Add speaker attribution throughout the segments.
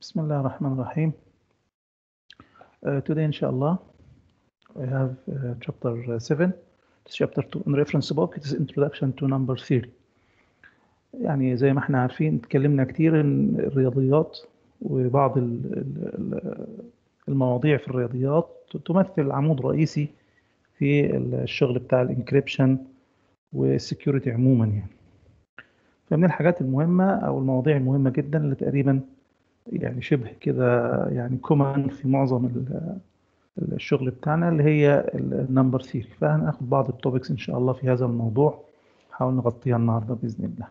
Speaker 1: بسم الله الرحمن الرحيم. Uh, today, inshallah, we have uh, chapter 7. It's chapter 2 in reference book. It is introduction to number theory. يعني زي ما احنا عارفين اتكلمنا كتير عن الرياضيات وبعض ال- ال- المواضيع في الرياضيات تمثل عمود رئيسي في الشغل بتاع الانكريبشن والسكيورتي عموما يعني. فمن الحاجات المهمة أو المواضيع المهمة جدا اللي تقريبا يعني شبه كده يعني كومن في معظم ال- الشغل بتاعنا اللي هي النمبر ثيري فهناخد بعض التوبكس إن شاء الله في هذا الموضوع نحاول نغطيها النهاردة بإذن الله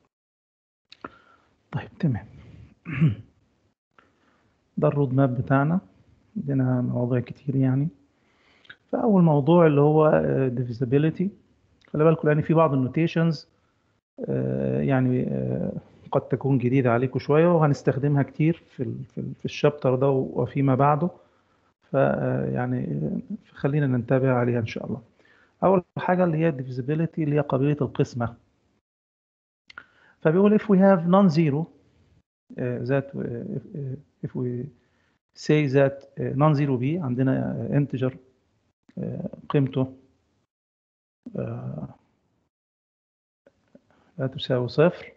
Speaker 1: طيب تمام ده الرود ماب بتاعنا عندنا مواضيع كتير يعني فأول موضوع اللي هو divisibility خلي بالكم لأن في بعض النوتيشنز يعني آه، قد تكون جديدة عليكم شوية وهنستخدمها كتير في ال- في ال- في الشابتر ده وفيما بعده فيعني خلينا ننتبه عليها إن شاء الله أول حاجة اللي هي divisibility اللي هي قابلية القسمة فبيقول if we have non-zero uh, that uh, if, if we say that uh, non-zero b عندنا uh, integer uh, قيمته uh, لا تساوي صفر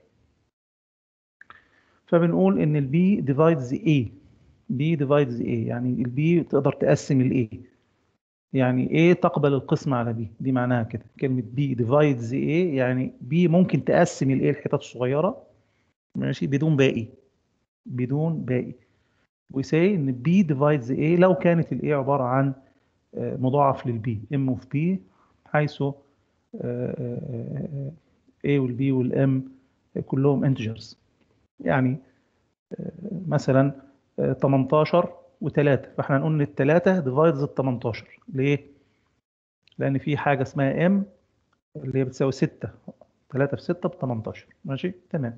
Speaker 1: فبنقول ان البي divides A B divides A يعني البي تقدر تقسم ال A يعني A تقبل القسمة على B دي معناها كده كلمة B divides A يعني B ممكن تقسم ال A لحتت صغيرة ماشي بدون باقي بدون باقي وسي ان B divides A لو كانت ال A عبارة عن آه، مضاعف للبي M of B حيث آه، آه، آه، A والبي والام كلهم integers يعني آه، مثلا آه، 18 و3 فاحنا هنقول ان الثلاثه ديفايدز ال 18 ليه؟ لان في حاجه اسمها ام اللي هي بتساوي 6 3 في 6 ب 18 ماشي تمام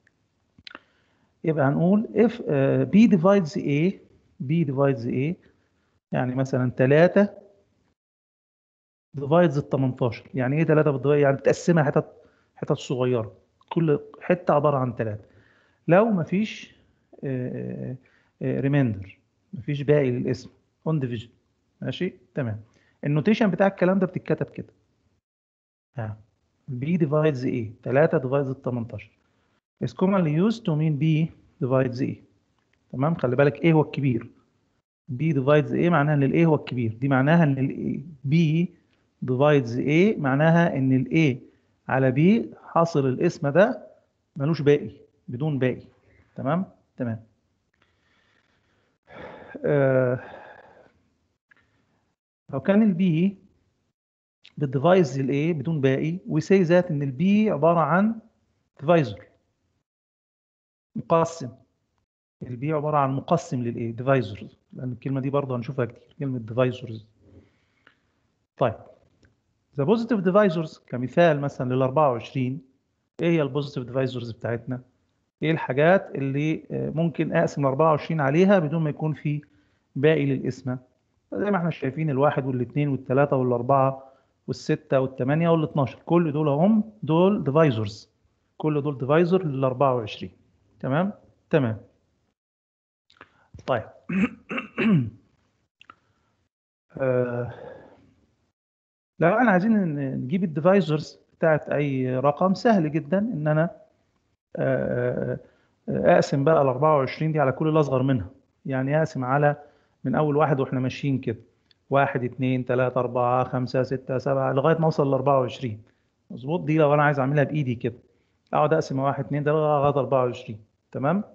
Speaker 1: يبقى هنقول if آه، b divides a b divides a يعني مثلا 3 ديفايدز ال 18 يعني ايه 3 بتضيع يعني بتقسمها حتت حتت صغيره كل حته عباره عن 3 لو مفيش ريميندر مفيش باقي للاسم اون ديفيجن ماشي تمام النوتيشن بتاع الكلام ده بتتكتب كده ها b divides a 3 divides ال 18 is commonly used to mean b divides a تمام خلي بالك a هو الكبير b divides a معناها ان ال a هو الكبير دي معناها ان ال b divides a معناها ان ال a على b حاصل الاسم ده ملوش باقي بدون باقي تمام تمام آه لو كان البي بالديفايز للايه بدون باقي وسي ذات ان البي عباره عن ديفايزر مقسم البي عباره عن مقسم للايه ديفايزرز لان الكلمه دي برضه هنشوفها كتير كلمه ديفايزرز طيب ذا بوزيتيف ديفايزرز كمثال مثلا لل 24 ايه هي البوزيتيف ديفايزرز بتاعتنا ايه الحاجات اللي آه، ممكن اقسم ال 24 عليها بدون ما يكون في باقي للقسمه زي ما احنا شايفين الواحد والاثنين والثلاثه والاربعه والسته والثمانيه وال12 كل دول هم دول ديفايزرز كل دول ديفايزر لل 24 تمام تمام طيب آه، لو احنا عايزين ن- نجيب الديفايزرز بتاعت اي رقم سهل جدا ان انا آه، آه، اقسم بقى ال 24 دي على كل الاصغر منها يعني اقسم على من اول واحد واحنا ماشيين كده واحد اتنين تلاتة أربعة خمسة ستة سبعة لغاية ما أوصل ل 24 مظبوط دي لو أنا عايز أعملها بإيدي كده أقعد أقسم واحد اتنين تلاتة لغاية 24 تمام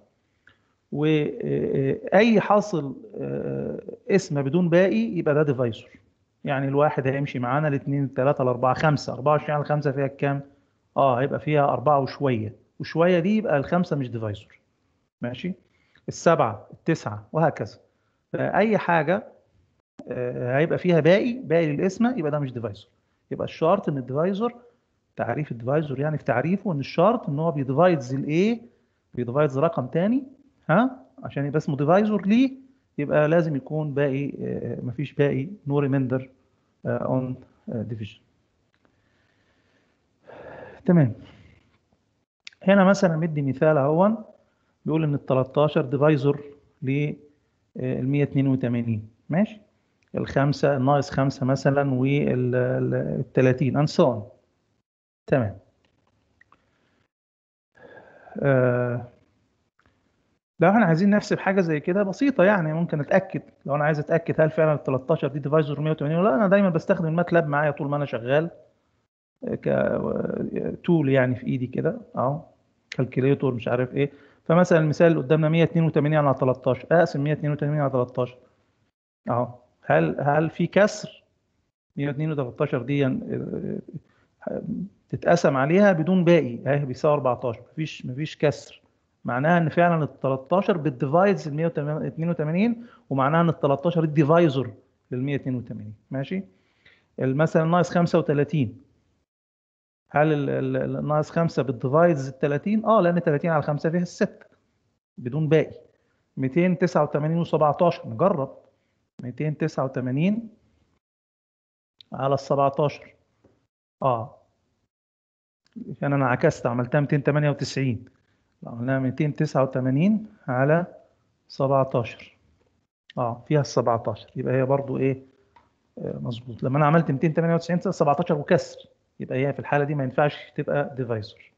Speaker 1: وأي حاصل آه، اسم بدون باقي يبقى ده ديفايسور يعني الواحد هيمشي معانا الاثنين الثلاثة الأربعة خمسة 24 على خمسة فيها كام؟ اه هيبقى فيها أربعة وشوية وشوية دي يبقى الخمسة مش ديفايسور ماشي السبعة التسعة وهكذا فأي حاجة آه، هيبقى فيها باقي باقي للقسمة يبقى ده مش ديفايسور يبقى الشرط ان الديفايسور تعريف الديفايسور يعني في تعريفه ان الشرط ان هو بيديفايدز الايه بيديفايدز رقم تاني ها عشان يبقى اسمه ديفايسور ليه يبقى لازم يكون باقي آه، مفيش باقي نو ريميندر اون ديفيجن تمام هنا مثلا مدي مثال اهون بيقول ان ال 13 ديفايزر لل 182 ماشي الخمسة الناقص خمسة مثلا وال 30 and so on تمام آه لو احنا عايزين نحسب حاجه زي كده بسيطه يعني ممكن اتاكد لو انا عايز اتاكد هل فعلا ال 13 دي ديفايزر 180 ولا لا انا دايما بستخدم الماتلاب معايا طول ما انا شغال كتول يعني في ايدي كده اهو كالكوليتور مش عارف ايه فمثلا المثال اللي قدامنا 182 على 13 اقسم 182 على 13 اهو هل هل في كسر 182 دي تتقسم عليها بدون باقي اهي بيساوي 14 مفيش مفيش كسر معناها ان فعلا ال 13 بتديفايدز ال 182 ومعناها ان ال 13 الديفايزر لل 182 ماشي مثلا ناقص 35 هل الناقص 5 بتديفايدز ال 30 اه لان 30 على 5 فيها الست بدون باقي 289 و17 نجرب 289 على ال 17 اه يعني انا عكست عملتها 298 لو عملناها 289 على 17 اه فيها ال 17 يبقى هي برضو ايه آه مظبوط لما انا عملت 298 17 وكسر يبقى هي في الحاله دي ما ينفعش تبقى ديفايزر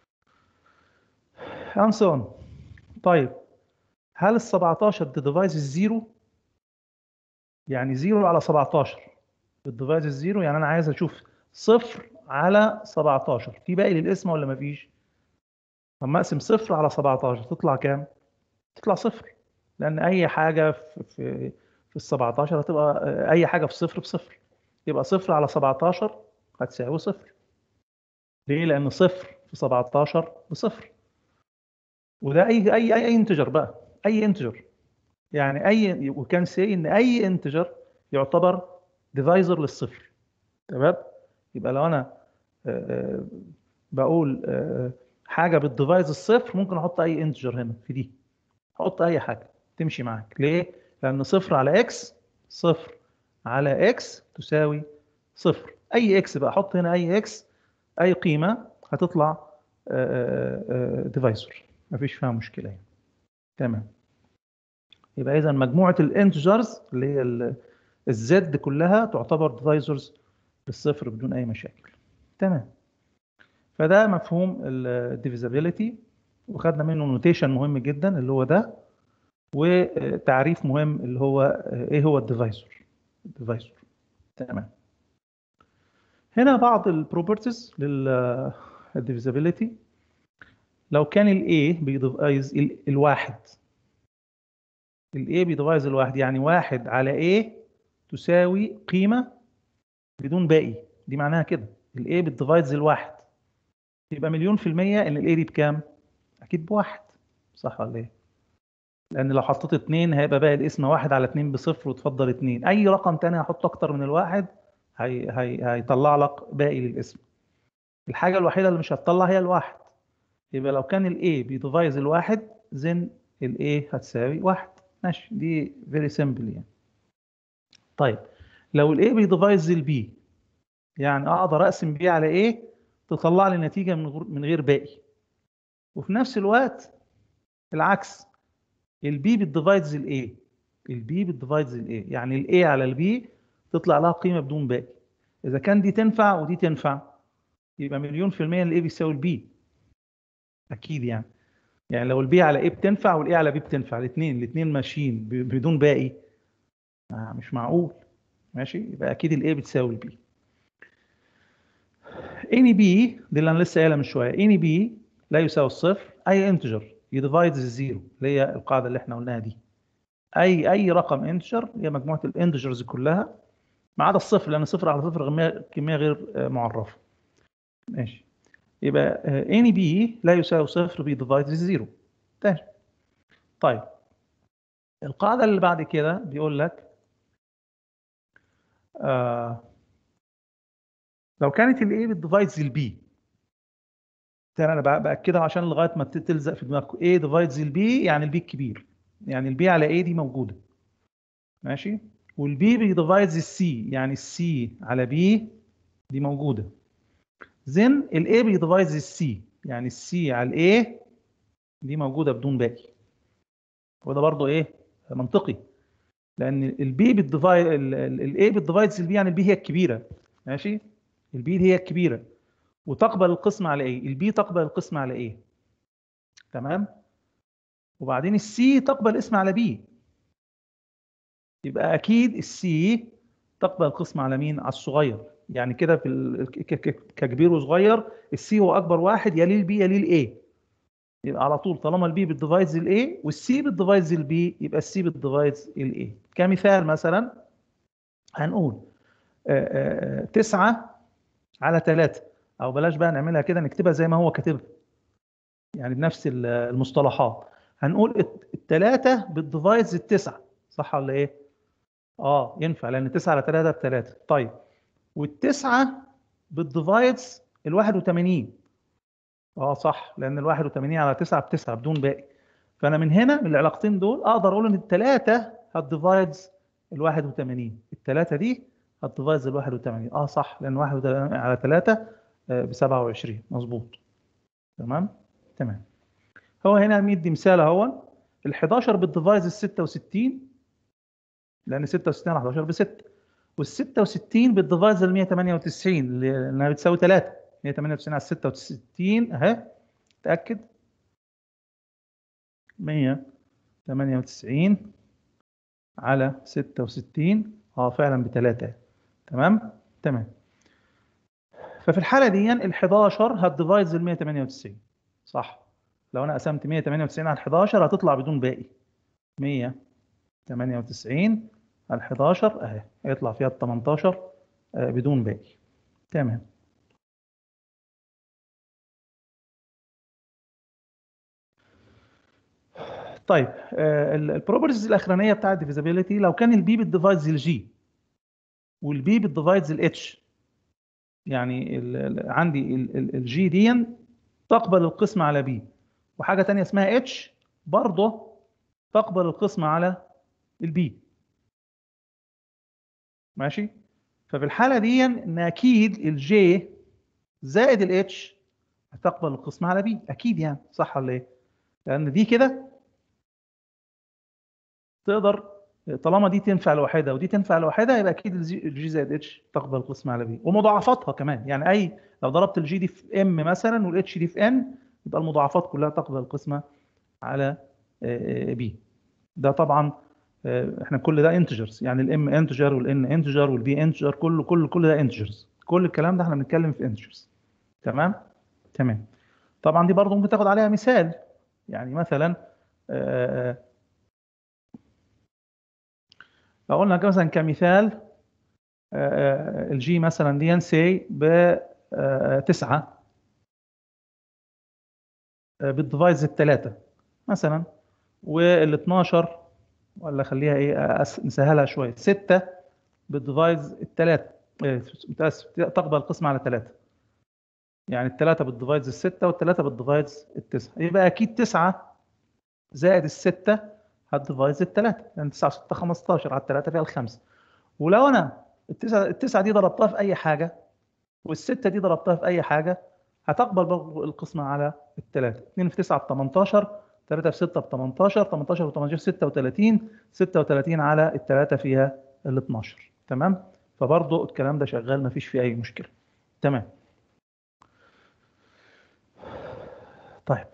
Speaker 1: انسون طيب هل ال 17 ديفايز الزيرو يعني زيرو على 17 الديفايز الزيرو يعني انا عايز اشوف صفر على 17 في باقي للاسم ولا ما فيش لما اقسم صفر على 17 تطلع كام تطلع صفر لان اي حاجه في في في ال 17 هتبقى اي حاجه في صفر بصفر يبقى صفر على 17 هتساوي صفر ليه لان صفر في 17 بصفر وده اي اي اي انتجر بقى اي انتجر يعني اي وكان سي ان اي انتجر يعتبر ديفايزر للصفر تمام يبقى لو انا بقول حاجه بتديفايز الصفر ممكن احط اي انتجر هنا في دي احط اي حاجه تمشي معاك ليه لان صفر على اكس صفر على اكس تساوي صفر اي اكس بقى احط هنا اي اكس اي قيمه هتطلع ديفايزر مفيش فيها مشكله يعني تمام يبقى اذا مجموعه الانتجرز اللي هي الزد كلها تعتبر ديفايزرز للصفر بدون اي مشاكل تمام فده مفهوم الديفيزابيلتي وخدنا منه نوتيشن مهم جدا اللي هو ده وتعريف مهم اللي هو ايه هو الديفايزر الديفايزر تمام هنا بعض البروبرتيز للديفيزابيلتي لو كان الاي بيديفايز الواحد الاي بيديفايز الواحد يعني واحد على a تساوي قيمة بدون باقي دي معناها كده الاي بتديفايدز الواحد يبقى مليون في المية ان الاي دي بكام؟ اكيد بواحد صح ولا ايه؟ لان لو حطيت اتنين هيبقى باقي الاسم واحد على اتنين بصفر وتفضل اتنين اي رقم تاني هحط اكتر من الواحد هي هي هيطلع لك باقي للاسم الحاجة الوحيدة اللي مش هتطلع هي الواحد يبقى لو كان الاي بيديفايز الواحد زين الاي هتساوي واحد ماشي دي فيري سيمبل يعني طيب لو الاي بيديفايز البي يعني اقدر اقسم بي على ايه تطلع لي نتيجه من غير من غير باقي وفي نفس الوقت العكس البي بتديفايدز الاي البي بتديفايدز الاي يعني الاي على البي تطلع لها قيمه بدون باقي اذا كان دي تنفع ودي تنفع يبقى مليون في المية الاي بيساوي البي اكيد يعني يعني لو البي على ايه بتنفع والاي على بي بتنفع الاثنين الاثنين ماشيين بدون باقي آه مش معقول ماشي يبقى اكيد الاي بتساوي البي اني بي دي اللي انا لسه قايلها من شويه اني بي لا يساوي الصفر اي انتجر يديفايدز الزيرو اللي هي القاعده اللي احنا قلناها دي اي اي رقم انتجر هي مجموعه الانتجرز كلها ما عدا الصفر لان صفر على صفر كميه غير معرفه ماشي يبقى اني بي لا يساوي صفر بيديفايد الزيرو تاني طيب القاعدة اللي بعد كده بيقول لك آه لو كانت الاي بتديفايدز البي تاني انا باكدها عشان لغايه ما تلزق في دماغكم ايه ديفايدز البي يعني البي الكبير يعني البي على ايه دي موجوده ماشي والبي بيديفايدز السي يعني السي على بي دي موجوده زين الاي بيديفايدز السي يعني السي على الاي دي موجوده بدون باقي وده برضو ايه منطقي لان البي بالديفايد الاي بالديفايدز البي يعني البي هي الكبيره ماشي البي هي الكبيره وتقبل القسمه على ايه البي تقبل القسمه على ايه تمام وبعدين السي تقبل الاسم على بي يبقى اكيد السي تقبل القسمه على مين على الصغير يعني كده في ال- ك- ك- ككبير وصغير السي هو اكبر واحد يليه البي يليه الاي يبقى على طول طالما البي بالديفايدز الاي والسي بالديفايدز البي يبقى السي بالديفايدز الاي كمثال مثلا هنقول 9 على 3 او بلاش بقى نعملها كده نكتبها زي ما هو كاتبها يعني بنفس ال- المصطلحات هنقول الثلاثة بالديفايدز التسعة صح ولا ايه؟ اه ينفع لان 9 على 3 ب 3 طيب والتسعة بالديفايدز ال 81 اه صح لان ال 81 على 9 ب 9 بدون باقي فانا من هنا من العلاقتين دول اقدر اقول ان الثلاثه هتديفايدز ال 81 الثلاثه دي هتديفايدز ال 81 اه صح لان 81 على 3 ب 27 مظبوط تمام تمام هو هنا مدي مثال اهو ال 11 بالديفايدز ال 66 لان 66 على 11 ب 6 وال 66 بالديفايدز ال 198 اللي انها بتساوي 3 198 على 66 اهي تاكد 198 على 66 اه فعلا بثلاثة تمام تمام ففي الحالة دي ال 11 هتديفايدز ال 198 صح لو انا قسمت 198 على 11 هتطلع بدون باقي 198 على 11 اهي هيطلع فيها ال 18 آه، بدون باقي تمام طيب البروبرتيز الاخرانيه بتاعه الديفيزابيلتي لو كان البي بالديفايدز الجي والبي بالديفايدز الاتش يعني ال ال عندي الجي دي تقبل القسمه على بي وحاجه تانية اسمها اتش برضه تقبل القسمه على البي ماشي ففي الحاله دي ان اكيد الجي زائد الاتش هتقبل القسمه على بي اكيد يعني صح ولا ايه لان دي كده تقدر طالما دي تنفع لوحدها ودي تنفع لوحدها يبقى اكيد الجي زائد اتش تقبل القسمه على بي ومضاعفاتها كمان يعني اي لو ضربت الجي دي في ام مثلا والاتش دي في ان يبقى المضاعفات كلها تقبل القسمه على بي ده طبعا آه، احنا كل ده انتجرز يعني الام انتجر والان انتجر والبي انتجر كله كل كل ده انتجرز كل الكلام ده احنا بنتكلم في انتجرز تمام تمام طبعا دي برضه ممكن تاخد عليها مثال يعني مثلا آه، لو قلنا مثلا كمثال آه، الجي مثلا دي سي ب 9 بالديفايز الثلاثة مثلا وال 12 ولا خليها ايه أس- نسهلها شويه 6 بالديفايز الثلاثة متاسف تقبل القسمة على ثلاثة يعني الثلاثة بالديفايز الستة والثلاثة بالديفايز التسعة يبقى أكيد تسعة زائد الستة هتديفايز الثلاثة يعني 9 6 15 على الثلاثة فيها الخمسة ولو أنا التسعة التسعة دي ضربتها في أي حاجة والستة دي ضربتها في أي حاجة هتقبل برضه القسمة على الثلاثة 2 في 9 ب 18 3 في 6 ب 18 18 و 18 36 36 على الثلاثة فيها ال 12 تمام فبرضه الكلام ده شغال مفيش فيه أي مشكلة تمام طيب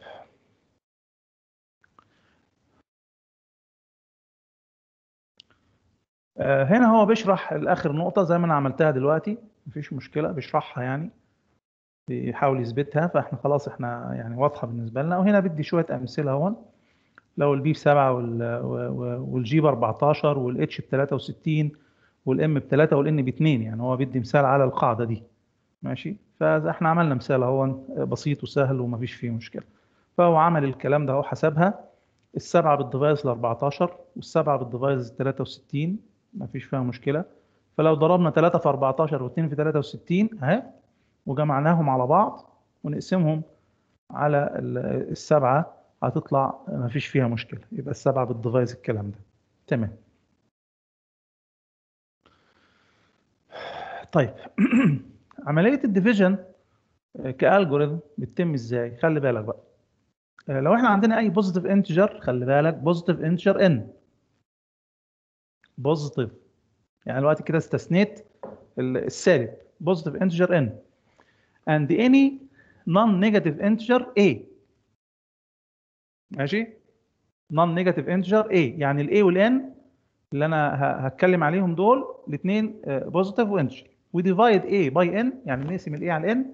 Speaker 1: آه، هنا هو بيشرح الاخر نقطة زي ما انا عملتها دلوقتي مفيش مشكلة بيشرحها يعني بيحاول يثبتها فاحنا خلاص احنا يعني واضحة بالنسبة لنا وهنا بدي شوية امثلة هون لو البي ب 7 والجي ب 14 والاتش ب 63 والام ب 3 والان ب 2 يعني هو بيدي مثال على القاعدة دي ماشي فاحنا عملنا مثال اهو بسيط وسهل ومفيش فيه مشكلة فهو عمل الكلام ده اهو حسبها السبعة بالديفايس ل 14 والسبعة بالديفايس 63 مفيش فيها مشكلة فلو ضربنا 3 في 14 و2 في 63 اهي وجمعناهم على بعض ونقسمهم على ال- السبعة هتطلع مفيش فيها مشكلة يبقى السبعة بالديفايس الكلام ده تمام طيب عملية الديفيجن كالجوريثم بتتم ازاي خلي بالك بقى آه، لو احنا عندنا اي بوزيتيف انتجر خلي بالك بوزيتيف انتجر ان بوزيتيف يعني دلوقتي كده استثنيت ال- السالب بوزيتيف انتجر ان and any non-negative integer a ماشي non-negative integer a يعني ال a وال n اللي انا ه- هتكلم عليهم دول الاثنين بوزيتيف وانتجر وديفايد a باي n يعني نقسم ال a على n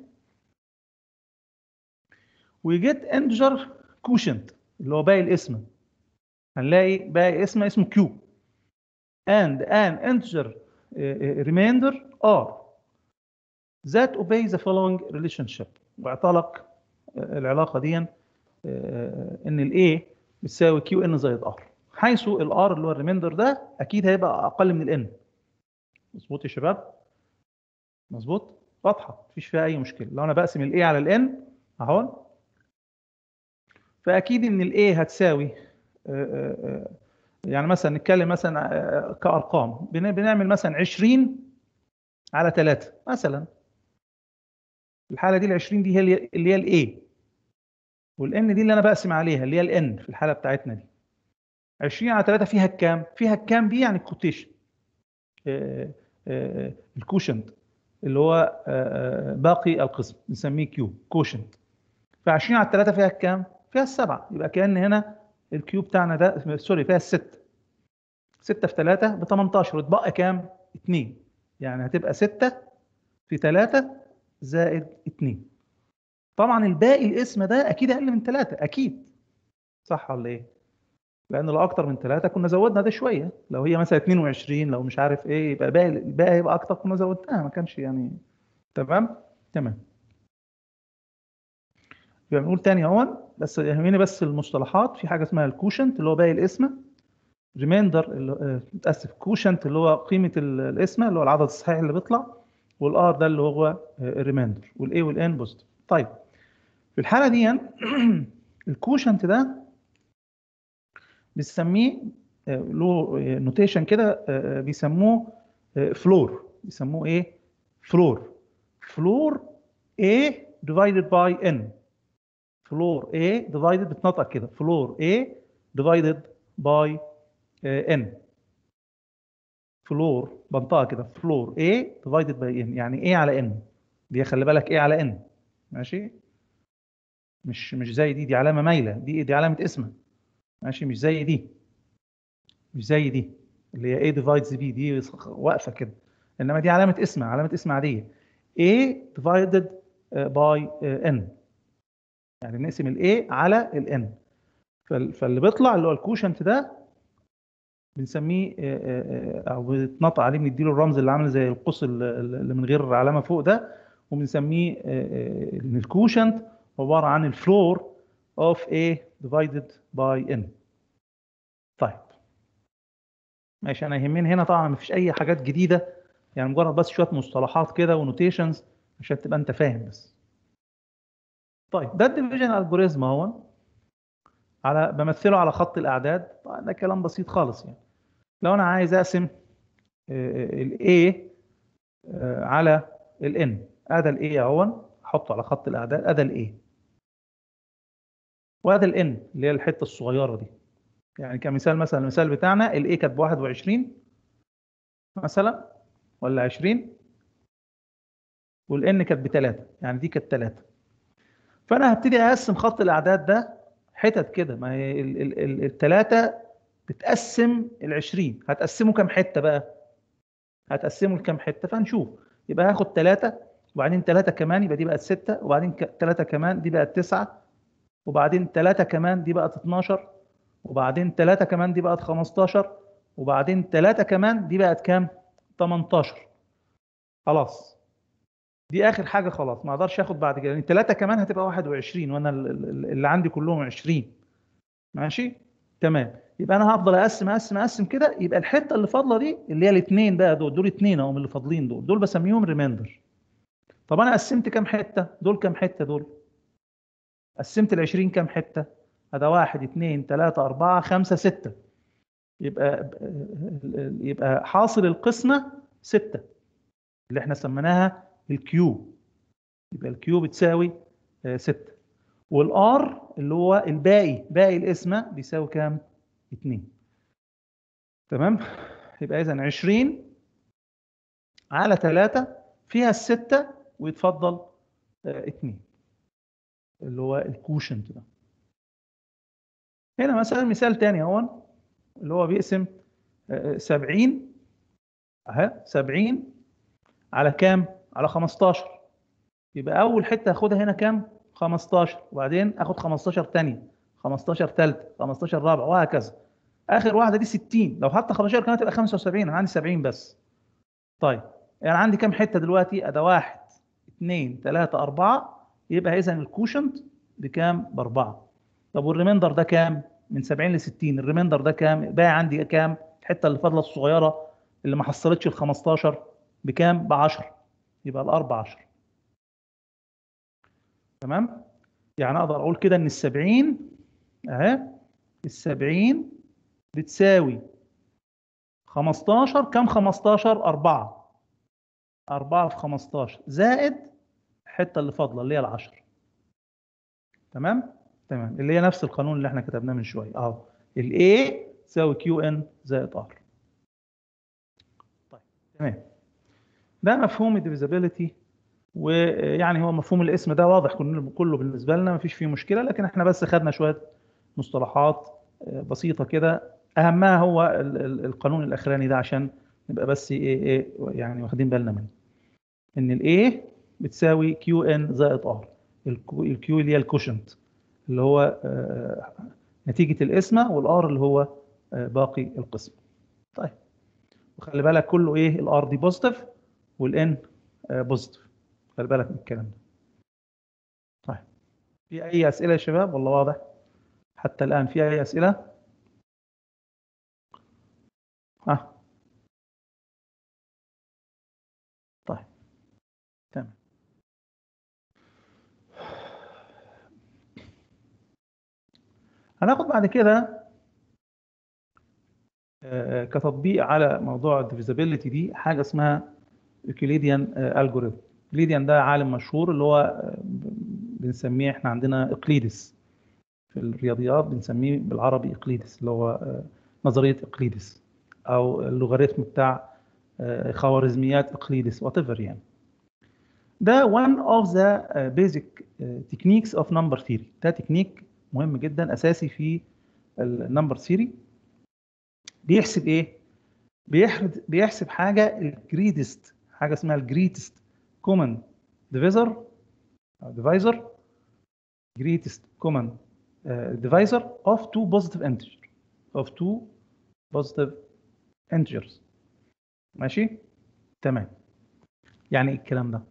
Speaker 1: ويجيت انتجر كوشنت اللي هو باقي الاسم هنلاقي باقي اسم اسمه q and an integer uh, uh, remainder r that obey the following relationship واعطلق العلاقه دي آه، ان ال A بتساوي كيو ان زائد ار حيث الار اللي هو الريميندر ده اكيد هيبقى اقل من الان مظبوط يا شباب مظبوط واضحه مفيش فيها اي مشكله لو انا بقسم ال A على الان اهو فاكيد ان ال A هتساوي آه، آه، آه، يعني مثلا نتكلم مثلا آه، كارقام بن- بنعمل مثلا 20 على 3 مثلا الحاله دي ال 20 دي هي اللي اللي هي الاي والان دي اللي انا بقسم عليها اللي هي الان في الحاله بتاعتنا دي 20 على 3 فيها الكام؟ فيها الكام دي يعني الكوتيشن الكوشنت اللي هو آه، آه، باقي القسم بنسميه كيو كوشنت ف 20 على 3 فيها الكام؟ فيها السبعه يبقى كان هنا الكيو بتاعنا ده سوري فيها الست 6 في 3 ب 18 وتبقى كام؟ 2 يعني هتبقى 6 في 3 زائد 2 طبعا الباقي الاسم ده اكيد اقل من 3 اكيد صح ولا ايه لان لو اكتر من 3 كنا زودنا ده شويه لو هي مثلا 22 لو مش عارف ايه يبقى باقي الباقي يبقى اكتر كنا زودناها ما كانش يعني تمام تمام يبقى بنقول تاني اهو بس يهمني بس المصطلحات في حاجه اسمها الكوشنت اللي هو باقي الاسم ريميندر اللي آه، متاسف كوشنت اللي هو قيمه ال- الاسم اللي هو العدد الصحيح اللي بيطلع والار ده اللي هو الريميندر والاي والان بوزيتيف طيب في الحاله دي الكوشنت ده بنسميه آه، له نوتيشن كده آه، بيسموه فلور بيسموه ايه فلور فلور A divided by N فلور A divided بتنطق كده فلور A divided by آه، N فلور بنطقها كده فلور A divided by N يعني A على N دي خلي بالك A على N ماشي مش مش زي دي دي علامة مايلة دي دي علامة اسم ماشي مش زي دي مش زي دي اللي هي A divides B دي واقفة كده إنما دي علامة اسم علامة اسم عادية A divided آه، by آه، N يعني نقسم ال A على ال N فال- فاللي بيطلع اللي هو الكوشنت ده بنسميه آه، آه، آه، او بنتنطق عليه بنديله الرمز اللي عامل زي القوس ال- اللي من غير علامه فوق ده وبنسميه آه، آه، ان الكوشنت عباره عن الفلور اوف A divided by N طيب ماشي انا يهمني هنا طبعا مفيش اي حاجات جديده يعني مجرد بس شويه مصطلحات كده ونوتيشنز عشان تبقى انت فاهم بس طيب ده الديفيجن الجوريزم اهو على بمثله على خط الاعداد طبعا ده كلام بسيط خالص يعني لو انا عايز اقسم ال A آه، على ال N ادي ال A اهو احطه على خط الاعداد ادي ال A وادي ال N اللي هي الحته الصغيره دي يعني كمثال مثلا المثال بتاعنا ال A كانت ب 21 مثلا ولا 20 وال N كانت بثلاثة يعني دي كانت ثلاثة فانا هبتدي اقسم خط الاعداد ده حتت كده ما هي الثلاثه بتقسم ال 20 هتقسمه كام حته بقى هتقسمه لكام حته فنشوف يبقى هاخد ثلاثه وبعدين ثلاثه كمان يبقى دي بقت سته وبعدين ثلاثه كمان دي بقت تسعه وبعدين ثلاثه كمان دي بقت 12 وبعدين ثلاثه كمان دي بقت 15 وبعدين ثلاثه كمان دي بقت كام 18 خلاص دي اخر حاجه خلاص ما اقدرش اخد بعد كده يعني ثلاثه كمان هتبقى 21 وانا ال- ال- اللي عندي كلهم 20 ماشي تمام يبقى انا هفضل اقسم اقسم اقسم كده يبقى الحته اللي فاضله دي اللي هي الاثنين بقى دول دول اثنين اهم اللي فاضلين دول دول بسميهم ريمايندر طب انا قسمت كام حته دول كام حته دول قسمت ال 20 كام حته هذا واحد اثنين ثلاثة أربعة خمسة ستة يبقى يبقى حاصل القسمة ستة اللي احنا سميناها الكيو يبقى الكيو بتساوي آه، ستة والار اللي هو الباقي باقي القسمه بيساوي كام 2 تمام يبقى اذا 20 على 3 فيها الستة ويتفضل 2 اللي هو الكوشنت ده هنا مثلا مثال تاني اهو اللي هو بيقسم 70 اهي 70 على كام؟ على 15 يبقى اول حته هاخدها هنا كام؟ 15 وبعدين اخد 15 ثانيه 15 ثالثه 15 رابعه وهكذا اخر واحده دي 60 لو حتى 15 كانت تبقى 75 انا عندي 70 بس طيب يعني عندي كام حته دلوقتي؟ ادي 1 2 3 4 يبقى اذا الكوشنت بكام؟ باربعه طب والريميندر ده كام؟ من 70 ل 60 الريميندر ده كام؟ باقي عندي كام؟ الحته اللي فاضله الصغيره اللي ما حصلتش ال 15 بكام؟ ب 10 يبقى الاربع 10 تمام؟ يعني اقدر اقول كده ان ال 70 اهي ال 70 بتساوي 15 كام 15 4 4 في 15 زائد الحته اللي فاضله اللي هي ال 10 تمام؟ تمام اللي هي نفس القانون اللي احنا كتبناه من شويه اهو ال A تساوي كيو ان زائد ار طيب تمام ده مفهوم الديفيزابيلتي ويعني هو مفهوم الاسم ده واضح كله بالنسبه لنا مفيش فيه مشكله لكن احنا بس خدنا شويه مصطلحات بسيطه كده اهمها هو القانون الاخراني ده عشان نبقى بس ايه ايه يعني واخدين بالنا منه ان الاي بتساوي كيو ان زائد ار الكيو اللي هي الكوشنت اللي هو نتيجه القسمه والار اللي هو باقي القسم طيب وخلي بالك كله ايه الار دي بوزيتيف والان بوزيتيف خلي بالك من الكلام ده طيب في اي اسئله يا شباب والله واضح حتى الان في اي اسئله ها طيب تمام هناخد بعد كده كتطبيق على موضوع الديفيزابيلتي دي حاجه اسمها ايكليديان الجوريثم ايكليديان ده عالم مشهور اللي هو بنسميه احنا عندنا اقليدس في الرياضيات بنسميه بالعربي اقليدس اللي هو نظريه اقليدس او اللوغاريتم بتاع خوارزميات اقليدس وات ايفر يعني ده one of the basic techniques of number theory ده تكنيك مهم جدا اساسي في النمبر ثيري بيحسب ايه بيحسب بيحسب حاجه الجريتست حاجه اسمها الجريتست كومن ديفيزر ديفايزر greatest common uh, divisor of two positive integers of two positive integers ماشي تمام يعني ايه الكلام ده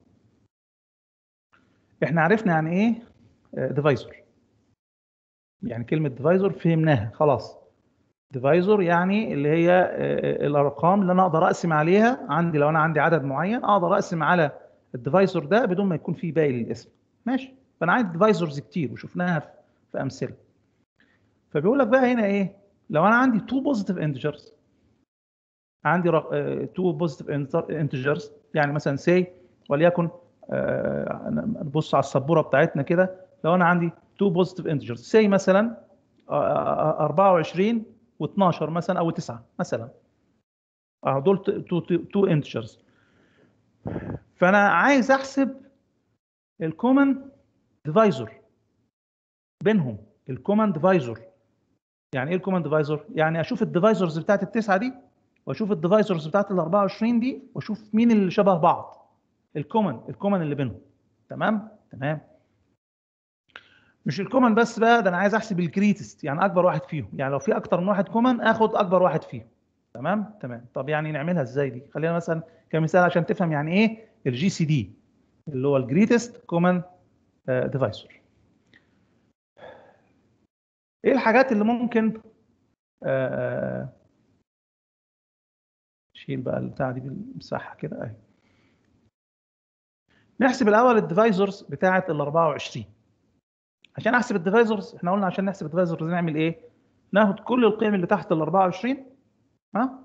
Speaker 1: احنا عرفنا يعني ايه ديفايزر يعني كلمة ديفايزر فهمناها خلاص ديفايزر يعني اللي هي الارقام اللي انا اقدر اقسم عليها عندي لو انا عندي عدد معين اقدر اقسم على الديفايزر ده بدون ما يكون فيه باقي للاسم ماشي فانا عندي ديفايزرز كتير وشفناها في, في امثله فبيقول لك بقى هنا ايه لو انا عندي تو بوزيتيف انتجرز عندي تو بوزيتيف انتجرز يعني مثلا سي وليكن نبص على السبوره بتاعتنا كده لو انا عندي تو بوزيتيف انتجرز سي مثلا 24 و12 مثلا او 9 مثلا اه دول تو انتجرز فانا عايز احسب الكومن ديفايزر بينهم الكومن ديفايزر يعني ايه الكومن ديفايزر يعني اشوف الديفايزرز بتاعت التسعه دي واشوف الديفايزرز بتاعت ال 24 دي واشوف مين اللي شبه بعض الكومن الكومن اللي بينهم تمام تمام مش الكومن بس بقى ده انا عايز احسب الكريتست يعني اكبر واحد فيهم يعني لو في اكتر من واحد كومن اخد اكبر واحد فيهم تمام تمام طب يعني نعملها ازاي دي خلينا مثلا كمثال عشان تفهم يعني ايه الجي سي دي اللي هو الجريتست كومن ديفايسور ايه الحاجات اللي ممكن آه شيل بقى البتاعه دي بالمساحه كده اهي نحسب الاول الديفايزرز بتاعه ال 24 عشان احسب الديفايزرز احنا قلنا عشان نحسب الديفايزرز نعمل ايه ناخد كل القيم اللي تحت ال 24 ها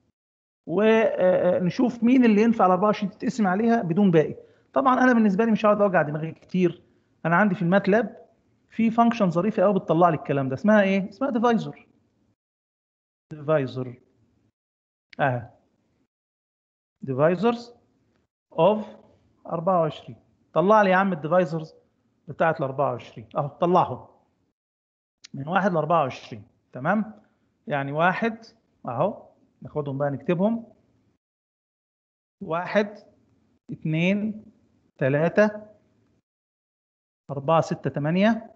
Speaker 1: ونشوف مين اللي ينفع ال 24 تتقسم عليها بدون باقي طبعا انا بالنسبه لي مش هقعد اوجع دماغي كتير انا عندي في الماتلاب في فانكشن ظريفه قوي بتطلع لي الكلام ده اسمها ايه اسمها ديفايزر ديفايزر اه ديفايزرز اوف 24 طلع لي يا عم الديفايزرز بتاعت ال 24 اهو طلعهم من 1 ل 24 تمام يعني واحد اهو ناخدهم بقى نكتبهم واحد اثنين ثلاثة أربعة ستة تمانية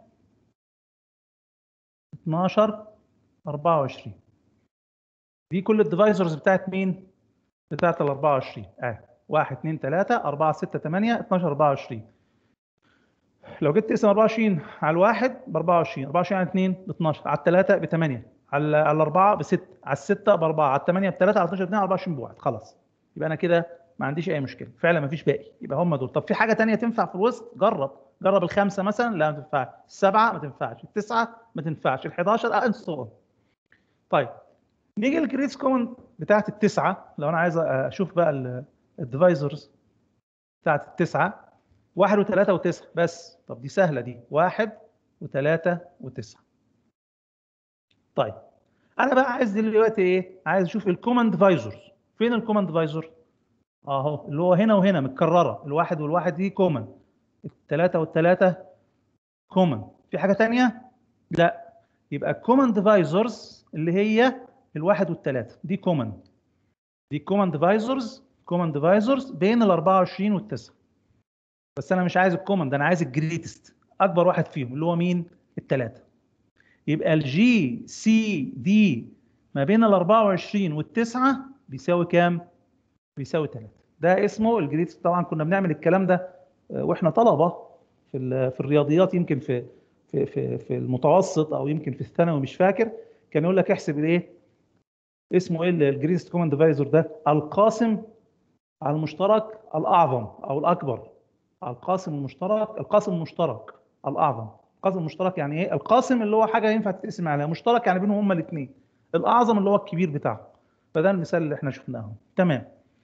Speaker 1: اتناشر أربعة وعشرين دي كل الديفايزرز بتاعت مين؟ بتاعت ال 24 اه واحد اثنين ثلاثة أربعة ستة تمانية اتناشر أربعة وعشرين لو جيت تقسم 24 على الواحد ب 24 24 على 2 ب 12 على الثلاثة ب 8 على على الأربعة ب 6 على الستة ب 4 على الثمانية ب 3 على 12 ب 2 على 24 بواحد خلاص يبقى أنا كده ما عنديش أي مشكلة فعلا ما فيش باقي يبقى هم دول طب في حاجة تانية تنفع في الوسط جرب جرب الخمسة مثلا لا ما تنفعش السبعة ما تنفعش التسعة ما تنفعش ال 11 اه انصر طيب نيجي للجريس كومن بتاعت التسعة لو أنا عايز أشوف بقى الديفايزرز بتاعت التسعة واحد وثلاثة وتسعة بس طب دي سهلة دي واحد وثلاثة وتسعة طيب أنا بقى عايز دلوقتي إيه؟ عايز أشوف الكوماند فايزرز فين الكوماند فايزر؟ أهو اللي هو هنا وهنا متكررة الواحد والواحد دي كومن الثلاثة والثلاثة كومن في حاجة تانية؟ لا يبقى الكوماند فايزرز اللي هي الواحد والثلاثة دي كومن دي كوماند فايزرز كوماند فايزرز بين ال 24 والتسعة بس انا مش عايز الكومن ده انا عايز الجريتست اكبر واحد فيهم اللي هو مين الثلاثه يبقى الجي سي دي ما بين ال 24 والتسعه بيساوي كام بيساوي 3 ده اسمه الجريتست طبعا كنا بنعمل الكلام ده واحنا طلبه في في الرياضيات يمكن في في في في المتوسط او يمكن في الثانوي مش فاكر كان يقول لك احسب الايه اسمه ايه الجريتست كومن ديفايزر ده القاسم على المشترك الاعظم او الاكبر القاسم المشترك القاسم المشترك الاعظم القاسم المشترك يعني ايه القاسم اللي هو حاجه ينفع تتقسم عليها مشترك يعني بينهم هما الاثنين الاعظم اللي هو الكبير بتاعهم فده المثال اللي احنا شفناه تمام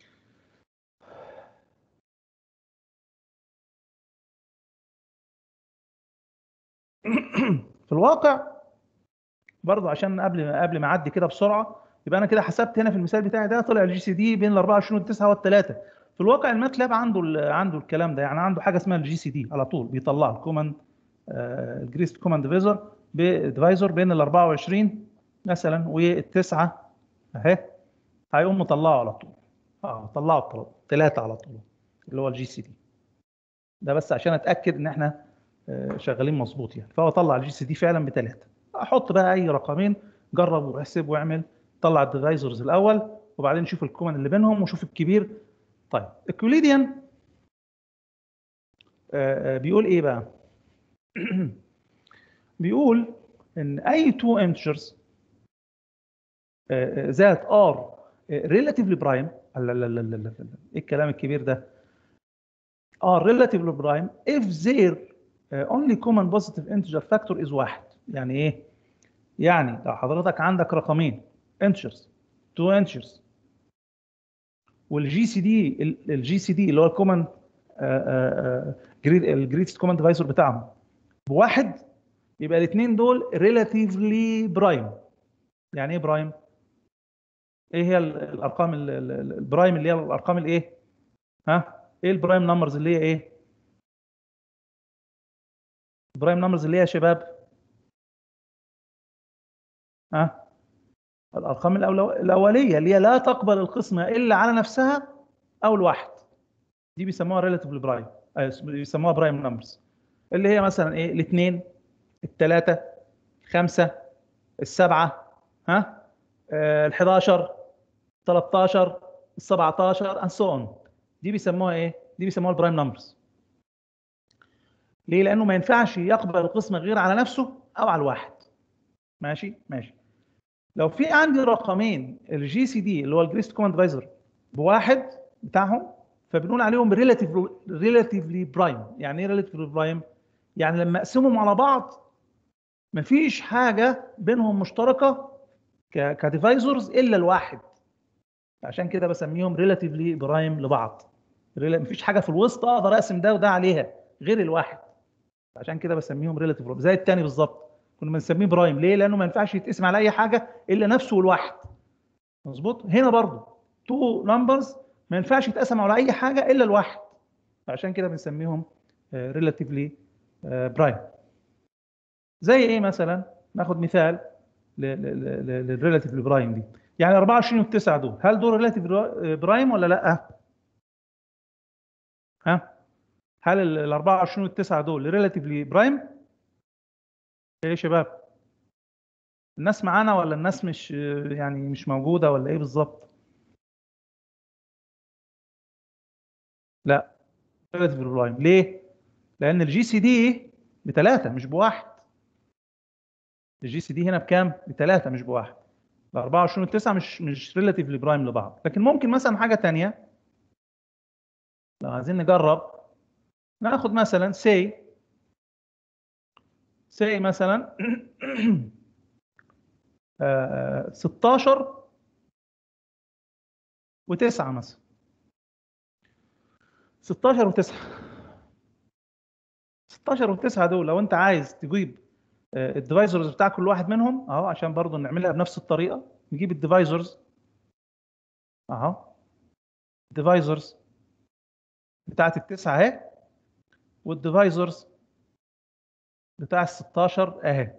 Speaker 1: في الواقع برضه عشان قبل قبل ما اعدي كده بسرعه يبقى انا كده حسبت هنا في المثال بتاعي ده طلع الجي سي دي بين ال 24 وال 9 والثلاثه في الواقع الماتلاب عنده عنده الكلام ده يعني عنده حاجه اسمها الجي سي دي على طول بيطلع الكوماند الجريست كوماند ديفيزر ديفايزر بين ال 24 مثلا والتسعه اهي هيقوم مطلعه على طول اه طلعه ثلاثه على طول اللي هو الجي سي دي ده بس عشان اتاكد ان احنا شغالين مظبوط يعني فهو طلع الجي سي دي فعلا بثلاثه احط بقى اي رقمين جرب واحسب واعمل طلع الديفايزرز الاول وبعدين شوف الكومن اللي بينهم وشوف الكبير طيب الكوليديان بيقول ايه بقى بيقول ان اي تو انتشرز ذات ار ريلاتيفلي برايم لا لا لا لا لا ايه الكلام الكبير ده ار ريلاتيفلي برايم if their only common positive integer factor is واحد يعني ايه يعني لو حضرتك عندك رقمين انتشرز تو انتشرز والجي سي دي الجي سي دي اللي هو الكومن الجريتست كومن ديفايسور بتاعهم بواحد يبقى الاثنين دول ريلاتيفلي برايم يعني ايه برايم؟ ايه هي الارقام البرايم اللي هي الارقام الايه؟ ها؟ ايه البرايم نمبرز اللي هي ايه؟ البرايم نمبرز اللي هي يا شباب ها؟ الارقام الاوليه اللي هي لا تقبل القسمه الا على نفسها او الواحد دي بيسموها ريلاتيفلي برايم بيسموها برايم نمبرز اللي هي مثلا ايه الاثنين الثلاثه الخمسه السبعه ها ال 11 13 ال 17 and so on دي بيسموها ايه دي بيسموها البرايم نمبرز ليه لانه ما ينفعش يقبل القسمه غير على نفسه او على الواحد ماشي ماشي لو في عندي رقمين الجي سي دي اللي هو الجريست كوماند ديفايزر بواحد بتاعهم فبنقول عليهم ريلاتيف ريلاتيفلي برايم يعني ايه ريلاتيفلي برايم يعني لما اقسمهم على بعض مفيش حاجه بينهم مشتركه كديفايزرز الا الواحد عشان كده بسميهم ريلاتيفلي برايم لبعض مفيش حاجه في الوسط اقدر اقسم ده وده عليها غير الواحد عشان كده بسميهم ريلاتيف بروبابيلتي زي الثاني بالظبط كنا بنسميه برايم ليه لانه ما ينفعش يتقسم على اي حاجه الا نفسه والواحد مظبوط هنا برضو تو نمبرز ما ينفعش يتقسم على اي حاجه الا الواحد عشان كده بنسميهم ريلاتيفلي برايم زي ايه مثلا ناخد مثال للريلاتيفلي برايم دي يعني 24 و9 دول هل دول ريلاتيف برايم ولا لا ها هل ال 24 وال9 دول ريلاتيفلي برايم ايه يا شباب الناس معانا ولا الناس مش يعني مش موجوده ولا ايه بالظبط لا ريلاتيف برايم ليه لان الجي سي دي بثلاثه مش بواحد الجي سي دي هنا بكام بثلاثه مش بواحد ال 24 وال9 مش مش ريلاتيفلي برايم لبعض لكن ممكن مثلا حاجه ثانيه لو عايزين نجرب ناخد مثلا سي سي مثلا 16 و9 مثلا 16 و9 16 و9 دول لو انت عايز تجيب الديفايزرز بتاع كل واحد منهم اهو عشان برضو نعملها بنفس الطريقه نجيب الديفايزرز اهو الديفايزرز بتاعت التسعه اهي والديفايزرز بتاع ال 16 اهي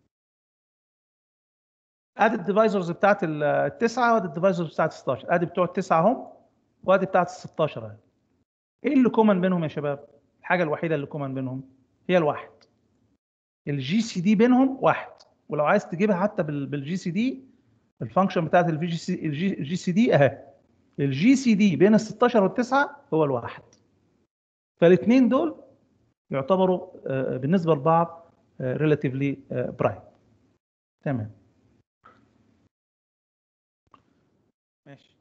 Speaker 1: ادي الديفايزرز بتاعت التسعه وادي الديفايزرز بتاعت ال 16 ادي بتوع التسعه اهم وادي بتاعت ال 16 اهي ايه اللي كومن بينهم يا شباب؟ الحاجه الوحيده اللي كومن بينهم هي الواحد الجي سي دي بينهم واحد ولو عايز تجيبها حتى بالجي سي دي الفانكشن بتاعت الجي سي الجي سي دي اهي الجي سي دي بين ال 16 والتسعه هو الواحد فالاثنين دول يعتبروا بالنسبه لبعض ريلاتيفلي برايم تمام ماشي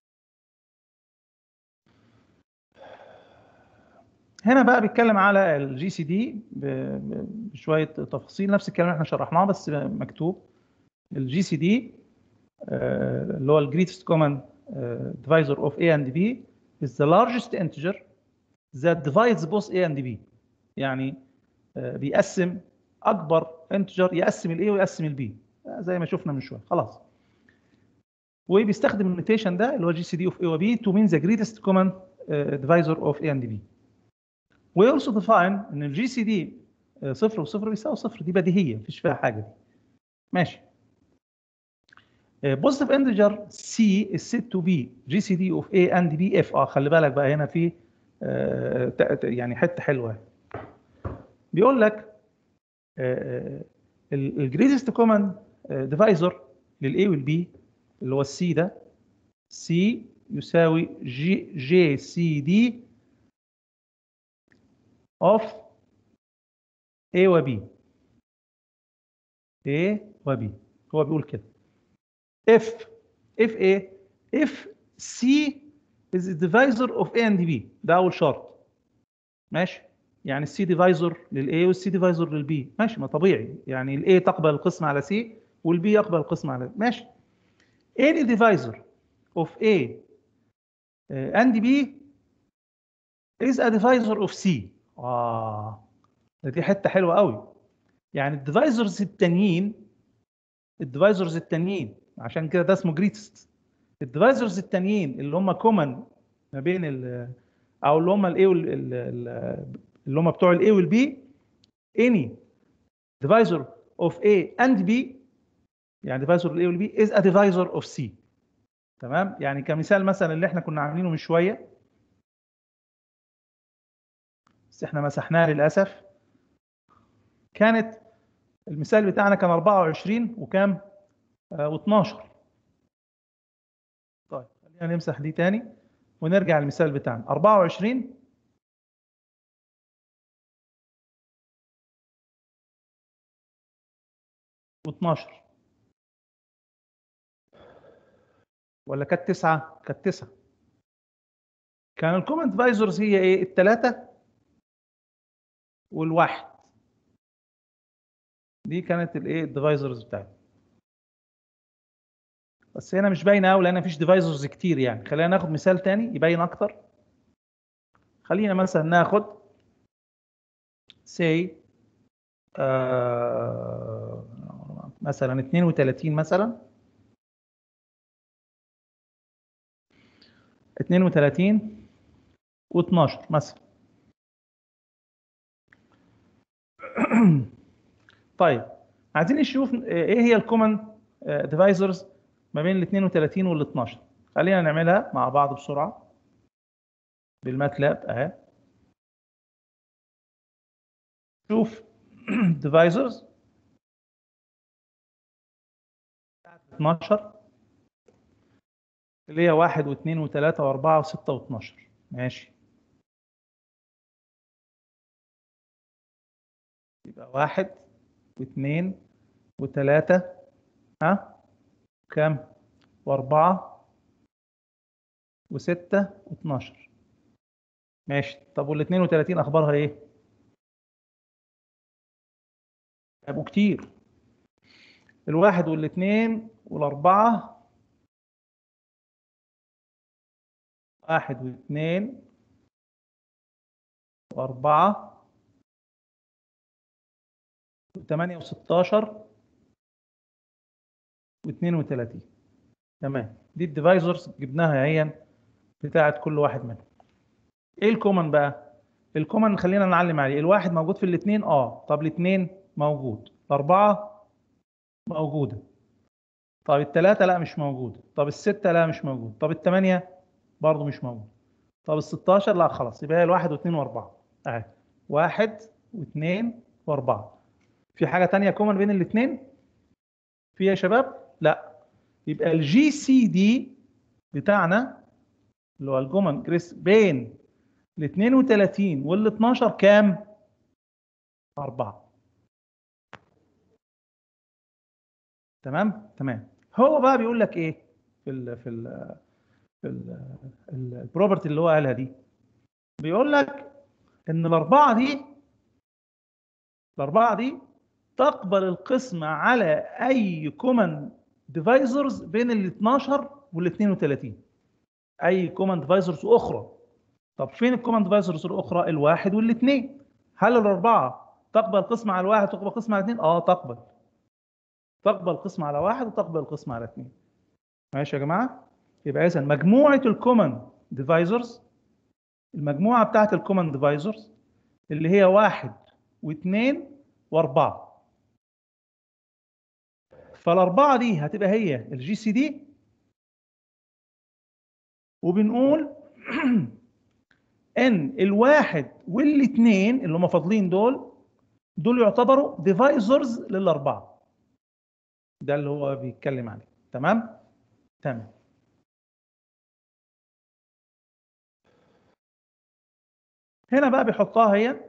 Speaker 1: هنا بقى بيتكلم على الجي سي دي بشويه تفاصيل نفس الكلام اللي احنا شرحناه بس مكتوب الجي سي دي اللي هو الجريتست كومن divisor of A and B is the largest integer that divides both A and B يعني بيقسم اكبر انتجر يقسم الاي ويقسم البي زي ما شفنا من شويه خلاص وبيستخدم النوتيشن ده اللي هو جي سي دي اوف اي وبي to mean the greatest common divisor of A and B we also define ان الجي سي دي صفر وصفر بيساوي صفر دي بديهيه مفيش فيها حاجه دي ماشي بوزيتيف انتجر سي is said to be GCD of A and B if اه خلي بالك بقى هنا في آه يعني حته حلوه بيقول لك الجريتست كومن ديفايزر للاي والبي اللي هو السي ده سي يساوي جي جي سي دي اوف A و B A و B هو بيقول كده if if A if C is a divisor of A and B ده أول شرط ماشي يعني السي ديفايزر للA والسي ديفايزر للبي ماشي ما طبيعي يعني الA تقبل القسم على C والبي يقبل القسم على ماشي any divisor of A uh, and B is a divisor of C اه دي حته حلوه قوي يعني الديفايزرز التانيين الديفايزرز التانيين عشان كده ده اسمه جريتست الديفايزرز التانيين اللي هم كومن ما بين ال او اللي هم الاي اللي هم بتوع الاي والبي any divisor of A and B يعني divisor الاي والبي is a divisor of C تمام يعني كمثال مثلا اللي احنا كنا عاملينه من شويه بس احنا مسحناه للاسف كانت المثال بتاعنا كان 24 وكام آه و12 طيب خلينا نمسح دي تاني ونرجع للمثال بتاعنا 24 و12 ولا كانت 9 كانت 9 كان الكومنت فايزرز هي ايه الثلاثه والواحد دي كانت الايه الديفايزرز بتاعتي بس هنا مش باينه قوي لان مفيش ديفايزرز كتير يعني خلينا ناخد مثال تاني يبين اكتر خلينا مثلا ناخد say آه مثلا 32 مثلا 32 و12 مثلا طيب عايزين نشوف ايه هي الكومن ديفايزرز ما بين ال 32 وال 12 خلينا نعملها مع بعض بسرعه بالماتلاب اهي شوف ديفايزرز 12 اللي هي 1 و2 و3 و4 و6 و12 ماشي يبقى 1 و2 و3 ها كام و4 و6 و12 ماشي طب وال 32 اخبارها ايه؟ هيبقوا كتير الواحد والاثنين والاربعه واحد واثنين واربعه وثمانية وستاشر واثنين وثلاثين تمام دي الديفايزرز جبناها اهي بتاعت كل واحد منهم ايه الكومن بقى الكومن خلينا نعلم عليه الواحد موجود في الاثنين اه طب الاثنين موجود الاربعه موجوده طب الثلاثه لا مش موجوده طب السته لا مش موجود طب الثمانيه برضه مش موجود طب ال 16 لا خلاص يبقى هي الواحد واثنين واربعه اهي واحد واثنين واربعه في حاجه ثانيه كومن بين الاثنين في يا شباب لا يبقى الجي سي دي بتاعنا اللي هو الجومن جريس بين ال 32 وال 12 كام؟ أربعة. تمام؟ تمام. هو بقى بيقول لك إيه؟ في ال في ال في البروبرتي اللي هو قالها دي. بيقول لك إن الأربعة دي الأربعة دي تقبل القسمة على أي كومن ديفايزرز بين ال 12 وال 32. أي كومن ديفايزرز أخرى. طب فين الكوماند ديفايزرز الاخرى الواحد والاثنين هل الاربعه تقبل قسمه على واحد وتقبل قسمه على اثنين اه تقبل تقبل قسمه على واحد وتقبل قسمه على اثنين ماشي يا جماعه يبقى اذا مجموعه الكوماند ديفايزرز المجموعه بتاعت الكوماند ديفايزرز اللي هي واحد واثنين واربعه فالاربعه دي هتبقى هي الجي سي دي وبنقول ان الواحد والاثنين اللي هم فاضلين دول دول يعتبروا ديفايزرز للاربعه ده اللي هو بيتكلم عليه تمام تمام هنا بقى بيحطها هي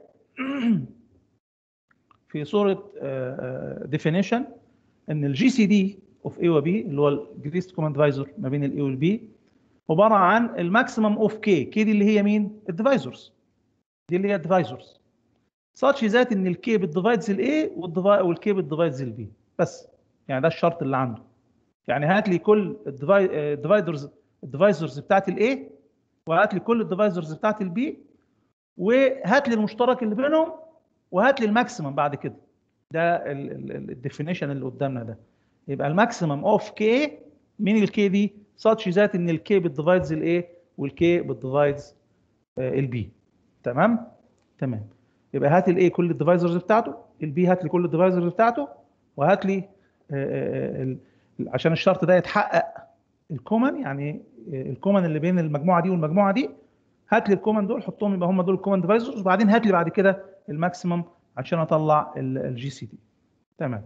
Speaker 1: في صوره ديفينيشن ان الجي سي دي اوف اي وبي اللي هو الجريست كوماند ديفايزر ما بين الاي والبي عباره عن الماكسيمم اوف كي كي دي اللي هي مين الديفايزرز دي اللي هي الديفايزرز such ذات ان الكي بتديفايدز الاي والكي بتديفايدز البي بس يعني ده الشرط اللي عنده يعني هات لي كل الديفايدرز الديفايزرز بتاعت الاي وهات لي كل الديفايزرز بتاعت البي وهات لي المشترك اللي بينهم وهات لي الماكسيمم بعد كده ده الديفينيشن اللي قدامنا ده يبقى الماكسيمم اوف كي مين الكي دي such ذات ان الكي بتديفايدز الاي والكي بتديفايدز البي تمام تمام يبقى هات الاي كل الديفايزرز بتاعته البي هات لي كل الديفايزرز بتاعته وهات لي عشان الشرط ده يتحقق الكومن يعني الكومن اللي بين المجموعه دي والمجموعه دي هات لي الكومن دول حطهم يبقى هم دول الكومن ديفايزرز وبعدين هات لي بعد كده الماكسيمم عشان اطلع الجي سي دي تمام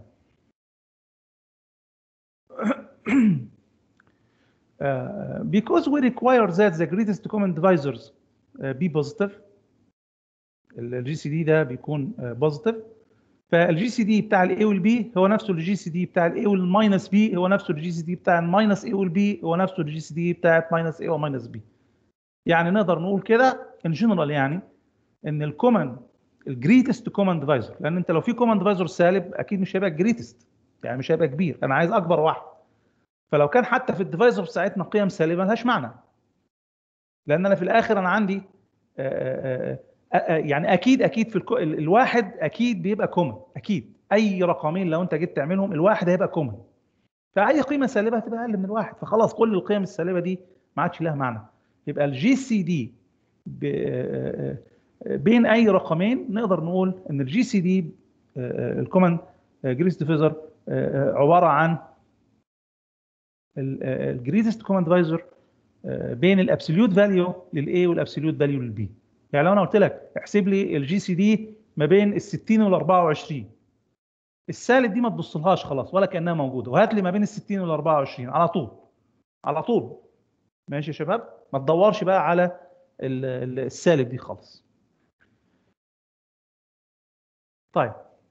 Speaker 1: Uh, because we require that the greatest common divisors uh, be positive الجي سي دي ده بيكون بوزيتيف فالجي سي دي بتاع الاي والبي هو نفسه الجي سي دي بتاع الاي والماينس بي هو نفسه الجي سي دي بتاع الماينس اي والبي هو نفسه الجي سي دي بتاعت ماينس اي وماينس بي يعني نقدر نقول كده ان جنرال يعني ان الكومن الجريتست كومن ديفايزر لان انت لو في كومن ديفايزر سالب اكيد مش هيبقى جريتست يعني مش هيبقى كبير انا عايز اكبر واحد فلو كان حتى في الديفايزر بتاعتنا قيم سالبه ملهاش معنى لان انا في الاخر انا عندي يعني اكيد اكيد في الكو... الواحد اكيد بيبقى كومن اكيد اي رقمين لو انت جيت تعملهم الواحد هيبقى كومن فاي قيمه سالبه هتبقى اقل من الواحد فخلاص كل القيم السالبه دي ما عادش لها معنى يبقى الجي سي دي بين اي رقمين نقدر نقول ان الجي سي دي الكومن جريس ديفيزر عباره عن الجريتست كومن ديفايزر بين الابسوليوت فاليو للاي والابسوليوت فاليو للبي يعني لو انا قلت لك احسب لي الجي سي دي ما بين ال 60 وال 24 السالب دي ما تبصلهاش خلاص ولا كانها موجوده وهات لي ما بين ال 60 وال 24 على طول على طول ماشي يا شباب ما تدورش بقى على السالب دي خالص طيب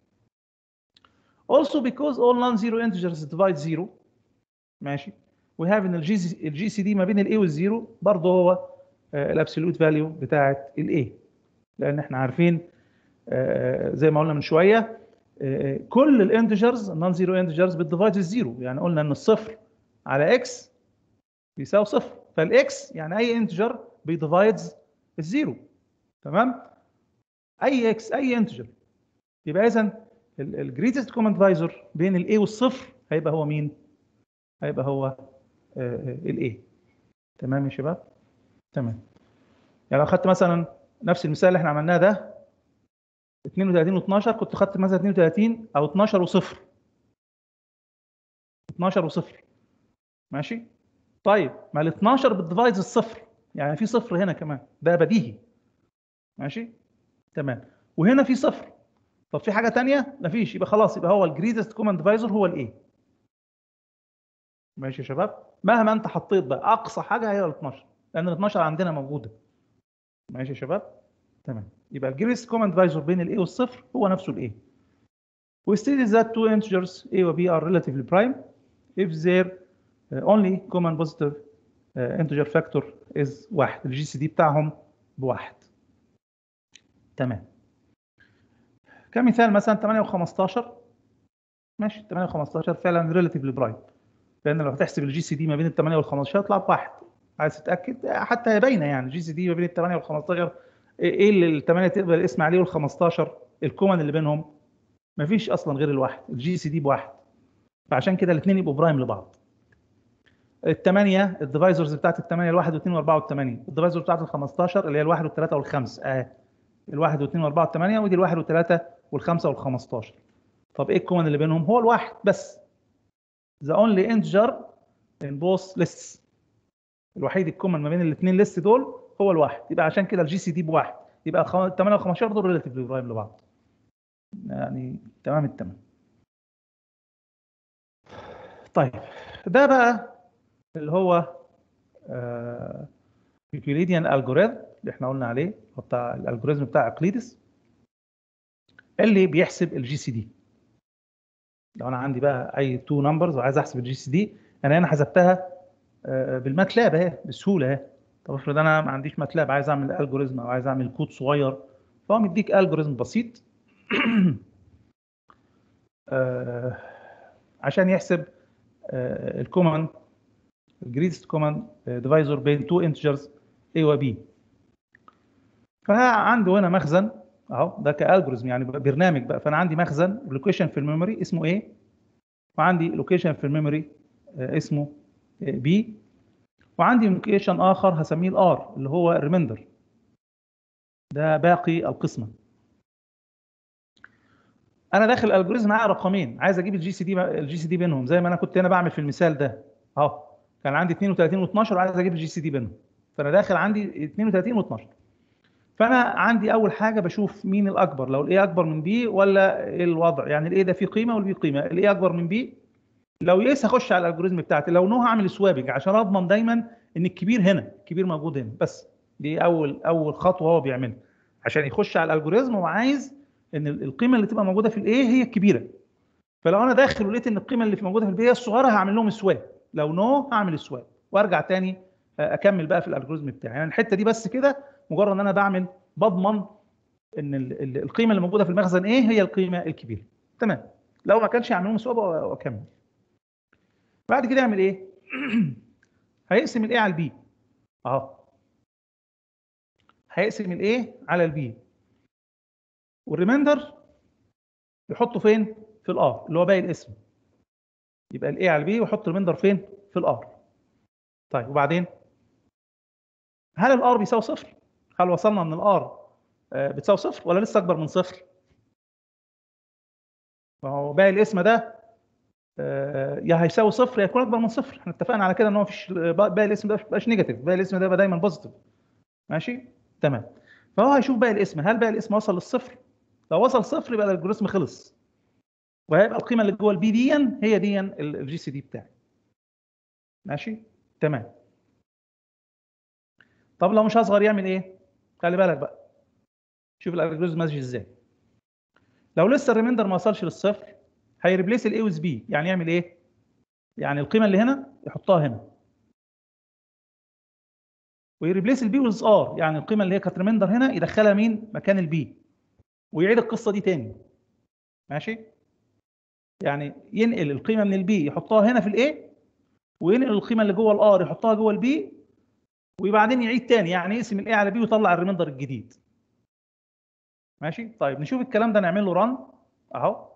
Speaker 1: also because all non-zero integers divide zero ماشي we have ان الجي الجي سي دي ما بين الاي والزيرو برضه هو الابسولوت فاليو بتاعه الاي لان احنا عارفين زي ما قلنا من شويه كل الانتجرز نون زيرو انتجرز بتديفايد الزيرو يعني قلنا ان الصفر على اكس بيساوي صفر فالاكس يعني اي انتجر بيديفايدز الزيرو تمام اي اكس اي انتجر يبقى اذا الجريتست كومن ديفايزر بين الاي والصفر هيبقى هو مين هيبقى هو الاي تمام يا شباب تمام يعني لو خدت مثلا نفس المثال اللي احنا عملناه ده 32 و12 كنت خدت مثلا 32 او 12 وصفر 12 وصفر ماشي طيب ما ال 12 بتديفايز الصفر يعني في صفر هنا كمان ده بديهي ماشي تمام وهنا في صفر طب في حاجه ثانيه مفيش يبقى خلاص يبقى هو الجريتست كومن ديفايزر هو الايه ماشي يا شباب مهما انت حطيت بقى اقصى حاجه هي ال 12 لان ال 12 عندنا موجوده ماشي يا شباب تمام يبقى الجريتست كومن ديفايزر بين الاي والصفر هو نفسه الايه We stated that two integers a و b are relatively prime if their uh, only common positive uh, integer factor is واحد الجي سي دي بتاعهم بواحد تمام كمثال مثلا 8 و15 ماشي 8 و15 فعلا ريلاتيفلي برايم لان لو هتحسب الجي سي دي ما بين ال 8 وال 15 يطلع بواحد عايز تتاكد حتى هي باينه يعني الجي سي دي ما بين ال 8 وال 15 ايه اللي ال 8 تقبل الاسم عليه وال 15 الكومن اللي بينهم ما فيش اصلا غير الواحد الجي سي دي بواحد فعشان كده الاثنين يبقوا برايم لبعض الثمانية الديفايزرز بتاعت الثمانية الواحد واثنين واربعة والثمانية الديفايزر بتاعت ال 15 اللي هي الواحد والثلاثة والخمس اه الواحد واثنين واربعة والثمانية ودي الواحد والثلاثة والخمسة وال 15 طب ايه الكومن اللي بينهم هو الواحد بس the only integer in both lists الوحيد الكومن ما بين الاثنين ليست دول هو الواحد يبقى عشان كده الجي سي دي بواحد يبقى 8 و 15 دول ريلاتيفلي قريب لبعض يعني تمام التمام طيب ده بقى اللي هو يوكليديان الجوريثم اللي احنا قلنا عليه هو بتاع الالجوريزم بتاع اقليدس اللي بيحسب الجي سي دي لو انا عندي بقى اي تو نمبرز وعايز احسب الجي سي دي انا هنا حسبتها بالماتلاب اهي بسهوله اهي طب افرض انا ما عنديش ماتلاب عايز اعمل الجوريزم او عايز اعمل كود صغير فهو مديك الجوريزم بسيط آه عشان يحسب آه الكومن الجريتست كومن ديفايزر بين تو انتجرز A و B فعنده هنا مخزن اهو ده كالجوريزم يعني برنامج بقى فانا عندي مخزن لوكيشن في الميموري اسمه A وعندي لوكيشن في الميموري آه اسمه B وعندي لوكيشن اخر هسميه الار اللي هو الريميندر ده باقي القسمه انا داخل الالجوريزم معايا رقمين عايز اجيب الجي سي دي الجي سي دي بينهم زي ما انا كنت هنا بعمل في المثال ده اهو كان عندي 32 و12 وعايز اجيب الجي سي دي بينهم فانا داخل عندي 32 و12 فانا عندي اول حاجه بشوف مين الاكبر لو الاي اكبر من بي ولا ايه الوضع يعني الاي ده فيه قيمه والبي قيمه الاي اكبر من بي لو يس هخش على الالجوريزم بتاعتي لو نو هعمل سوابنج عشان اضمن دايما ان الكبير هنا الكبير موجود هنا بس دي اول اول خطوه هو بيعملها عشان يخش على الالجوريزم وعايز ان القيمه اللي تبقى موجوده في الايه هي الكبيره فلو انا داخل ولقيت ان القيمه اللي في موجوده في البي هي الصغيره هعمل لهم سواب لو نو هعمل سواب وارجع تاني اكمل بقى في الالجوريزم بتاعي يعني الحته دي بس كده مجرد ان انا بعمل بضمن ان القيمه اللي موجوده في المخزن ايه هي القيمه الكبيره تمام لو ما كانش يعمل لهم سواب واكمل بعد كده يعمل ايه هيقسم الايه على البي اهو هيقسم الايه على البي والريمايندر يحطه فين في الار اللي هو باقي الاسم يبقى الاي على البي ويحط الريمايندر فين في الار طيب وبعدين هل الار بيساوي صفر هل وصلنا ان الار بتساوي صفر ولا لسه اكبر من صفر ما هو باقي الاسم ده آه، يا هيساوي صفر يا يكون اكبر من صفر احنا اتفقنا على كده ان هو مفيش باقي الاسم ده ما بيبقاش نيجاتيف باقي الاسم ده يبقى دايما بوزيتيف ماشي تمام فهو هيشوف باقي الاسم هل باقي الاسم وصل للصفر لو وصل صفر يبقى الالجوريزم خلص وهيبقى القيمه اللي جوه البي دي هي دي الجي سي دي بتاعي ماشي تمام طب لو مش هصغر يعمل ايه خلي بالك بقى شوف الالجوريزم ماشي ازاي لو لسه الريميندر ما وصلش للصفر هيريبليس الاي ويز بي يعني يعمل ايه يعني القيمه اللي هنا يحطها هنا ويريبليس البي ويز ار يعني القيمه اللي هي كانت ريميندر هنا يدخلها مين مكان البي ويعيد القصه دي تاني ماشي يعني ينقل القيمه من البي يحطها هنا في الاي وينقل القيمه اللي جوه الار يحطها جوه البي وبعدين يعيد تاني يعني يقسم الاي على بي ويطلع الريميندر الجديد ماشي طيب نشوف الكلام ده نعمل له ران اهو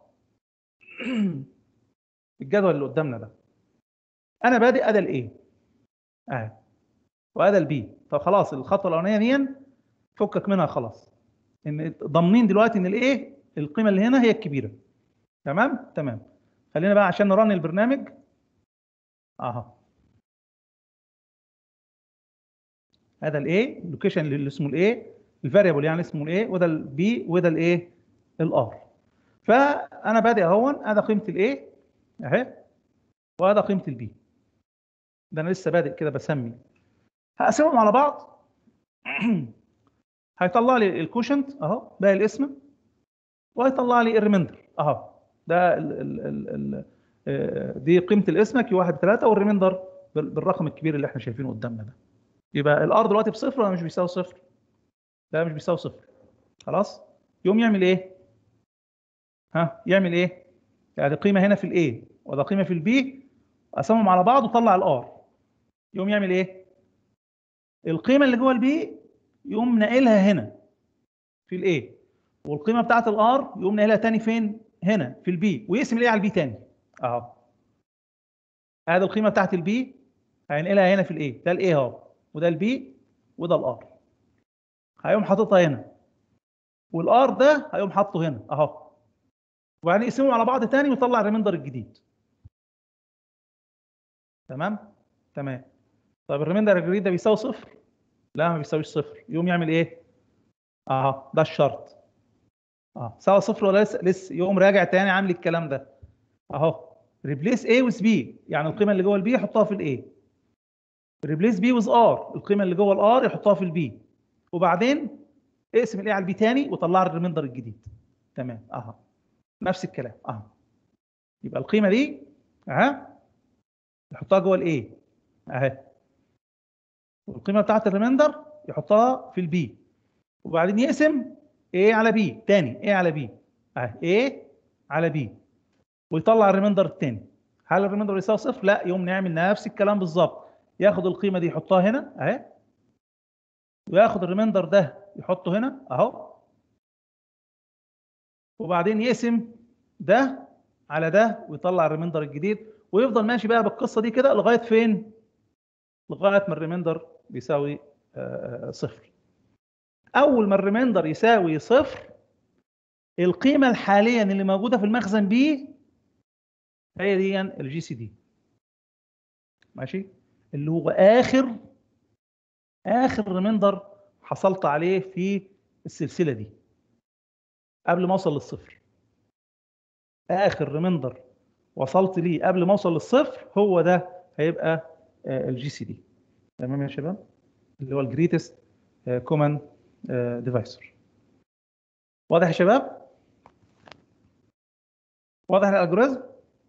Speaker 1: الجدول اللي قدامنا ده انا بادئ ادى الايه اهي وادى البي طب خلاص الخطوه الاولانيه دي فكك منها خلاص ان ضامنين دلوقتي ان الايه القيمه اللي هنا هي الكبيره تمام تمام خلينا بقى عشان نرن البرنامج اها هذا الايه اللوكيشن اللي اسمه الايه الفاريبل يعني اسمه الايه وده البي وده الايه الار فانا بادئ اهون ادي قيمه الايه اهي وادي قيمه البي ده انا لسه بادئ كده بسمي هقسمهم على بعض هيطلع لي الكوشنت اهو باقي الاسم وهيطلع لي الريميندر اهو ده ال ال ال ال دي قيمه الاسم كيو 1 3 والريميندر بالرقم الكبير اللي احنا شايفينه قدامنا ده يبقى الار دلوقتي بصفر ولا مش بيساوي صفر؟ لا مش بيساوي صفر خلاص يقوم يعمل ايه؟ ها يعمل ايه؟ يعني قيمه هنا في الاي وده قيمه في البي قسمهم على بعض وطلع الار يقوم يعمل ايه؟ القيمه اللي جوه البي يقوم ناقلها هنا في الاي والقيمه بتاعت الار يقوم ناقلها تاني فين؟ هنا في البي ويقسم الاي على البي تاني اهو ادي القيمه بتاعت البي هينقلها هنا في الاي ده الاي اهو وده البي وده الار هيقوم حاططها هنا والار ده هيقوم حاطه هنا اهو وبعدين يقسمهم على بعض تاني ويطلع الريميندر الجديد تمام تمام طيب الريميندر الجديد ده بيساوي صفر لا ما بيساويش صفر يقوم يعمل ايه اهو ده الشرط اه ساوى صفر ولا لسه لسه يقوم راجع تاني عامل الكلام ده اهو ريبليس A وذ B يعني القيمه اللي جوه البي يحطها في الاي ريبليس بي وذ ار القيمه اللي جوه الار يحطها في البي وبعدين اقسم الاي على البي تاني وطلع الريميندر الجديد تمام اهو نفس الكلام اهو يبقى القيمه دي اها يحطها جوه الاي اهي والقيمه بتاعت الريميندر يحطها في البي وبعدين يقسم A على B تاني A على B اهي A على B ويطلع الريميندر التاني هل الريميندر يساوي صفر؟ لا يقوم نعمل نفس الكلام بالظبط ياخد القيمه دي يحطها هنا اهي وياخد الريميندر ده يحطه هنا اهو وبعدين يقسم ده على ده ويطلع الريميندر الجديد ويفضل ماشي بقى بالقصه دي كده لغايه فين؟ لغايه ما الريميندر بيساوي آه صفر. اول ما الريميندر يساوي صفر القيمه الحاليا اللي موجوده في المخزن بي هي دي الجي سي دي ماشي اللي هو اخر اخر ريميندر حصلت عليه في السلسله دي قبل ما اوصل للصفر اخر ريميندر وصلت ليه قبل ما اوصل للصفر هو ده هيبقى الجي سي دي تمام يا شباب اللي هو الجريتست كومن ديفايسر واضح يا شباب واضح الالجوريزم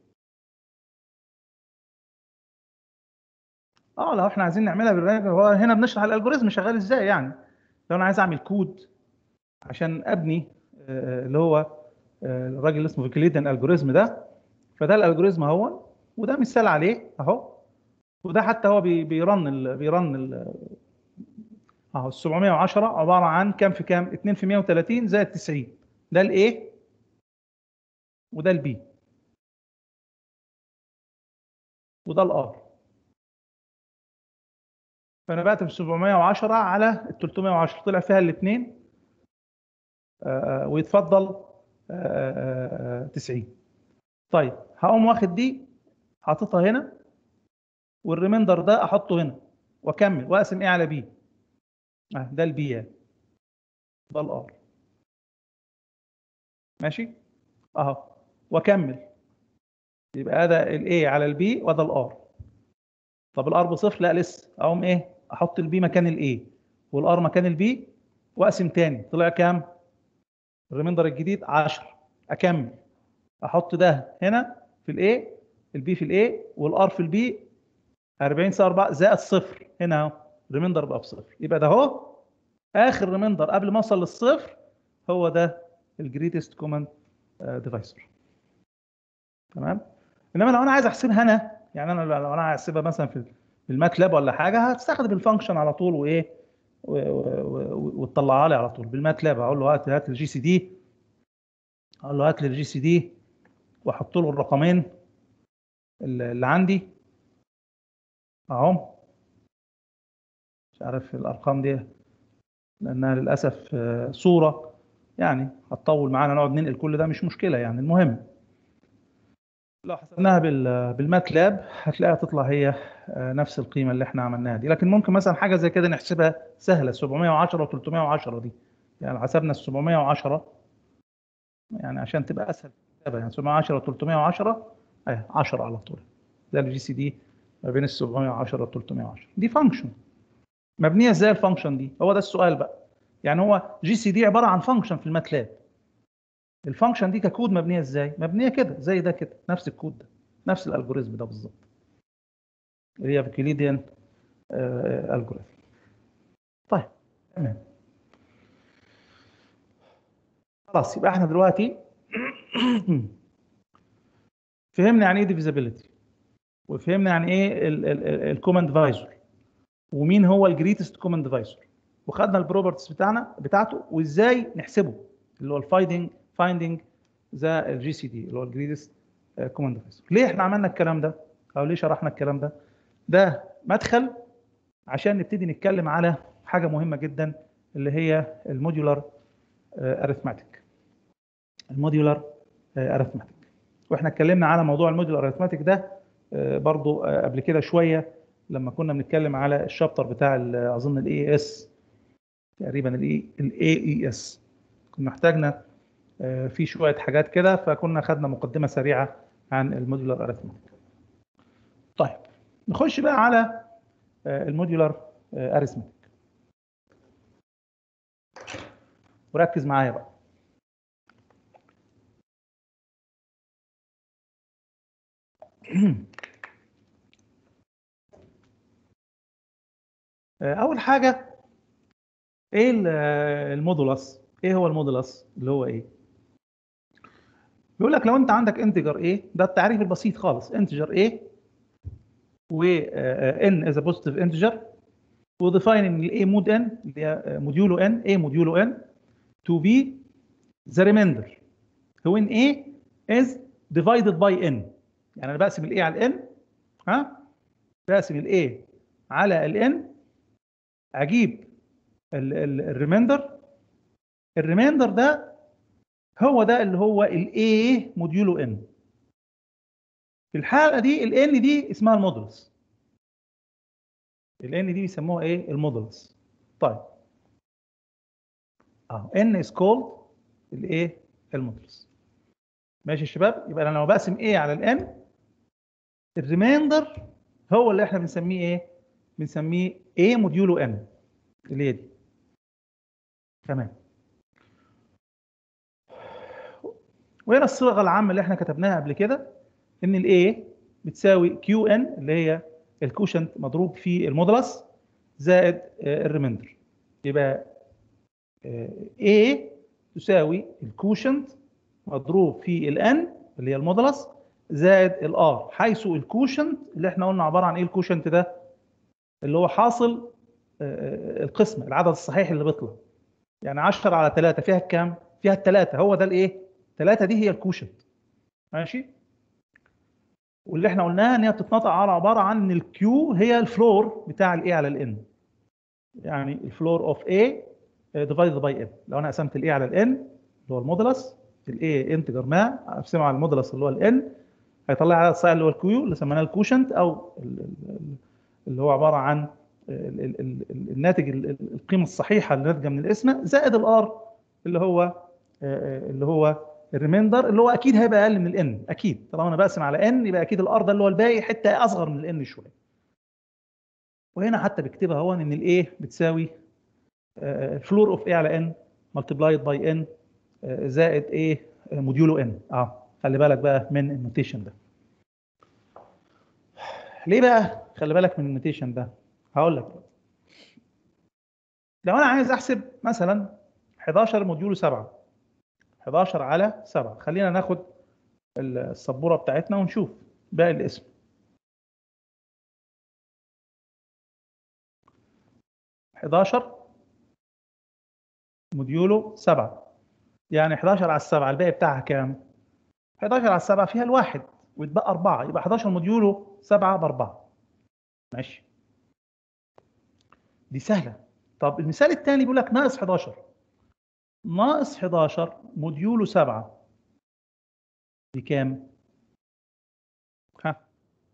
Speaker 1: اه لو احنا عايزين نعملها بالرجل هو هنا بنشرح الالجوريزم شغال ازاي يعني لو انا عايز اعمل كود عشان ابني آه اللي هو آه الراجل اللي اسمه فيكليدن الجوريزم ده فده الالجوريزم اهو وده مثال عليه اهو وده حتى هو بي بيرن ال بيرن ال اهو ال 710 عباره عن كام في كام 2 في 130 زائد 90 ده الايه وده البي وده الار فانا بقت ب 710 على ال 310 طلع فيها الاثنين ويتفضل آه، آه، 90 طيب هقوم واخد دي حاططها هنا والريميندر ده احطه هنا واكمل واقسم ايه على بي آه، ده البي ده الار ماشي اهو واكمل يبقى ده الاي على البي وده الار طب الار بصفر لا لسه اقوم ايه احط البي مكان الاي والار مكان البي واقسم تاني طلع كام الريميندر الجديد 10 اكمل احط ده هنا في الاي البي في الاي والار في البي 40 سالب 4 زائد صفر هنا اهو الريميندر بقى بصفر يبقى ده اهو اخر ريميندر قبل ما اوصل للصفر هو ده الجريتست كومن ديفايسر تمام انما لو انا عايز احسبها انا يعني انا لو انا عايز احسبها مثلا في في الماتلاب ولا حاجه هستخدم الفانكشن على طول وايه و- و- و- وتطلعها لي على طول بالماتلاب اقول له هات هات الجي سي دي اقول له هات لي الجي سي دي واحط له الرقمين اللي اللي عندي اهو مش عارف الارقام دي لانها للاسف آه، صوره يعني هتطول معانا نقعد ننقل كل ده مش مشكله يعني المهم لو حسبناها بال- بالماتلاب هتلاقيها تطلع هي آه، نفس القيمه اللي احنا عملناها دي لكن ممكن مثلا حاجه زي كده نحسبها سهله 710 و310 دي يعني لو حسبنا ال 710 يعني عشان تبقى اسهل في الكتابه يعني 710 و310 اهي 10 على طول ده الجي سي دي ما بين ال 710 و 310 دي فانكشن مبنيه ازاي الفانكشن دي هو ده السؤال بقى يعني هو جي سي دي عباره عن فانكشن في الماتلاب الفانكشن دي ككود مبنيه ازاي مبنيه كده زي ده كده نفس الكود ده نفس الالجوريزم ده بالظبط اللي هي فيكيليديان الجوريزم طيب تمام خلاص يبقى احنا دلوقتي فهمنا يعني ايه ديفيزابيلتي وفهمنا يعني ايه الكوماند فايزر ومين هو الجريتست كوماند فايزر وخدنا البروبرتيز بتاعنا بتاعته وازاي نحسبه اللي هو الفايندنج فايندنج ذا الجي سي دي اللي هو الجريتست كوماند فايزر ليه احنا عملنا الكلام ده او ليه شرحنا الكلام ده ده مدخل عشان نبتدي نتكلم على حاجه مهمه جدا اللي هي الموديولار اريثماتيك الموديولار اريثماتيك واحنا اتكلمنا على موضوع الموديولار اريثماتيك ده آه، برضو آه، قبل كده شويه لما كنا بنتكلم على الشابتر بتاع ال- اظن الاي اس تقريبا الاي الاي اي اس كنا احتاجنا آه، في شويه حاجات كده فكنا خدنا مقدمه سريعه عن الموديولار اريثماتيك طيب نخش بقى على آه، الموديولار اريثماتيك وركز معايا بقى اول حاجه ايه ال- المودولس ايه هو المودولس اللي هو ايه بيقول لك لو انت عندك انتجر ايه ده التعريف البسيط خالص انتجر ايه و ان از بوزيتيف انتجر وديفايننج الاي مود ان اللي هي موديولو ان ايه موديولو ان to be the remainder when a is divided by n يعني انا بقسم الاي على الان ها بقسم الاي على الان اجيب الريميندر الريميندر ده هو ده اللي هو الاي موديولو ان في الحاله دي الان دي اسمها المودلس الان دي بيسموها ايه المودلس طيب اهو ان از كولد الايه المودلس ماشي يا شباب يبقى انا لما بقسم ايه على الان الريميندر هو اللي احنا بنسميه ايه بنسميه ايه موديولو ان اللي هي دي تمام وهنا الصيغه العامه اللي احنا كتبناها قبل كده ان الاي بتساوي كيو ان اللي هي الكوشنت مضروب في المودلس زائد آه، الريميندر يبقى A تساوي الكوشنت مضروب في الان اللي هي المودلس زائد الار حيث الكوشنت اللي احنا قلنا عباره عن ايه الكوشنت ده اللي هو حاصل آه، القسمه العدد الصحيح اللي بيطلع يعني 10 على 3 فيها كام فيها الثلاثه هو ده الايه الثلاثه دي هي الكوشنت ماشي واللي احنا قلناها ان هي بتتنطق على عباره عن ان الكيو هي الفلور بتاع الاي على الان يعني الفلور اوف A ديفايدد باي n لو انا قسمت الاي على الان اللي هو المودولس الاي انتجر ما اقسمه على المودولس اللي هو الان هيطلع على الصاع اللي هو الكيو اللي سميناه الكوشنت او ال- ال- اللي هو عباره عن ال- ال- ال- الناتج ال- ال- القيمه الصحيحه اللي ناتجه من القسمه زائد الار اللي هو اللي هو الريميندر اللي هو اكيد هيبقى اقل من الان اكيد طالما انا بقسم على ان يبقى اكيد الار ده اللي هو الباقي حته اصغر من الان شويه وهنا حتى بكتبها هو ان الايه بتساوي فلور اوف ايه على ان ملتبلايد باي ان زائد ايه موديولو ان اه خلي بالك بقى من النوتيشن ده ليه بقى خلي بالك من النوتيشن ده هقول لك لو انا عايز احسب مثلا 11 موديولو 7 11 على 7 خلينا ناخد السبوره بتاعتنا ونشوف باقي الاسم حداشر موديولو 7 يعني 11 على السبعة الباقي بتاعها كام؟ 11 على السبعة فيها الواحد ويتبقى 4 يبقى 11 موديولو 7 ب 4 ماشي دي سهلة طب المثال الثاني بيقول لك ناقص 11 ناقص 11 موديولو 7 بكام؟ ها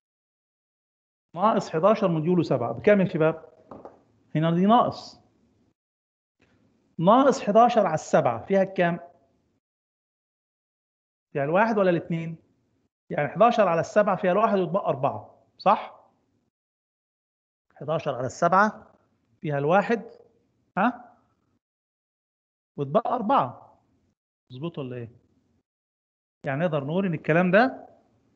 Speaker 1: ناقص 11 موديولو 7 بكام يا شباب؟ هنا دي ناقص ناقص 11 على السبعة فيها كام؟ فيها الواحد ولا الاثنين؟ يعني 11 على السبعة فيها الواحد وتبقى أربعة صح؟ 11 على السبعة فيها الواحد ها؟ وتبقى أربعة مظبوط ولا إيه؟ يعني نقدر نقول إن الكلام ده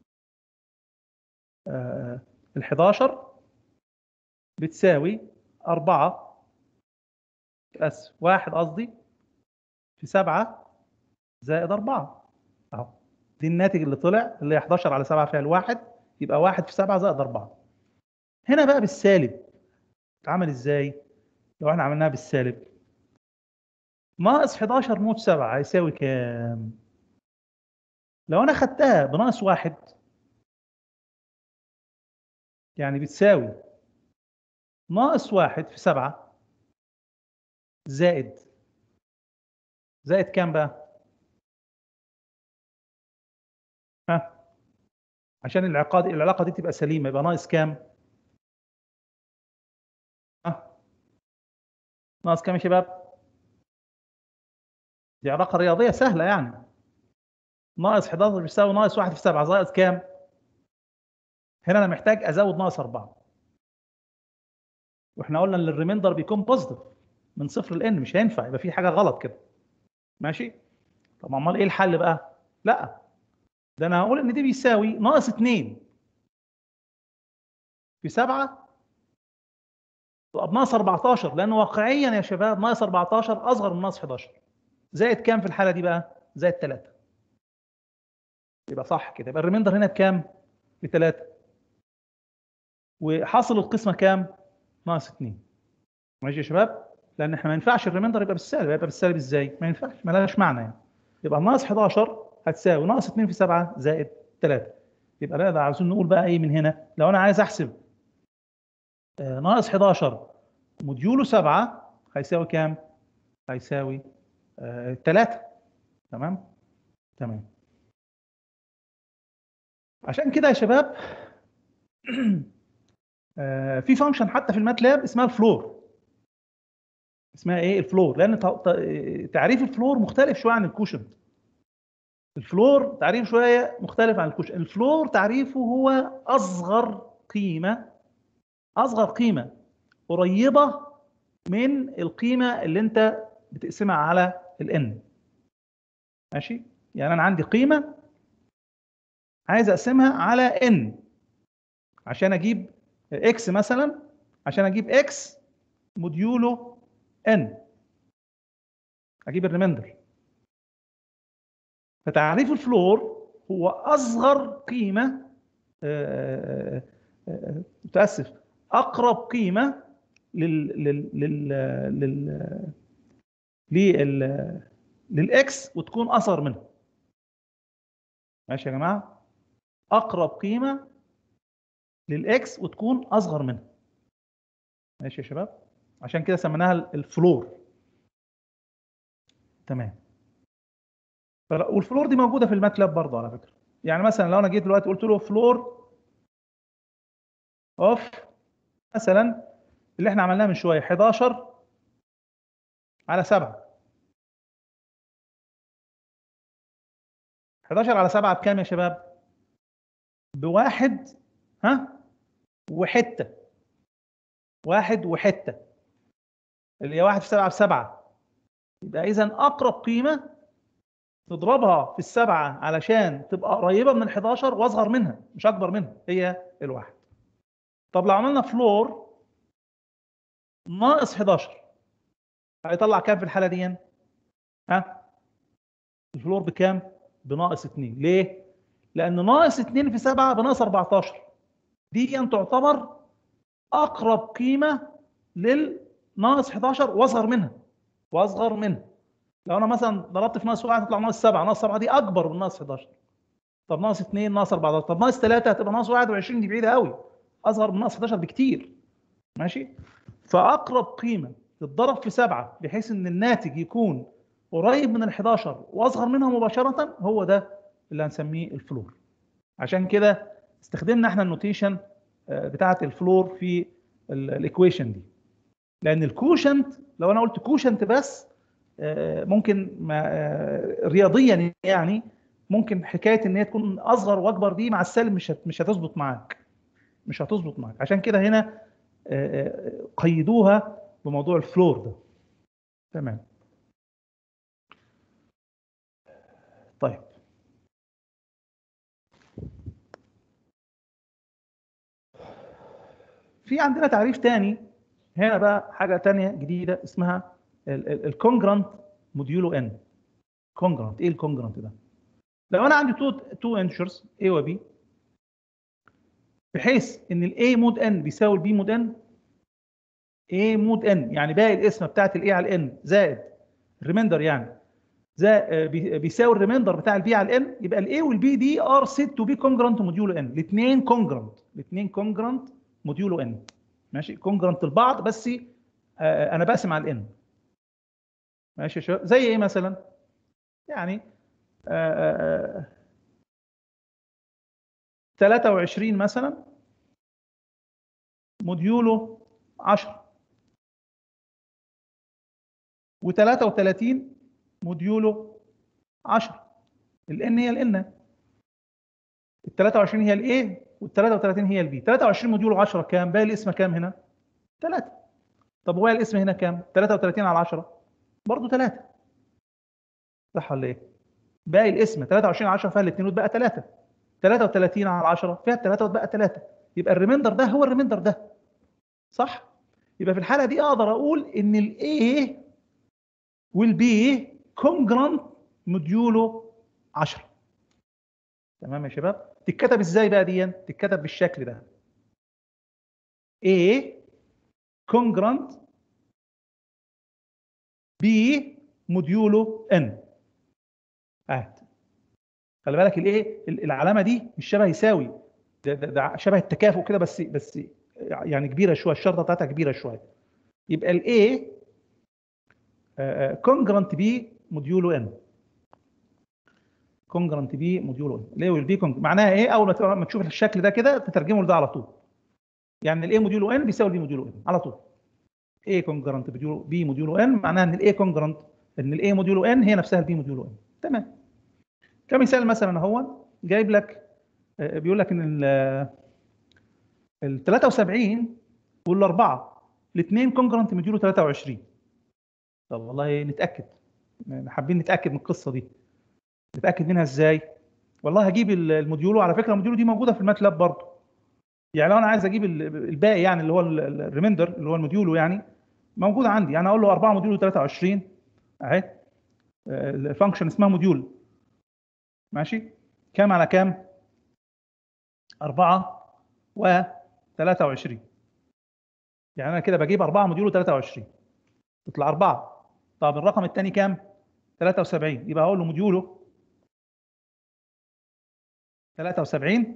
Speaker 1: آه ال 11 بتساوي أربعة أسف واحد قصدي في سبعة زائد أربعة أهو دي الناتج اللي طلع اللي هي 11 على 7 فيها الواحد يبقى واحد في 7 زائد 4 هنا بقى بالسالب اتعمل ازاي؟ لو احنا عملناها بالسالب ناقص 11 موت 7 هيساوي كام؟ لو انا خدتها بناقص واحد يعني بتساوي ناقص واحد في 7 زائد زائد كام بقى؟ ها عشان العلاقه دي العلاقه دي تبقى سليمه يبقى ناقص كام؟ ها ناقص كام يا شباب؟ دي علاقه رياضيه سهله يعني ناقص 11 بيساوي ناقص 1 في 7 زائد كام؟ هنا انا محتاج ازود ناقص 4 واحنا قلنا ان الريميندر بيكون بوزيتيف من صفر لان مش هينفع يبقى في حاجه غلط كده ماشي طب امال ايه الحل بقى لا ده انا هقول ان دي بيساوي ناقص 2 في 7 تبقى بناقص 14 لان واقعيا يا شباب ناقص 14 اصغر من ناقص 11 زائد كام في الحاله دي بقى زائد 3 يبقى صح كده يبقى الريميندر هنا بكام بثلاثة وحاصل القسمة كام ناقص 2 ماشي يا شباب لان احنا ما ينفعش الريميندر يبقى بالسالب يبقى بالسالب ازاي ما ينفعش ما لهاش معنى يعني يبقى ناقص 11 هتساوي ناقص 2 في 7 زائد 3 يبقى لا ده عاوزين نقول بقى ايه من هنا لو انا عايز احسب آه ناقص 11 موديوله 7 هيساوي كام هيساوي آه 3 تمام تمام عشان كده يا شباب آه في فانكشن حتى في الماتلاب اسمها الفلور اسمها ايه الفلور لان تعريف الفلور مختلف شويه عن الكوشنت الفلور تعريف شويه مختلف عن الكوشنت الفلور تعريفه هو اصغر قيمه اصغر قيمه قريبه من القيمه اللي انت بتقسمها على الان ماشي يعني انا عندي قيمه عايز اقسمها على ان عشان اجيب اكس مثلا عشان اجيب اكس موديولو ان اجيب الريمندر فتعريف الفلور هو اصغر قيمه متاسف اقرب قيمه لل لل لل لل لل للاكس وتكون اصغر منها ماشي يا جماعه اقرب قيمه للاكس وتكون اصغر منها ماشي يا شباب عشان كده سميناها الفلور تمام والفلور دي موجوده في الماتلاب برضه على فكره يعني مثلا لو انا جيت دلوقتي قلت له فلور اوف مثلا اللي احنا عملناه من شويه 11 على 7 11 على 7 بكام يا شباب؟ بواحد ها وحته واحد وحته اللي هي واحد في 7 بسبعة يبقى اذا اقرب قيمه تضربها في السبعه علشان تبقى قريبه من ال 11 واصغر منها مش اكبر منها هي الواحد طب لو عملنا فلور ناقص 11 هيطلع كام في الحاله دي ها الفلور بكام بناقص 2 ليه لان ناقص 2 في 7 بناقص 14 دي أن تعتبر اقرب قيمه للناقص 11 واصغر منها واصغر منها لو انا مثلا ضربت في ناقص 1 تطلع ناقص 7 ناقص 7 دي اكبر من ناقص 11 طب ناقص 2 ناقص 14 طب ناقص 3 هتبقى ناقص 21 دي بعيده قوي اصغر من ناقص 11 بكتير ماشي فاقرب قيمه تتضرب في 7 بحيث ان الناتج يكون قريب من ال 11 واصغر منها مباشره هو ده اللي هنسميه الفلور عشان كده استخدمنا احنا النوتيشن بتاعه الفلور في الايكويشن دي لان الكوشنت لو انا قلت كوشنت بس ممكن ما رياضيا يعني ممكن حكايه ان هي تكون اصغر واكبر دي مع السالب مش مش هتظبط معاك مش هتظبط معاك عشان كده هنا قيدوها بموضوع الفلور ده تمام طيب في عندنا تعريف تاني هنا بقى حاجه تانية جديده اسمها الكونجرانت موديولو ان كونجرانت ايه الكونجرانت ده لو انا عندي تو تو انشرز A و B بحيث ان الاي مود ان بيساوي البي مود ان A مود ان يعني باقي القسمه بتاعت الاي على الان زائد الريميندر يعني زائد بيساوي الريميندر بتاع البي على الان يبقى الاي والبي دي ار سيت تو بي كونجرانت موديولو ان الاثنين كونجرانت الاثنين كونجرانت موديولو ان ماشي كونجرانت لبعض بس آه انا بقسم على الان ماشي يا شباب زي ايه مثلا يعني آه آه 23 مثلا موديولو 10 و33 موديولو 10 الان هي الان ال 23 هي الايه وال 33 هي البي 23 موديولو 10 كام باقي الاسم كام هنا 3 طب وباقي الاسم هنا كام 33 على 10 برضه 3 صح ولا ايه باقي الاسم 23 على 10 فيها الاثنين وتبقى 3 33 على 10 فيها الثلاثه وتبقى 3 يبقى الريميندر ده هو الريميندر ده صح يبقى في الحاله دي اقدر اقول ان الاي والبي كونجرانت موديولو 10 تمام يا شباب تتكتب ازاي بقى دي تتكتب بالشكل ده A كونجرانت B موديولو N اهت خلي بالك الايه العلامه دي مش شبه يساوي ده, ده, ده شبه التكافؤ كده بس بس يعني كبيره شويه الشرطه بتاعتها كبيره شويه يبقى الاي كونجرانت بي موديولو ان كونجرانت بي موديولو ان الاي والبي معناها ايه اول ما تشوف الشكل ده كده تترجمه لده على طول يعني الاي موديولو ان بيساوي البي موديولو ان على طول اي كونجرانت بي موديولو ان معناها ان الاي كونجرانت ان الاي موديولو ان هي نفسها البي موديولو ان تمام كمثال مثلا اهو جايب لك بيقول لك ان ال 73 والاربعه الاثنين كونجرانت مديولو 23 طب والله نتاكد حابين نتاكد من القصه دي نتاكد منها ازاي والله هجيب الموديولو على فكره الموديولو دي موجوده في الماتلاب برضه يعني لو انا عايز اجيب الباقي يعني اللي هو الريميندر اللي هو الموديولو يعني موجود عندي يعني اقول له 4 موديولو 23 اهي الفانكشن اسمها موديول ماشي كام على كام 4 و 23 يعني انا كده بجيب 4 موديولو 23 تطلع 4 طب الرقم الثاني كام 73 يبقى هقول له موديوله 73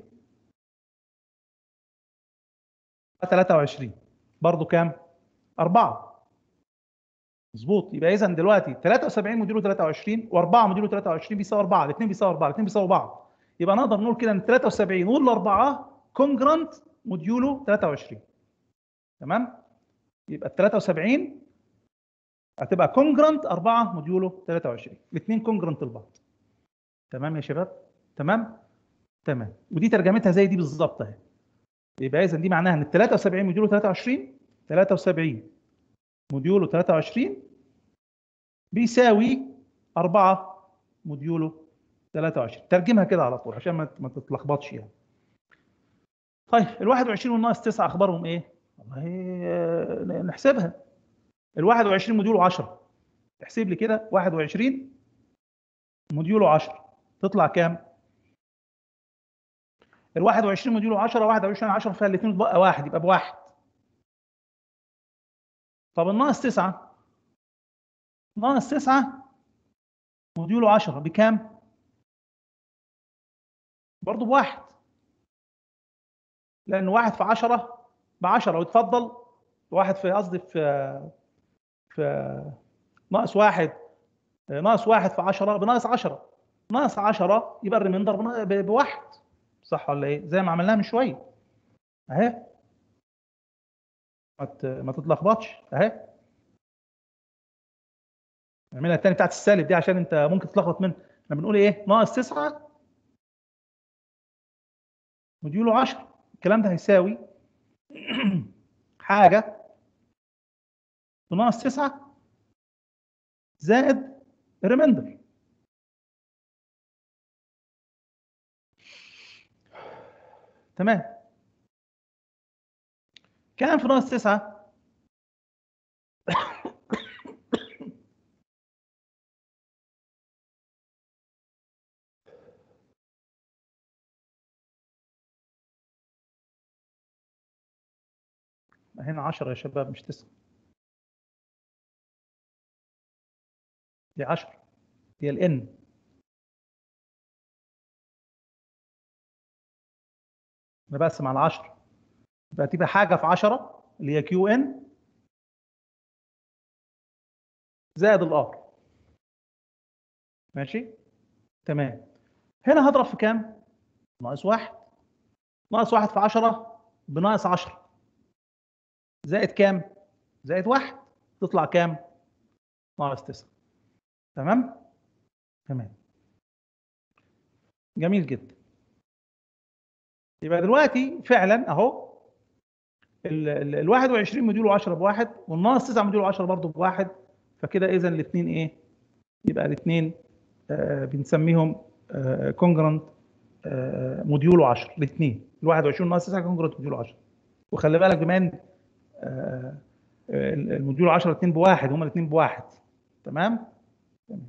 Speaker 1: 23 برضه كام؟ 4 مظبوط يبقى اذا دلوقتي 73 موديوله 23 و4 موديوله 23 بيساوي 4 الاثنين بيساوي 4 الاثنين بيساوي بعض يبقى نقدر نقول كده ان 73 والاربعه كونجرانت موديوله 23 تمام يبقى ال 73 هتبقى كونجرانت 4 موديوله 23 الاثنين كونجرانت لبعض تمام يا شباب تمام تمام ودي ترجمتها زي دي بالظبط اهي يبقى اذا دي معناها ان ال 73 موديوله 23 73 موديوله 23 بيساوي 4 موديوله 23 ترجمها كده على طول عشان ما ما تتلخبطش يعني طيب ال 21 والناقص 9 اخبارهم ايه؟ والله نحسبها ال 21 موديوله 10 احسب لي كده 21 موديوله 10 تطلع كام؟ ال 21 موديوله 10 21 10 فيها الاثنين تبقى واحد يبقى بواحد طب الناقص 9 ناقص 9 موديوله 10 بكام؟ برضه بواحد لان واحد في 10 ب 10 ويتفضل واحد في قصدي في في ناقص واحد ناقص واحد في 10 بناقص 10 ناقص 10 يبقى الريميندر بواحد صح ولا ايه؟ زي ما عملناها من شويه اهي ما ما تتلخبطش اهي نعملها الثانيه بتاعت السالب دي عشان انت ممكن تتلخبط من احنا بنقول ايه؟ ناقص 9 موديوله 10 الكلام ده هيساوي حاجه بناقص 9 زائد ريميندر تمام كام في ناقص 9 هنا 10 يا شباب مش 9 دي 10 هي الان انا بقسم على 10 يبقى تبقى حاجه في 10 اللي هي كيو ان زائد الار ماشي تمام هنا هضرب في كام ناقص واحد ناقص واحد في 10 بناقص 10 زائد كام زائد واحد تطلع كام ناقص 9 تمام تمام جميل جدا يبقى دلوقتي فعلا اهو ال 21 موديول 10 بواحد والناقص 9 موديول 10 برضه بواحد فكده اذا الاثنين ايه؟ يبقى الاثنين آه بنسميهم آه كونجرنت آه موديول 10 الاثنين ال 21 ناقص 9 كونجرنت موديول 10 وخلي بالك بما ان آه الموديول 10 الاثنين بواحد هما الاثنين بواحد تمام؟ تمام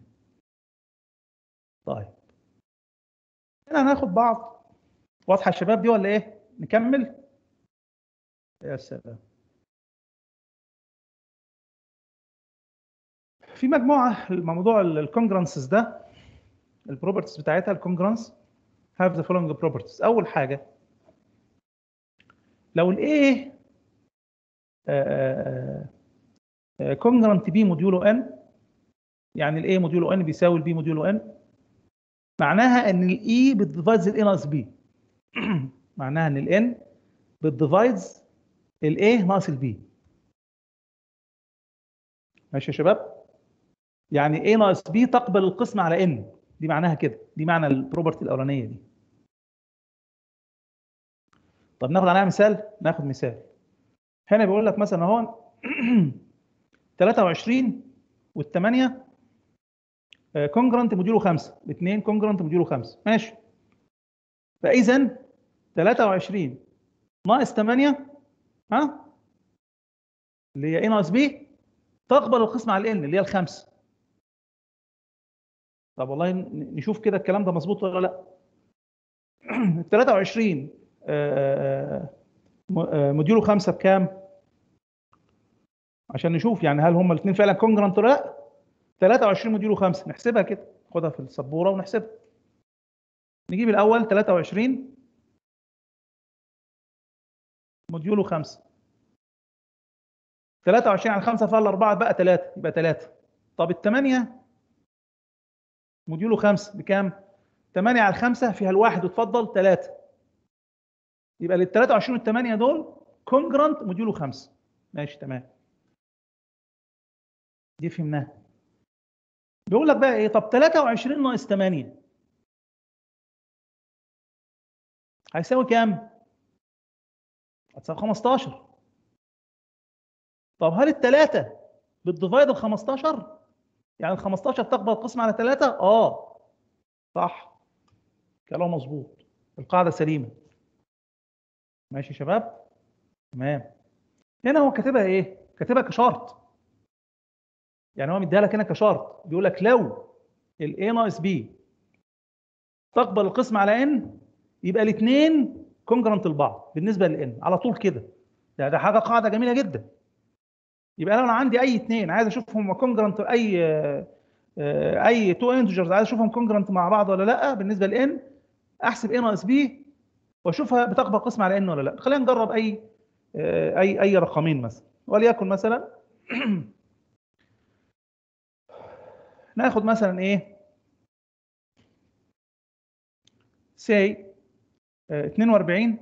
Speaker 1: طيب هنا هناخد بعض واضحه يا شباب دي ولا ايه نكمل يا سلام في مجموعه موضوع الكونجرانسز ده البروبرتيز بتاعتها الكونجرانس have the following properties اول حاجه لو الايه كونجرانت بي موديولو ان يعني الايه موديولو ان بيساوي البي موديولو ان معناها ان الاي بتديفايدز الاي ناقص بي معناها ان الان بتديفايدز الايه ناقص البي ماشي يا شباب يعني ايه ناقص بي تقبل القسمه على ان دي معناها كده دي معنى البروبرتي الاولانيه دي طب ناخد عليها مثال ناخد مثال هنا بيقول لك مثلا اهو 23 وال8 كونجرانت موديولو 5 الاثنين كونجرانت موديولو 5 ماشي فاذا 23 ناقص 8 ها اللي هي ايه ناقص بي تقبل القسمه على الان اللي هي الخمسه طب والله نشوف كده الكلام ده مظبوط ولا لا 23 موديولو 5 بكام عشان نشوف يعني هل هم الاثنين فعلا كونجرانت ولا لا 23 موديوله 5 نحسبها كده خدها في السبوره ونحسبها نجيب الاول 23 موديوله 5 23 على 5 فال 4 بقى 3 يبقى 3 طب ال 8 موديوله 5 بكام 8 على 5 فيها الواحد وتفضل 3 يبقى لل 23 وال 8 دول كونجرانت موديوله 5 ماشي تمام دي فهمناها بيقول لك بقى ايه طب 23 ناقص 8 هيساوي كام هتساوي 15 طب هل الثلاثة بتديفايد ال 15 يعني ال 15 تقبل القسم على 3 اه صح كلام مظبوط القاعدة سليمة ماشي يا شباب تمام هنا هو كاتبها ايه كاتبها كشرط يعني هو مديها لك هنا كشرط بيقول لك لو ال A ناقص B تقبل القسم على N يبقى الاثنين كونجرنت لبعض بالنسبه لN على طول كده ده ده حاجه قاعده جميله جدا يبقى لو انا عندي اي اثنين عايز اشوفهم كونجرنت اي آه، اي تو انتجرز عايز اشوفهم كونجرنت مع بعض ولا لا بالنسبه لN احسب A ناقص B واشوفها بتقبل قسم على N ولا لا خلينا نجرب اي آه، اي اي رقمين مثلا وليكن مثلا ناخد مثلا ايه سي 42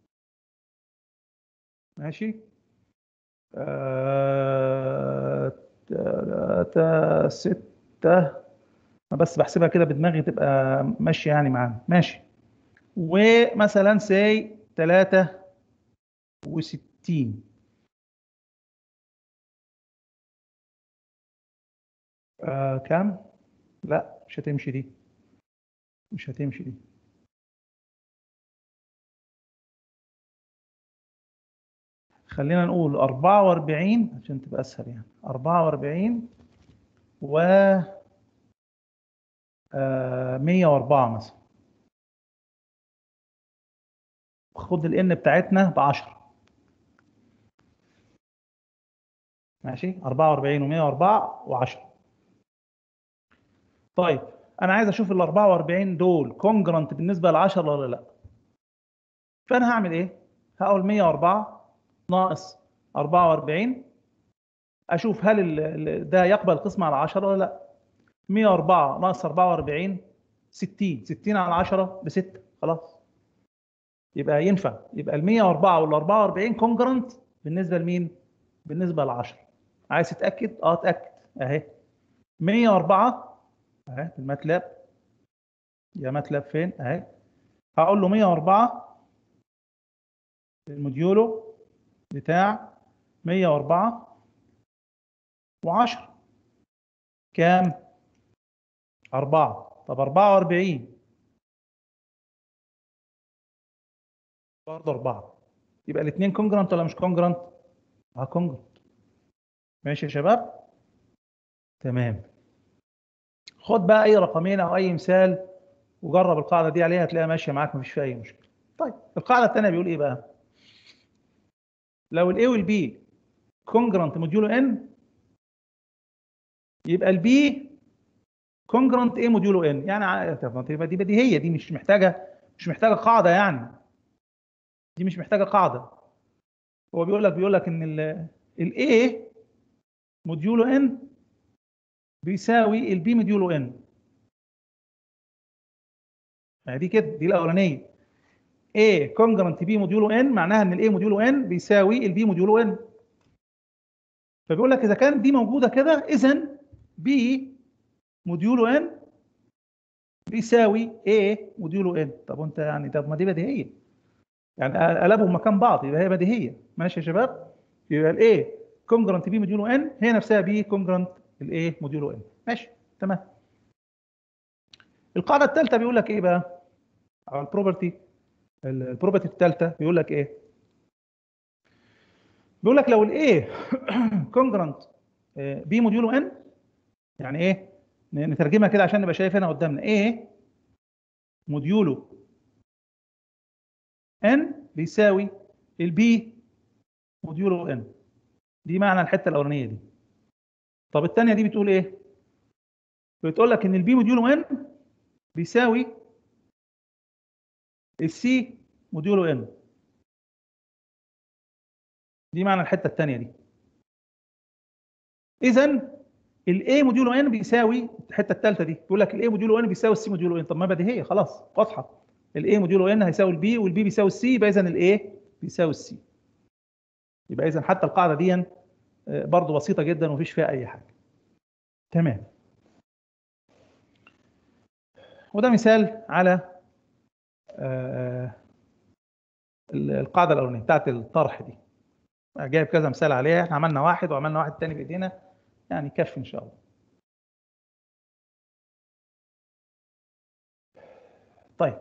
Speaker 1: ماشي آه، تلاتة ستة بس بحسبها كده بدماغي تبقى ماشية يعني معانا ماشي ومثلا سي تلاتة وستين آه كام؟ لا مش هتمشي دي مش هتمشي دي خلينا نقول 44 عشان تبقى اسهل يعني 44 و آه 104 مثلا خد الان بتاعتنا ب 10 ماشي 44 و104 و10 طيب انا عايز اشوف ال 44 دول كونجرنت بالنسبه ل 10 ولا لا فانا هعمل ايه هقول 104 ناقص 44 اشوف هل ال- ال- ده يقبل القسمه على 10 ولا لا 104 ناقص 44 60 60 على 10 ب 6 خلاص يبقى ينفع يبقى ال 104 وال 44 كونجرنت بالنسبه لمين بالنسبه ل 10 عايز تتاكد اه اتاكد اهي 104 اهي في الماتلاب يا ماتلاب فين اهي هقول له 104 الموديولو بتاع 104 و10 كام 4 طب 44 برضه 4 يبقى الاثنين كونجرانت ولا مش كونجرانت اه كونجرانت ماشي يا شباب تمام خد بقى اي رقمين او اي مثال وجرب القاعده دي عليها هتلاقيها ماشيه معاك مفيش فيها اي مشكله طيب القاعده الثانيه بيقول ايه بقى لو الاي والبي كونجرانت موديولو ان يبقى البي كونجرانت ايه موديولو ان يعني ع- طب يبقى دي بديهيه دي مش محتاجه مش محتاجه قاعده يعني دي مش محتاجه قاعده هو بيقول لك بيقول لك ان الاي موديولو ان بيساوي البي موديولو ان يعني دي كده دي الاولانيه A كونجرنت B موديولو n معناها ان ال A موديولو n بيساوي ال B موديولو n فبيقول لك اذا كانت دي موجوده كده اذا B موديولو n بيساوي A موديولو n طب وانت يعني طب ما دي بديهيه يعني قلبهم مكان بعض يبقى هي بديهيه ماشي يا شباب يبقى ال A كونجرنت B موديولو n هي نفسها B كونجرنت ال A موديولو n ماشي تمام القاعده الثالثه بيقول لك ايه بقى على البروبرتي البروبرتي الثالثه بيقول لك ايه بيقول لك لو الاي كونجرنت بي موديولو ان يعني ايه ن- نترجمها كده عشان نبقى شايف هنا قدامنا ايه موديولو ان بيساوي البي موديولو ان دي معنى الحته الاولانيه دي طب الثانيه دي بتقول ايه بتقول لك ان البي موديولو ان بيساوي السي موديولو ان دي معنى الحته الثانيه دي اذا الاي موديولو ان بيساوي الحته الثالثه دي بيقول لك الاي موديولو ان بيساوي السي موديولو ان طب ما بديهيه خلاص واضحه الاي موديولو ان هيساوي البي والبي بيساوي السي يبقى اذا الاي بيساوي السي يبقى اذا حتى القاعده دي برضه بسيطه جدا ومفيش فيها اي حاجه تمام وده مثال على القاعده الاولانيه بتاعت الطرح دي جايب كذا مثال عليها احنا عملنا واحد وعملنا واحد تاني بايدينا يعني يكفي ان شاء الله طيب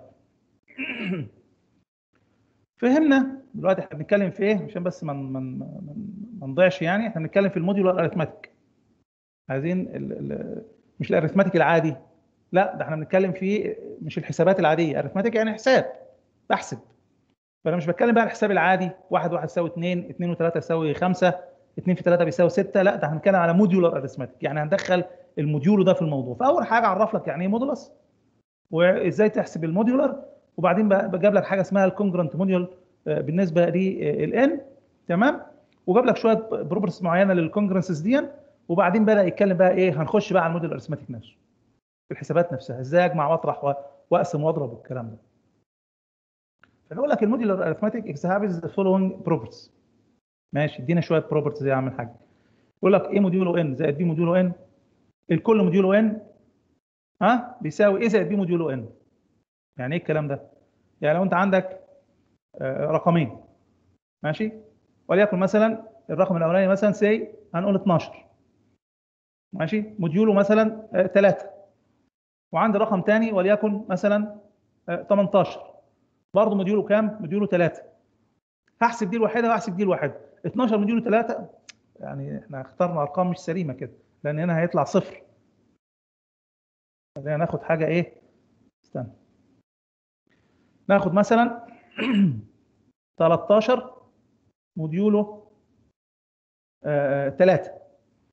Speaker 1: فهمنا دلوقتي احنا بنتكلم في ايه عشان بس ما من ما نضيعش يعني احنا بنتكلم في الموديولار اريثماتيك عايزين ال ال مش الاريثماتيك العادي لا ده احنا بنتكلم في مش الحسابات العاديه اريثماتيك يعني حساب بحسب فانا مش بتكلم بقى الحساب العادي 1 1 يساوي 2 2 و3 يساوي 5 2 في 3 بيساوي 6 لا ده احنا بنتكلم على موديولار اريثماتيك يعني هندخل الموديولو ده في الموضوع فاول حاجه اعرف لك يعني ايه مودولس وازاي تحسب الموديولار وبعدين بجيب لك حاجه اسمها الكونجرنت موديول بالنسبه للان تمام وجاب لك شويه بروبرتيز معينه للكونجرنسز دي وبعدين بدا يتكلم بقى ايه هنخش بقى على الموديل الارثماتيك نفسه في الحسابات نفسها ازاي اجمع واطرح واقسم واضرب والكلام ده فبيقول لك الموديل الارثماتيك اكزهابز ذا فولوينج بروبرتيز ماشي ادينا شويه بروبرتيز يا عم الحاج يقول لك ايه موديولو ان زائد بي موديولو ان الكل موديولو ان ها بيساوي ايه زائد بي موديولو ان يعني ايه الكلام ده يعني لو انت عندك رقمين ماشي وليكن مثلا الرقم الاولاني مثلا سي هنقول 12 ماشي موديوله مثلا 3 وعندي رقم ثاني وليكن مثلا 18 برضه موديوله كام؟ موديوله 3 هحسب دي الواحده وهحسب دي الواحده 12 موديوله 3 يعني احنا اخترنا ارقام مش سليمه كده لان هنا هيطلع صفر خلينا ناخد حاجه ايه؟ استنى ناخد مثلا 13 موديوله 3 آه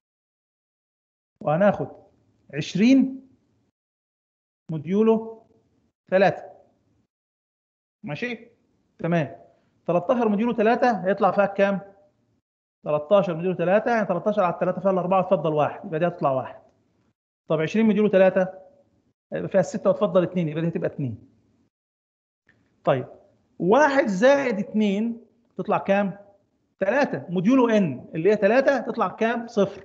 Speaker 1: وهناخد 20 موديوله 3 ماشي تمام 13 موديوله 3 هيطلع فيها كام 13 موديوله 3 يعني 13 على 3 فيها 4 تفضل 1 يبقى دي هتطلع 1 طب 20 موديوله 3 هيبقى فيها 6 وتفضل 2 يبقى دي هتبقى 2 طيب 1 زائد 2 تطلع كام 3 موديوله ان اللي هي 3 تطلع كام صفر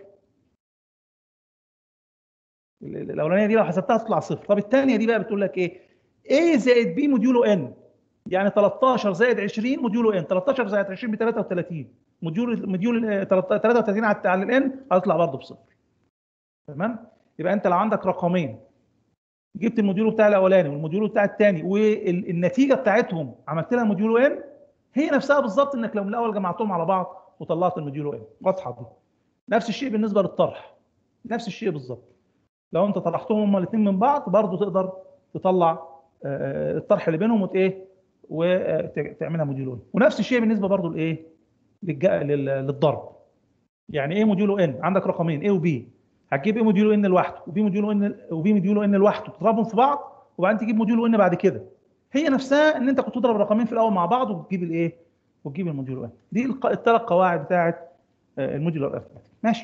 Speaker 1: الاولانيه دي لو حسبتها تطلع صفر طب الثانيه دي بقى بتقول لك ايه A زائد B موديوله n يعني 13 زائد 20 موديوله n 13 زائد 20 ب 33 موديول موديول 33 على الان هتطلع برضه بصفر تمام يبقى انت لو عندك رقمين جبت الموديول بتاع الاولاني والموديول بتاع الثاني والنتيجه بتاعتهم عملت لها موديول n هي نفسها بالظبط انك لو من الاول جمعتهم على بعض وطلعت الموديول n واضحه دي نفس الشيء بالنسبه للطرح نفس الشيء بالظبط لو انت طرحتهم هما الاثنين من بعض برضه تقدر تطلع الطرح اللي بينهم وت ايه وتعملها موديول ان ونفس الشيء بالنسبه برضه لايه للضرب يعني ايه موديولو ان عندك رقمين ايه وبي هتجيب ايه موديولو ان لوحده وبي موديولو ان وبي موديولو ان لوحده تضربهم في بعض وبعدين تجيب موديولو ان بعد كده هي نفسها ان انت كنت تضرب الرقمين في الاول مع بعض وتجيب الايه وتجيب الموديولو ان دي الثلاث قواعد بتاعه الموديولو ارثماتيك ماشي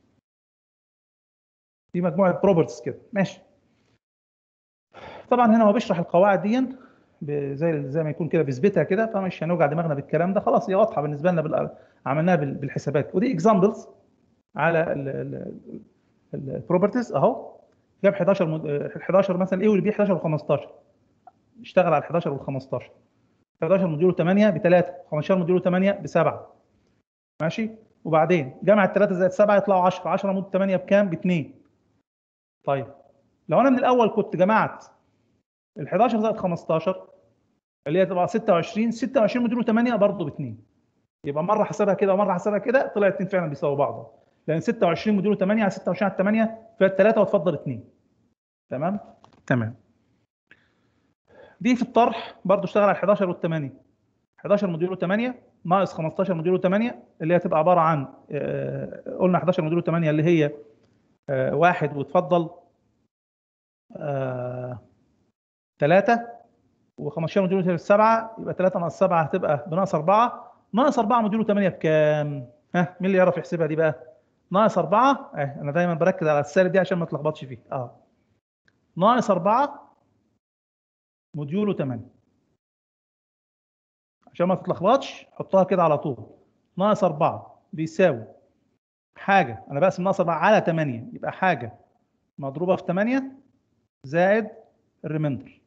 Speaker 1: دي مجموعه بروبرتيز كده ماشي طبعا هنا هو بيشرح القواعد دي زي زي ما يكون كده بيثبتها كده فمش هنوجع دماغنا بالكلام ده خلاص هي واضحه بالنسبه لنا بال... عملناها بالحسابات ودي اكزامبلز على البروبرتيز اهو جاب 11 مد... 11 مثلا ايه واللي بي 11 و15 اشتغل على ال 11 وال 15 11 موديوله 8 ب 3 15 موديوله 8 ب 7 ماشي وبعدين جمع ال 3 زائد 7 يطلعوا 10 10 مود 8 بكام؟ ب 2 طيب لو انا من الاول كنت جمعت ال 11 زائد 15 اللي هي تبقى 26 26 موديله 8 برضه ب 2 يبقى مره حسبها كده ومره حسبها كده طلع الاثنين فعلا بيساووا بعض لان 26 موديله 8 على 26 على 8 فيها 3 وتفضل 2 تمام تمام دي في الطرح برضه اشتغل على 11 وال 8 11 موديله 8 ناقص 15 موديله 8 اللي هي تبقى عباره عن قلنا 11 موديله 8 اللي هي واحد وتفضل آه 3 و15 موديول 7 يبقى 3 ناقص 7 هتبقى بناقص 4 ناقص 4 موديول 8 بكام؟ ها مين اللي يعرف يحسبها دي بقى؟ ناقص 4 اه انا دايما بركز على السالب دي عشان ما تلخبطش فيه اه ناقص 4 موديول 8 عشان ما تتلخبطش حطها كده على طول ناقص 4 بيساوي حاجه انا بقسم ناقص 4 على 8 يبقى حاجه مضروبه في 8 زائد الريمندر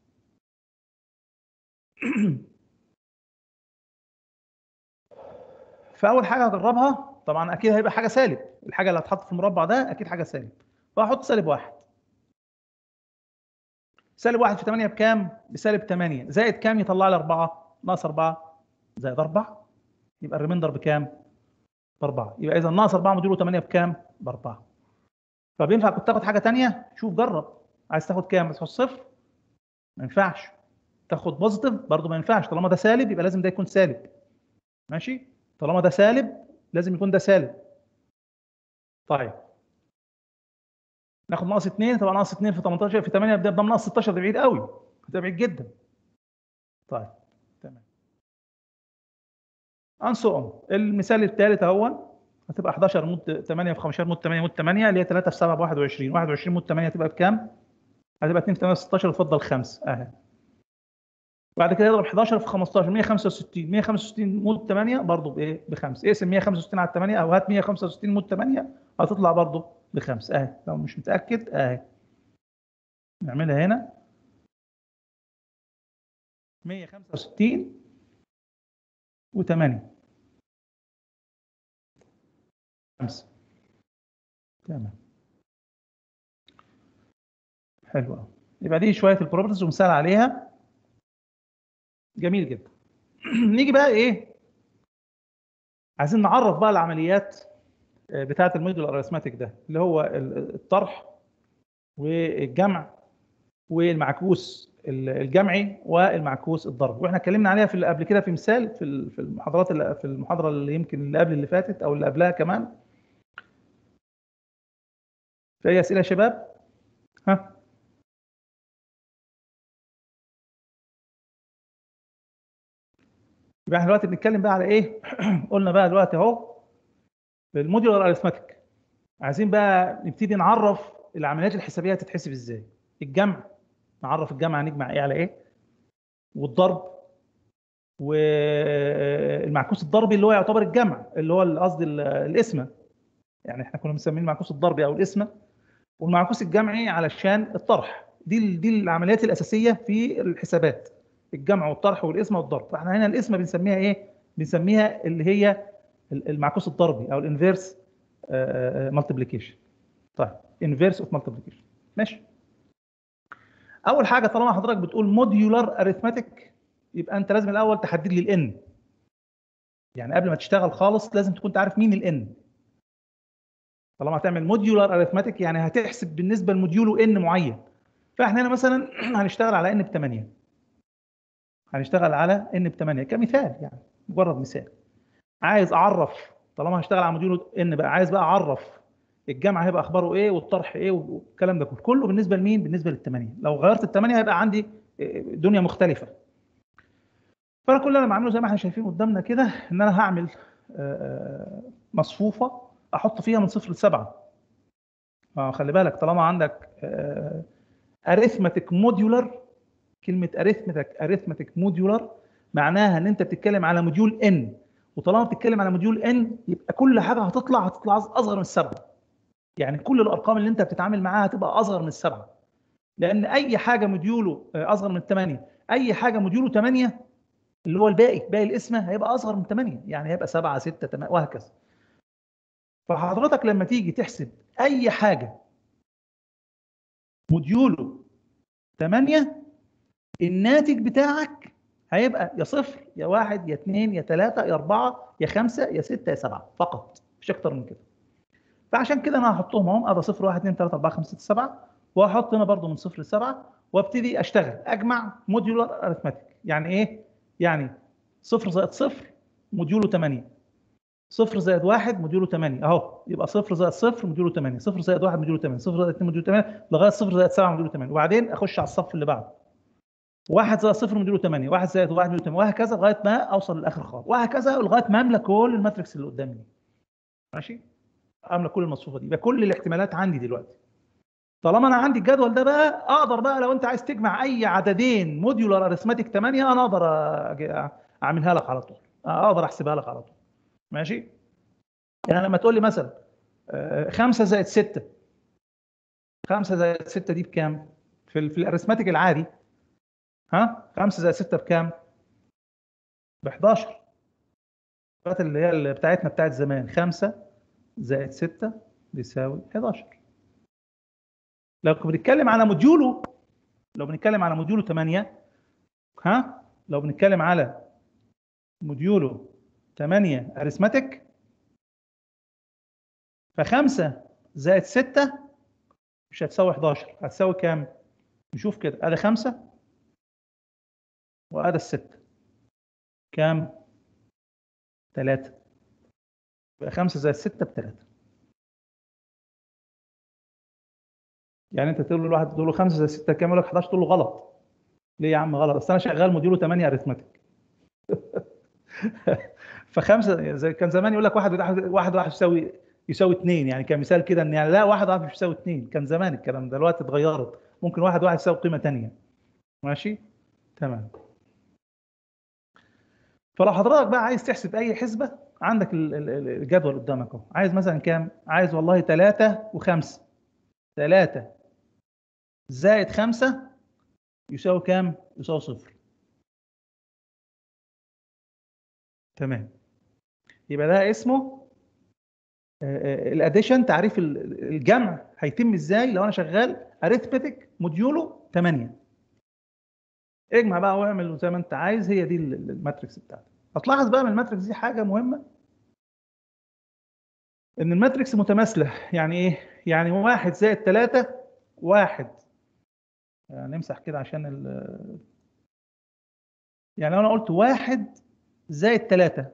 Speaker 1: فاول حاجه هجربها طبعا اكيد هيبقى حاجه سالب الحاجه اللي هتحط في المربع ده اكيد حاجه سالب فهحط سالب واحد سالب واحد في 8 بكام؟ بسالب 8 زائد كام يطلع لي 4 ناقص 4 زائد 4 يبقى الريمندر بكام؟ ب 4 يبقى اذا ناقص 4 موديله 8 بكام؟ ب 4 طب ينفع كنت تاخد حاجه ثانيه؟ شوف جرب عايز تاخد كام؟ تاخد صفر؟ ما ينفعش تاخد بوزيتيف برضه ما ينفعش طالما ده سالب يبقى لازم ده يكون سالب ماشي؟ طالما ده سالب لازم يكون ده سالب طيب ناخد ناقص 2 طبعا ناقص 2 في 18 في 8 ده ناقص 16 ده بعيد قوي ده بعيد جدا طيب تمام ان سو المثال الثالث اهو هتبقى 11 مود 8 في 15 مود 8 مود 8 اللي هي 3 في 7 ب 21 21 مود 8 هتبقى بكام؟ هتبقى 2 في 8 16 اتفضل 5 اهي بعد كده يضرب 11 في 15 165 165 مود 8 برضه بايه؟ ب 5 اقسم 165 على 8 او هات 165 مود 8 هتطلع برضه بخمس اهي لو مش متاكد اهي نعملها هنا 165 و8 خمسة تمام حلو قوي يبقى دي شويه البروبرتيز ومثال عليها جميل جدا نيجي بقى ايه عايزين نعرف بقى العمليات بتاعه الموديول الارثماتيك ده اللي هو الطرح والجمع والمعكوس الجمعي والمعكوس الضرب واحنا اتكلمنا عليها في قبل كده في مثال في في المحاضرات اللي في المحاضره اللي يمكن اللي قبل اللي فاتت او اللي قبلها كمان في اي اسئله يا شباب ها يبقى احنا دلوقتي بنتكلم بقى على ايه قلنا بقى دلوقتي اهو الموديولار اريثماتيك عايزين بقى نبتدي نعرف العمليات الحسابيه هتتحسب ازاي الجمع نعرف الجمع هنجمع ايه على ايه والضرب والمعكوس الضربي اللي هو يعتبر الجمع اللي هو قصدي القسمه يعني احنا كنا مسمين المعكوس الضربي او القسمه والمعكوس الجمعي علشان الطرح دي دي العمليات الاساسيه في الحسابات الجمع والطرح والقسمه والضرب فاحنا هنا القسمه بنسميها ايه بنسميها اللي هي المعكوس الضربي او الانفيرس مالتيبليكيشن طيب انفيرس اوف مالتيبليكيشن ماشي اول حاجه طالما حضرتك بتقول موديولار اريثماتيك يبقى انت لازم الاول تحدد لي الان يعني قبل ما تشتغل خالص لازم تكون عارف مين الان طالما هتعمل موديولار اريثماتيك يعني هتحسب بالنسبه لموديوله ان معين فاحنا هنا مثلا هنشتغل على ان ب 8 هنشتغل على ان ب 8 كمثال يعني مجرد مثال عايز اعرف طالما هشتغل على موديول ان بقى عايز بقى اعرف الجمع هيبقى اخباره ايه والطرح ايه والكلام ده كله كله بالنسبه لمين بالنسبه للثمانيه لو غيرت الثمانيه هيبقى عندي دنيا مختلفه فانا كل اللي انا بعمله زي ما احنا شايفين قدامنا كده ان انا هعمل مصفوفه احط فيها من صفر لسبعه خلي بالك طالما عندك اريثماتيك موديولر كلمه اريثماتيك اريثماتيك موديولر معناها ان انت بتتكلم على موديول ان وطالما بتتكلم على موديول ان يبقى كل حاجه هتطلع هتطلع اصغر من السبعه يعني كل الارقام اللي انت بتتعامل معاها هتبقى اصغر من السبعه لان اي حاجه موديوله اصغر من الثمانيه اي حاجه موديوله 8 اللي هو الباقي باقي القسمه هيبقى اصغر من 8 يعني هيبقى 7 6 8 وهكذا فحضرتك لما تيجي تحسب اي حاجه موديوله 8 الناتج بتاعك هيبقى يا صفر يا واحد يا اثنين يا ثلاثة يا أربعة يا خمسة يا ستة يا سبعة فقط مش أكتر من كده فعشان كده أنا هحطهم أهم أدا صفر واحد اثنين ثلاثة أربعة خمسة ستة سبعة وهحط هنا برضو من صفر لسبعة وابتدي أشتغل أجمع موديولار أريثماتيك يعني إيه؟ يعني صفر زائد صفر موديوله 8 صفر زائد واحد موديوله 8 اهو يبقى صفر زائد صفر موديوله 8 صفر زائد واحد موديوله 8 صفر زائد 2 موديوله 8 لغايه صفر زائد 7 موديوله 8 وبعدين اخش على الصف اللي بعده واحد زائد صفر موديوله 8 واحد زائد واحد موديوله 8 وهكذا لغايه ما اوصل للاخر خالص وهكذا لغايه ما املى كل الماتريكس اللي قدامي دي ماشي املى كل المصفوفه دي يبقى كل الاحتمالات عندي دلوقتي طالما انا عندي الجدول ده بقى اقدر بقى لو انت عايز تجمع اي عددين موديولار اريثماتيك 8 انا اقدر أج- اعملها لك على طول اقدر احسبها لك على طول ماشي يعني لما تقول لي مثلا 5 زائد 6 5 زائد 6 دي بكام في ال- في الاريثماتيك العادي ها 5 زائد 6 بكام ب 11 الحاجات اللي هي اللي بتاعتنا بتاعت زمان 5 زائد 6 بيساوي 11 لو بنتكلم على موديوله لو بنتكلم على موديوله 8 ها لو بنتكلم على موديوله 8 اريثماتيك ف5 زائد 6 مش هتساوي 11 هتساوي كام؟ نشوف كده ادي 5 وادي الستة كام؟ 3 يبقى 5 زائد 6 ب 3 يعني انت تقول له لواحد تقول له 5 زائد 6 كام يقول لك 11 تقول له غلط ليه يا عم غلط اصل انا شغال موديوله 8 اريثماتيك فخمسه زي كان زمان يقول لك واحد واحد واحد واحد يساوي يساوي اثنين يعني كمثال كده ان يعني لا واحد واحد مش يساوي اثنين كان زمان الكلام ده دلوقتي اتغيرت ممكن واحد واحد يساوي قيمه ثانيه ماشي تمام فلو حضرتك بقى عايز تحسب اي حسبه عندك ال- ال- ال- الجدول قدامك اهو عايز مثلا كام عايز والله 3 و5 3 زائد 5 يساوي كام يساوي صفر تمام يبقى ده اسمه الاديشن تعريف ال- الجمع هيتم ازاي لو انا شغال اريثمتيك موديوله 8 اجمع بقى واعمل زي ما انت عايز هي دي ال- ال- الماتريكس بتاعتك هتلاحظ بقى من الماتريكس دي حاجه مهمه ان الماتريكس متماثله يعني ايه يعني واحد زائد ثلاثة واحد يعني نمسح كده عشان ال يعني لو انا قلت واحد زائد ثلاثة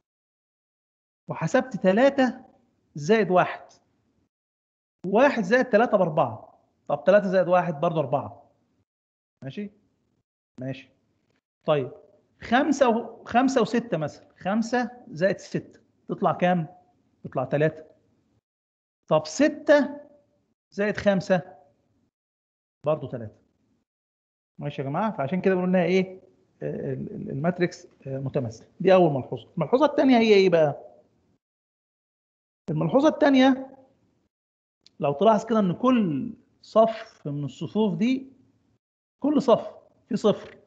Speaker 1: وحسبت ثلاثة زائد واحد واحد زائد ثلاثة بأربعة طب ثلاثة زائد واحد برضه أربعة ماشي ماشي طيب خمسة و... خمسة وستة مثلا خمسة زائد ستة تطلع كام؟ تطلع ثلاثة طب ستة زائد خمسة برضه ثلاثة ماشي يا جماعة فعشان كده بنقول انها ايه آه، ال- ال- الماتريكس آه، متماثلة دي أول ملحوظة الملحوظة الثانية هي ايه بقى؟ الملحوظة الثانية لو تلاحظ كده ان كل صف من الصفوف دي كل صف في صفر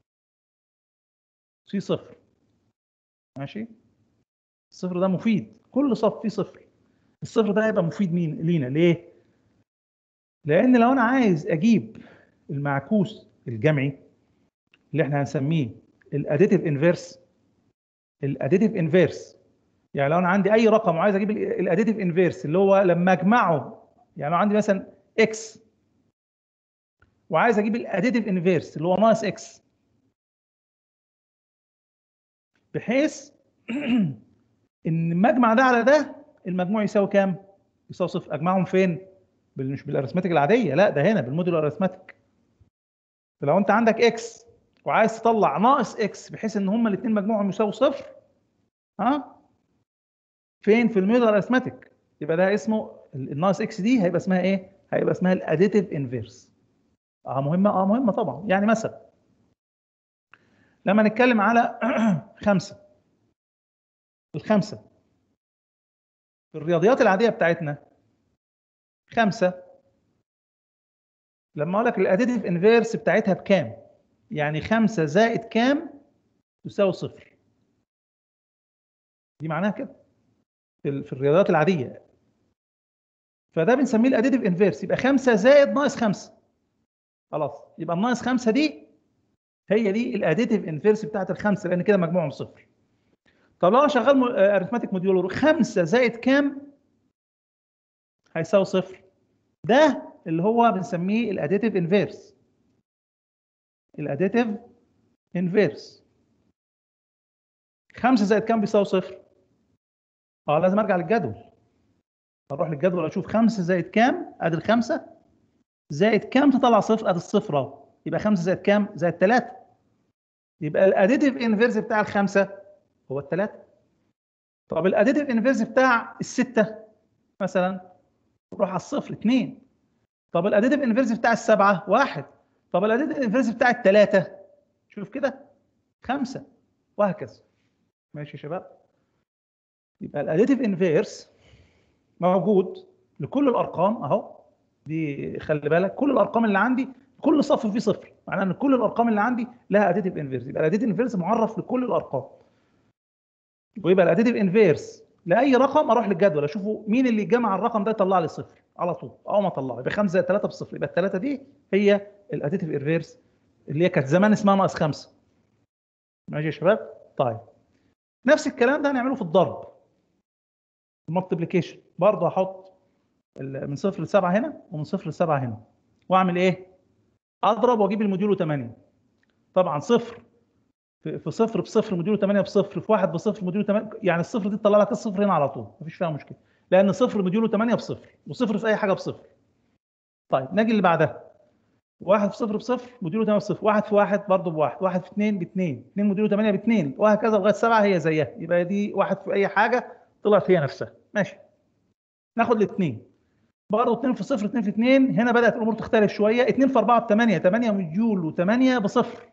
Speaker 1: في صفر ماشي الصفر ده مفيد كل صف فيه صفر الصفر ده هيبقى مفيد مين لينا ليه لان لو انا عايز اجيب المعكوس الجمعي اللي احنا هنسميه الاديتيف انفيرس الاديتيف انفيرس يعني لو انا عندي اي رقم وعايز اجيب الاديتيف انفيرس اللي هو لما اجمعه يعني لو عندي مثلا اكس وعايز اجيب الاديتيف انفيرس اللي هو ناقص اكس بحيث ان المجمع ده على ده المجموع يساوي كام؟ يساوي صفر اجمعهم فين؟ بال- مش بالارثماتيك العاديه لا ده هنا بالموديل الارثماتيك فلو انت عندك اكس وعايز تطلع ناقص اكس بحيث ان هما الاثنين مجموعهم يساوي صفر ها فين في الموديل الارثماتيك يبقى ده اسمه ال- الناقص اكس دي هيبقى اسمها ايه؟ هيبقى اسمها الاديتيف انفيرس اه مهمه اه مهمه طبعا يعني مثلا لما نتكلم على خمسه الخمسه في الرياضيات العاديه بتاعتنا خمسه لما اقول لك الاديتيف انفيرس بتاعتها بكام؟ يعني خمسه زائد كام تساوي صفر دي معناها كده في ال- في الرياضيات العاديه فده بنسميه الاديتيف انفيرس يبقى 5 زائد ناقص 5 خلاص يبقى الناقص 5 دي هي دي الاديتيف انفيرس بتاعت الخمسه لان كده مجموعهم صفر طب لو انا شغال ارثماتيك موديولر 5 زائد كام هيساوي صفر ده اللي هو بنسميه الاديتيف انفيرس الاديتيف انفيرس 5 زائد كام بيساوي صفر اه لازم ارجع للجدول اروح للجدول اشوف 5 زائد كام ادي الخمسه زائد كام تطلع صفر ادي الصفر اهو يبقى 5 زائد كام زائد 3 يبقى الاديتيف انفيرس بتاع الخمسه هو الثلاثه طب الاديتيف انفيرس بتاع السته مثلا روح على الصفر 2 طب الاديتيف انفيرس بتاع السبعه واحد طب الاديتيف انفيرس بتاع الثلاثه شوف كده خمسه وهكذا ماشي يا شباب يبقى الاديتيف انفيرس موجود لكل الارقام اهو دي خلي بالك كل الارقام اللي عندي كل صف فيه صفر معناه ان كل الارقام اللي عندي لها اديتيف انفيرس يبقى الاديتيف انفيرس معرف لكل الارقام ويبقى الاديتيف انفيرس لاي رقم اروح للجدول اشوفه مين اللي جمع الرقم ده يطلع لي صفر على طول اول ما اطلعه يبقى 5 زائد 3 بصفر يبقى الثلاثه دي هي الاديتيف انفيرس اللي هي كانت زمان اسمها ناقص 5 ماشي يا شباب طيب نفس الكلام ده هنعمله في الضرب المالتيبليكيشن برضه هحط من صفر لسبعه هنا ومن صفر لسبعه هنا واعمل ايه؟ اضرب واجيب الموديول 8 طبعا صفر في صفر بصفر موديول 8 بصفر في واحد بصفر موديول 8 يعني الصفر دي تطلع لك الصفر هنا على طول مفيش فيها مشكله لان صفر موديول 8 بصفر وصفر في اي حاجه بصفر طيب نجي اللي بعدها واحد في صفر بصفر موديول 8 بصفر واحد في واحد برضه بواحد واحد في اثنين باثنين اثنين موديول 8 باثنين وهكذا لغايه سبعه هي زيها يبقى دي واحد في اي حاجه طلعت هي نفسها ماشي ناخد الاثنين برضه 2 في 0 2 في 2 هنا بدات الامور تختلف شويه 2 في 4 ب 8 8 موديول و8 بصفر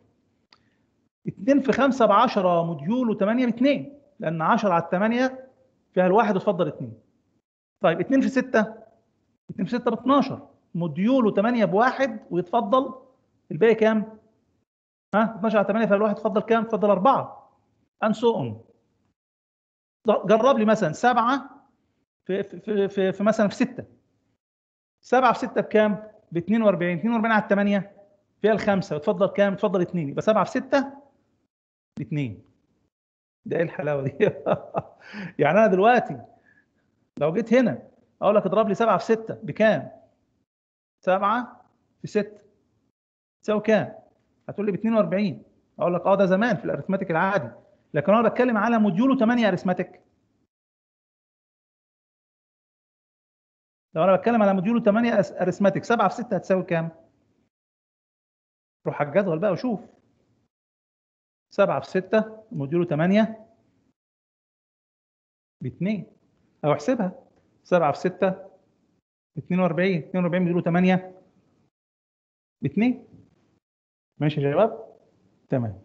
Speaker 1: 2 في 5 ب 10 موديول و8 ب 2 لان 10 على 8 فيها الواحد وتفضل 2 طيب 2 في 6 2 في 6 ب 12 موديول و8 بواحد ويتفضل الباقي كام؟ ها 12 على 8 فيها الواحد تفضل كام؟ تفضل 4 and so on جرب لي مثلا 7 في في في, في مثلا في 6 7 في 6 بكام؟ ب 42 42 على 8 فيها الخمسه وتفضل كام؟ تفضل 2 يبقى 7 في 6 ب 2 ده ايه الحلاوه دي؟ يعني انا دلوقتي لو جيت هنا اقول لك اضرب لي 7 في 6 بكام؟ 7 في 6 تساوي كام؟ هتقول لي ب 42 اقول لك اه ده زمان في الارثماتيك العادي لكن انا بتكلم على موديول 8 ارثماتيك لو انا بتكلم على موديول 8 ارثماتيك 7 في 6 هتساوي كام؟ روح على الجدول بقى وشوف 7 في 6 موديول 8 ب 2 او احسبها 7 في 6 ب 42 42 موديول 8 ب 2 ماشي يا شباب؟ تمام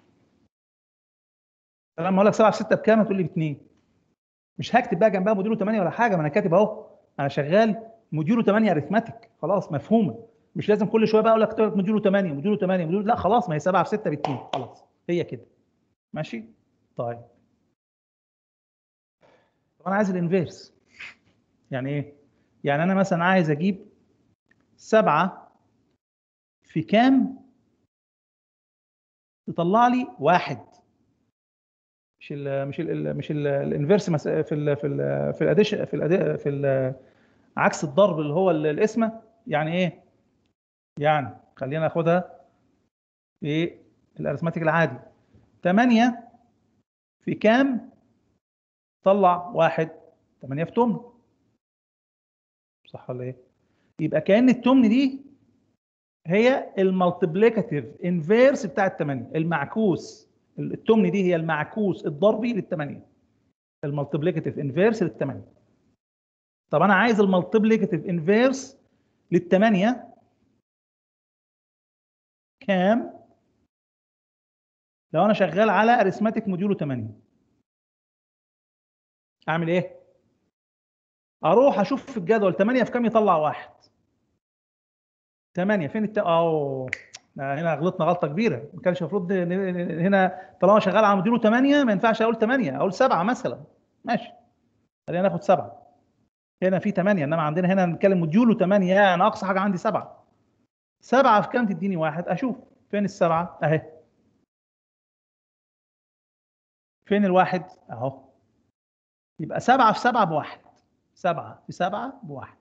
Speaker 1: لما اقول لك 7 في 6 بكام هتقول لي ب 2 مش هكتب بقى جنبها موديول 8 ولا حاجه ما انا كاتب اهو انا شغال موديول 8 اريثماتيك خلاص مفهومه مش لازم كل شويه بقى اقول لك موديول 8 موديول 8 موديول لا خلاص ما هي 7 في 6 ب 2 خلاص هي كده ماشي طيب طب انا عايز الانفيرس يعني ايه يعني انا مثلا عايز اجيب 7 في كام تطلع لي واحد مش ال مش ال مش ال الانفيرس في ال في ال في الاديشن في ال في ال عكس الضرب اللي هو القسمه يعني ايه يعني خلينا ناخدها في الارثماتيك العادي 8 في كام طلع واحد 8 في تمن صح ولا ايه يبقى كأن التمن دي هي المالتيبليكاتيف انفيرس بتاع الثمانية المعكوس التمن دي هي المعكوس الضربي للثمانية المالتيبليكاتيف انفيرس للثمانية طب انا عايز المالتيبليكاتيف انفيرس للثمانية كام لو انا شغال على اريثماتيك موديولو 8 اعمل ايه اروح اشوف في الجدول 8 في كام يطلع واحد 8 فين الت... اه هنا غلطنا غلطه كبيره ما كانش المفروض هنا طالما شغال على موديولو 8 ما ينفعش اقول 8 اقول 7 مثلا ماشي خلينا ناخد 7 هنا في 8 انما عندنا هنا بنتكلم موديولو 8 انا اقصى حاجه عندي 7 7 في كام تديني واحد اشوف فين السبعه اهي فين الواحد اهو يبقى 7 في 7 بواحد 7 في 7 بواحد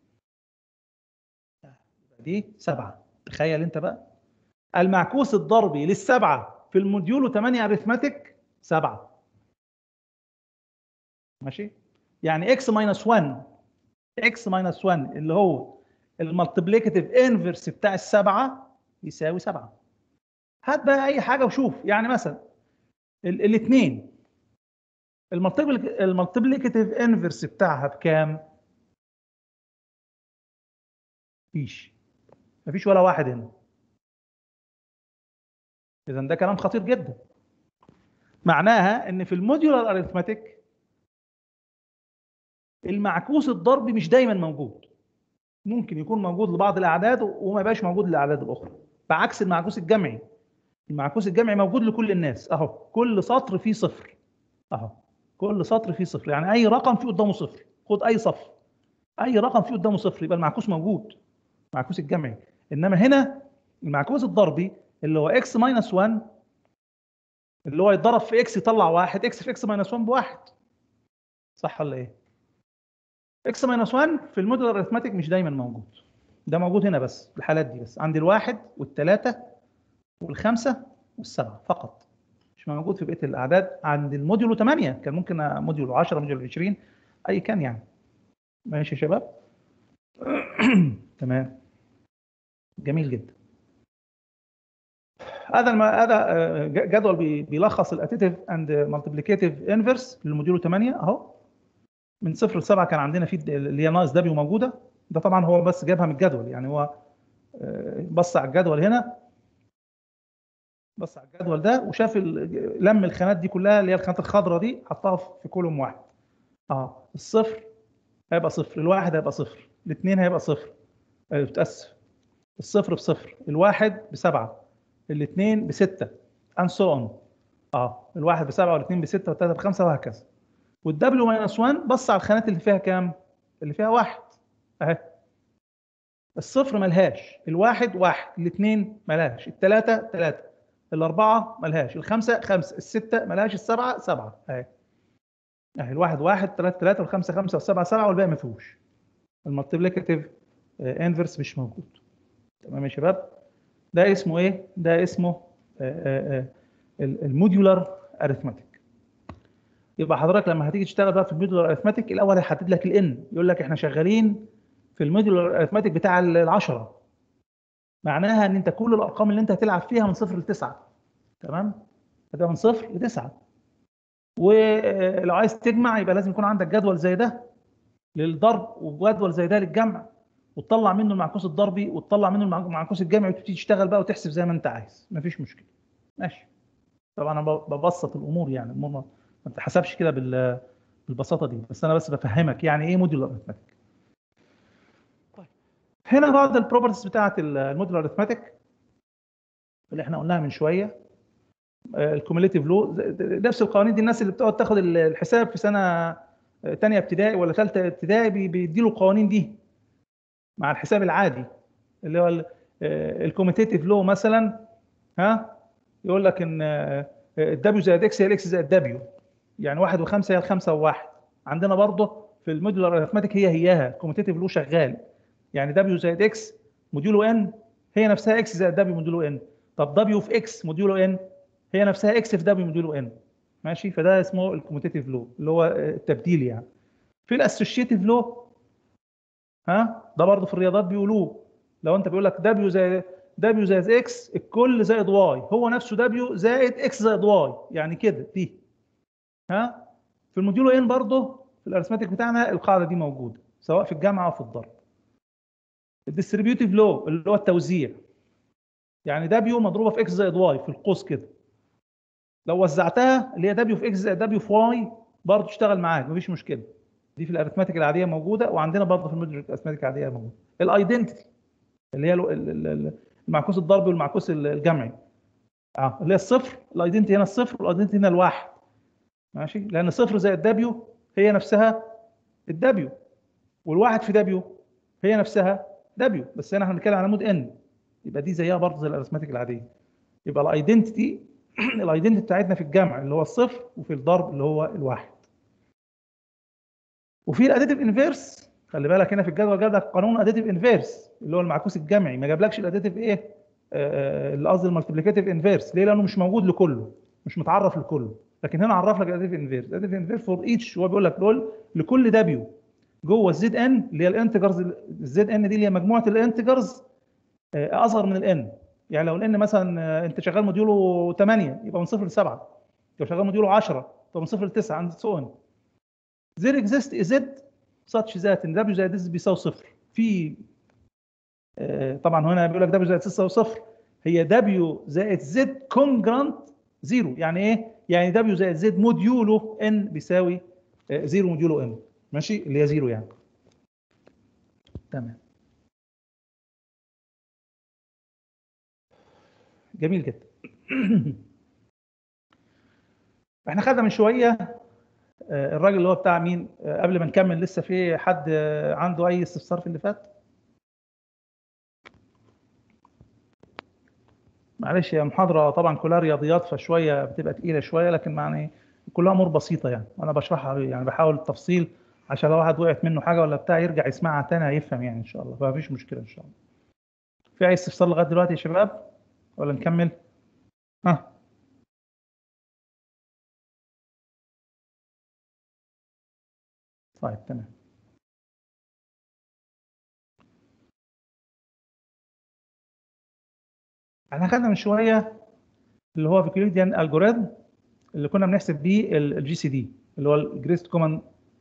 Speaker 1: دي 7 تخيل انت بقى المعكوس الضربي للسبعه في الموديول 8 اريثماتيك 7 ماشي يعني اكس ماينس 1 اكس ماينس 1 اللي هو المالتيبليكاتيف انفرس بتاع السبعه يساوي 7 هات بقى اي حاجه وشوف يعني مثلا الاثنين المالتيبليكاتيف انفرس بتاعها بكام؟ مفيش مفيش ولا واحد هنا اذا ده كلام خطير جدا معناها ان في الموديولار اريثماتيك المعكوس الضربي مش دايما موجود ممكن يكون موجود لبعض الاعداد وما يبقاش موجود للاعداد الاخرى بعكس المعكوس الجمعي المعكوس الجمعي موجود لكل الناس اهو كل سطر فيه صفر اهو كل سطر فيه صفر يعني اي رقم فيه قدامه صفر خد اي صف اي رقم فيه قدامه صفر يبقى المعكوس موجود المعكوس الجمعي انما هنا المعكوس الضربي اللي هو اكس ماينس 1 اللي هو يتضرب في اكس يطلع واحد اكس في اكس ماينس 1 بواحد صح ولا ايه؟ اكس ماينس 1 في الموديل اريثماتيك مش دايما موجود ده موجود هنا بس في الحالات دي بس عند الواحد والثلاثه والخمسه والسبعه فقط مش موجود في بقيه الاعداد عند الموديول 8 كان ممكن موديول 10 موديول 20 اي كان يعني ماشي يا شباب تمام جميل جدا هذا الم... هذا جدول بيلخص الاتيتيف اند مالتيبليكيتيف انفرس للموديول 8 اهو من صفر لسبعه كان عندنا في اللي هي ناقص دبليو موجوده ده طبعا هو بس جابها من الجدول يعني هو بص على الجدول هنا بص على الجدول ده وشاف لم الخانات دي كلها اللي هي الخانات الخضراء دي حطها في كولوم واحد اه الصفر هيبقى صفر الواحد هيبقى صفر الاثنين هيبقى صفر بتأسف الصفر بصفر الواحد بسبعه الاثنين بسته and so on اه الواحد بسبعه والاثنين بسته والثلاثه بخمسه وهكذا والدبليو ماينس 1 بص على الخانات اللي فيها كام؟ اللي فيها واحد اهي الصفر ملهاش الواحد واحد الاثنين ملهاش الثلاثه ثلاثه الاربعه ملهاش الخمسه خمسه السته ملهاش السبعه سبعه اهي اهي الواحد واحد ثلاثه ثلاثه والخمسه خمسه والسبعه سبعه والباقي ما فيهوش المالتيبليكاتيف انفرس مش موجود تمام يا شباب ده اسمه ايه؟ ده اسمه الموديولار اريثماتيك يبقى حضرتك لما هتيجي تشتغل بقى في الموديولار اريثماتيك الاول هيحدد لك الان يقول لك احنا شغالين في الموديولار اريثماتيك بتاع العشرة معناها ان انت كل الارقام اللي انت هتلعب فيها من صفر لتسعه تمام؟ هتبقى من صفر لتسعه ولو عايز تجمع يبقى لازم يكون عندك جدول زي ده للضرب وجدول زي ده للجمع وتطلع منه المعكوس الضربي وتطلع منه المعكوس الجمعي وتبتدي تشتغل بقى وتحسب زي ما انت عايز مفيش مشكله ماشي طبعا انا ببسط الامور يعني الامور ما بتحسبش كده بالبساطه دي بس انا بس بفهمك يعني ايه موديولار اريثماتيك طيب هنا بعض البروبرتيز بتاعه الموديولار اريثماتيك اللي احنا قلناها من شويه الكوميليتيف لو نفس القوانين دي الناس اللي بتقعد تاخد الحساب في سنه ثانيه ابتدائي ولا ثالثه ابتدائي بيديله القوانين دي مع الحساب العادي اللي هو الكوميتيتيف لو مثلا ها يقول لك ان الدبليو زائد اكس هي الاكس زائد دبليو يعني واحد وخمسه هي الخمسه وواحد عندنا برضه في الموديولار اريثماتيك هي هياها كوميتيتيف لو شغال يعني دبليو زائد اكس موديوله ان هي نفسها اكس زائد دبليو موديوله ان طب دبليو في اكس موديوله ان هي نفسها اكس في دبليو موديوله ان ماشي فده اسمه الكوميتيتيف لو اللي هو التبديل يعني في الاسوشيتيف لو ها ده برضه في الرياضات بيقولوه لو انت بيقول لك دبليو زائد دبليو زائد اكس الكل زائد واي هو نفسه دبليو زائد اكس زائد واي يعني كده دي ها في الموديول ان برضه في الارثماتيك بتاعنا القاعده دي موجوده سواء في الجامعه او في الضرب الديستريبيوتيف لو اللي هو التوزيع يعني دبليو مضروبه في اكس زائد واي في القوس كده لو وزعتها اللي هي دبليو في اكس زائد دبليو في واي برضه تشتغل معاك مفيش مشكله دي في الارثماتيك العاديه موجوده وعندنا برضه في الموديول الارثماتيك العاديه موجوده الايدنتيتي اللي هي المعكوس الضربي والمعكوس الجمعي اه اللي هي الصفر الايدنتيتي هنا الصفر والايدنتيتي هنا الواحد ماشي لان صفر زائد دبليو هي نفسها الدبليو والواحد في دبليو هي نفسها دبليو بس هنا احنا بنتكلم على مود ان يبقى دي زيها برضه زي الارثماتيك العاديه يبقى الايدنتيتي الايدنتيتي بتاعتنا في الجمع اللي هو الصفر وفي الضرب اللي هو الواحد وفي الاديتيف انفيرس خلي بالك هنا في الجدول جاب لك قانون اديتيف انفيرس اللي هو المعكوس الجمعي ما جابلكش الاديتيف ايه اللي قصدي المالتيبليكاتيف انفيرس ليه لانه مش موجود لكله مش متعرف لكله لكن هنا عرف لك الاديتيف انفيرس الاديتيف انفيرس فور ايتش هو بيقول لك دول لكل دبليو جوه الزد ان اللي هي الانتجرز الزد ان دي اللي هي مجموعه الانتجرز اصغر من الان يعني لو الان مثلا انت شغال موديوله 8 يبقى من 0 ل 7 لو شغال موديوله 10 يبقى من 0 ل 9 عند سو ان there exist a z such that ان w زائد s بيساوي صفر في طبعا هنا بيقول لك w زائد s بيساوي صفر هي w زائد z كونجرانت زيرو يعني ايه؟ يعني w زائد z موديوله n بيساوي زيرو موديوله n ماشي اللي هي زيرو يعني تمام جميل جدا احنا خدنا من شويه الراجل اللي هو بتاع مين قبل ما نكمل لسه في حد عنده اي استفسار في اللي فات معلش هي محاضره طبعا كلها رياضيات فشويه بتبقى تقيله شويه لكن يعني كلها امور بسيطه يعني انا بشرحها يعني بحاول التفصيل عشان لو واحد وقعت منه حاجه ولا بتاع يرجع يسمعها تاني هيفهم يعني ان شاء الله فمفيش مشكله ان شاء الله في اي استفسار لغايه دلوقتي يا شباب ولا نكمل ها طيب تمام احنا خدنا من شويه اللي هو فيكيوليديان الجوريثم اللي كنا بنحسب بيه الجي سي دي اللي هو الجريست كومن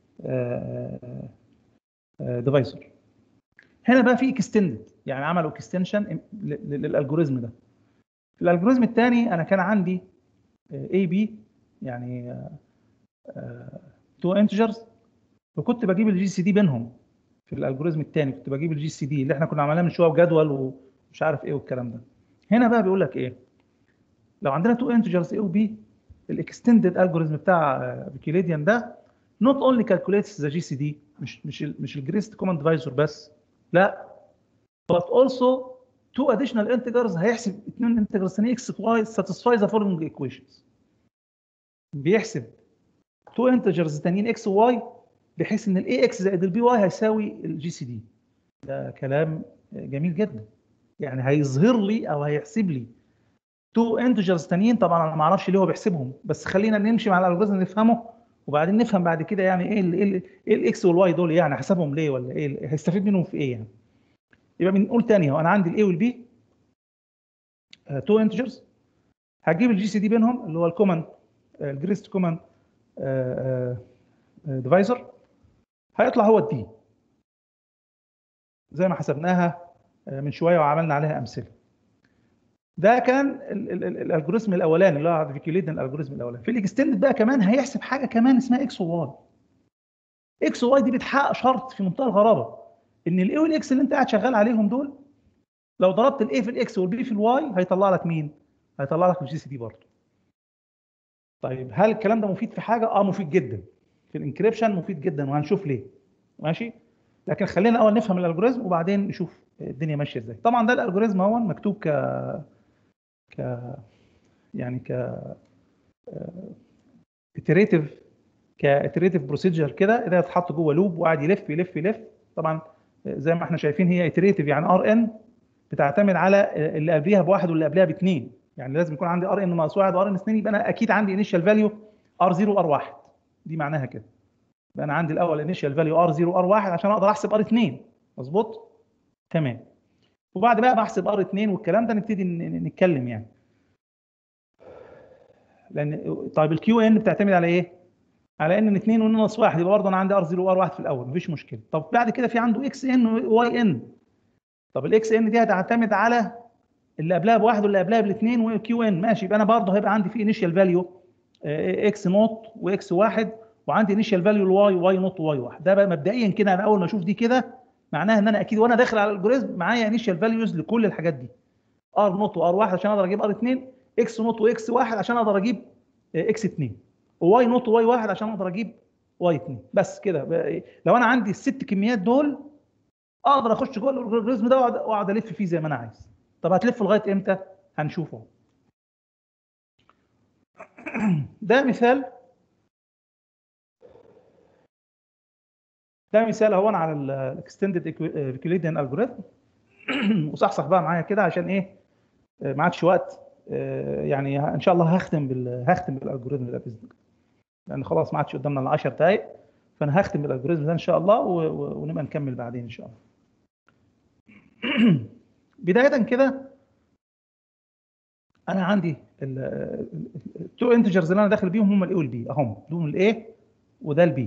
Speaker 1: ديفايسر هنا بقى في اكستندد يعني عملوا اكستنشن للالجوريزم ده في الالجوريزم الثاني انا كان عندي اي بي يعني تو انتجرز وكنت بجيب الجي سي دي بينهم في الالجوريزم الثاني كنت بجيب الجي سي دي اللي احنا كنا عملناه من شويه وجدول ومش عارف ايه والكلام ده هنا بقى بيقول لك ايه لو عندنا تو انتجرز اي وبي الاكستندد الجوريزم بتاع فيكيليديان ده نوت اونلي كالكوليتس ذا جي سي دي مش مش ال مش الجريست كوماند ديفايسور بس لا but also two additional integers هيحسب اثنين انتجرز ثانيين x y satisfy the following equations بيحسب two integers ثانيين x y بحيث ان الاي اكس زائد البي واي هيساوي الجي سي دي ده كلام جميل جدا يعني هيظهر لي او هيحسب لي تو انتجرز ثانيين طبعا انا ما اعرفش ليه هو بيحسبهم بس خلينا نمشي مع الالجوريزم نفهمه وبعدين نفهم بعد كده يعني ايه ال ايه ايه الاكس والواي دول يعني حسبهم ليه ولا ايه هيستفيد منهم في ايه يعني يبقى بنقول تاني اهو انا عندي الاي والبي تو انتجرز هجيب الجي سي دي بينهم اللي هو الكومن الجريست كومن ديفايزر هيطلع هو الدي زي ما حسبناها من شويه وعملنا عليها امثله ده كان الالجوريزم الاولاني اللي هو فيكيوليدن الالجوريزم الاولاني في الاكستندد بقى كمان هيحسب حاجه كمان اسمها اكس وواي اكس وواي دي بتحقق شرط في منتهى الغرابه ان الاي والاكس اللي انت قاعد شغال عليهم دول لو ضربت الاي في الاكس والبي في الواي هيطلع لك مين هيطلع لك الجي سي دي برضه طيب هل الكلام ده مفيد في حاجه اه مفيد جدا في الانكريبشن مفيد جدا وهنشوف ليه ماشي لكن خلينا الاول نفهم الالجوريزم وبعدين نشوف الدنيا ماشيه ازاي طبعا ده الالجوريزم اهو مكتوب ك ك يعني ك اتريتيف كاتريتيف بروسيجر كده ده يتحط جوه لوب وقاعد يلف يلف يلف طبعا زي ما احنا شايفين هي اتريتيف يعني ار ان بتعتمد على اللي قبليها بواحد واللي قبليها باثنين يعني لازم يكون عندي ار ان ناقص واحد وار ان اثنين يبقى انا اكيد عندي انيشال فاليو ار 0 وار 1 دي معناها كده يبقى انا عندي الاول انيشال فاليو ار 0 وار 1 عشان اقدر احسب ار 2 مظبوط تمام وبعد بقى ما احسب ار 2 والكلام ده نبتدي نتكلم يعني لان طيب الكيو ان بتعتمد على ايه؟ على ان 2 وان ناقص 1 يبقى برضه انا عندي ار 0 وار 1 في الاول مفيش مشكله طب بعد كده في عنده اكس ان وواي ان طب الاكس ان دي هتعتمد على اللي قبلها بواحد واللي قبلها بالاثنين وكيو ان ماشي يبقى انا برضه هيبقى عندي في انيشال فاليو اكس نوت واكس واحد وعندي انيشال فاليو الواي واي نوت وواي واحد ده بقى مبدئيا كده انا اول ما اشوف دي كده معناها ان انا اكيد وانا داخل على الالجوريزم معايا انيشال فاليوز لكل الحاجات دي ار نوت وار واحد عشان اقدر اجيب ار 2 اكس نوت واكس واحد عشان اقدر اجيب اكس 2 وواي نوت وواي واحد عشان اقدر اجيب واي 2 بس كده لو انا عندي الست كميات دول اقدر اخش جوه الالجوريزم ده واقعد الف فيه زي ما انا عايز طب هتلف لغايه امتى هنشوفه ده مثال ده مثال اهو على الاكستندد فيكوليديان الجوريثم وصحصح بقى معايا كده عشان ايه ما عادش وقت آه، يعني ان شاء الله هختم بال هختم بالالجوريزم ده باذن الله لان خلاص ما عادش قدامنا الا 10 دقائق فانا هختم بالالجوريزم ده ان شاء الله و- و- ونبقى نكمل بعدين ان شاء الله بدايه كده انا عندي التو انتجرز اللي انا داخل بيهم هم الاي والبي اهم دول الاي وده البي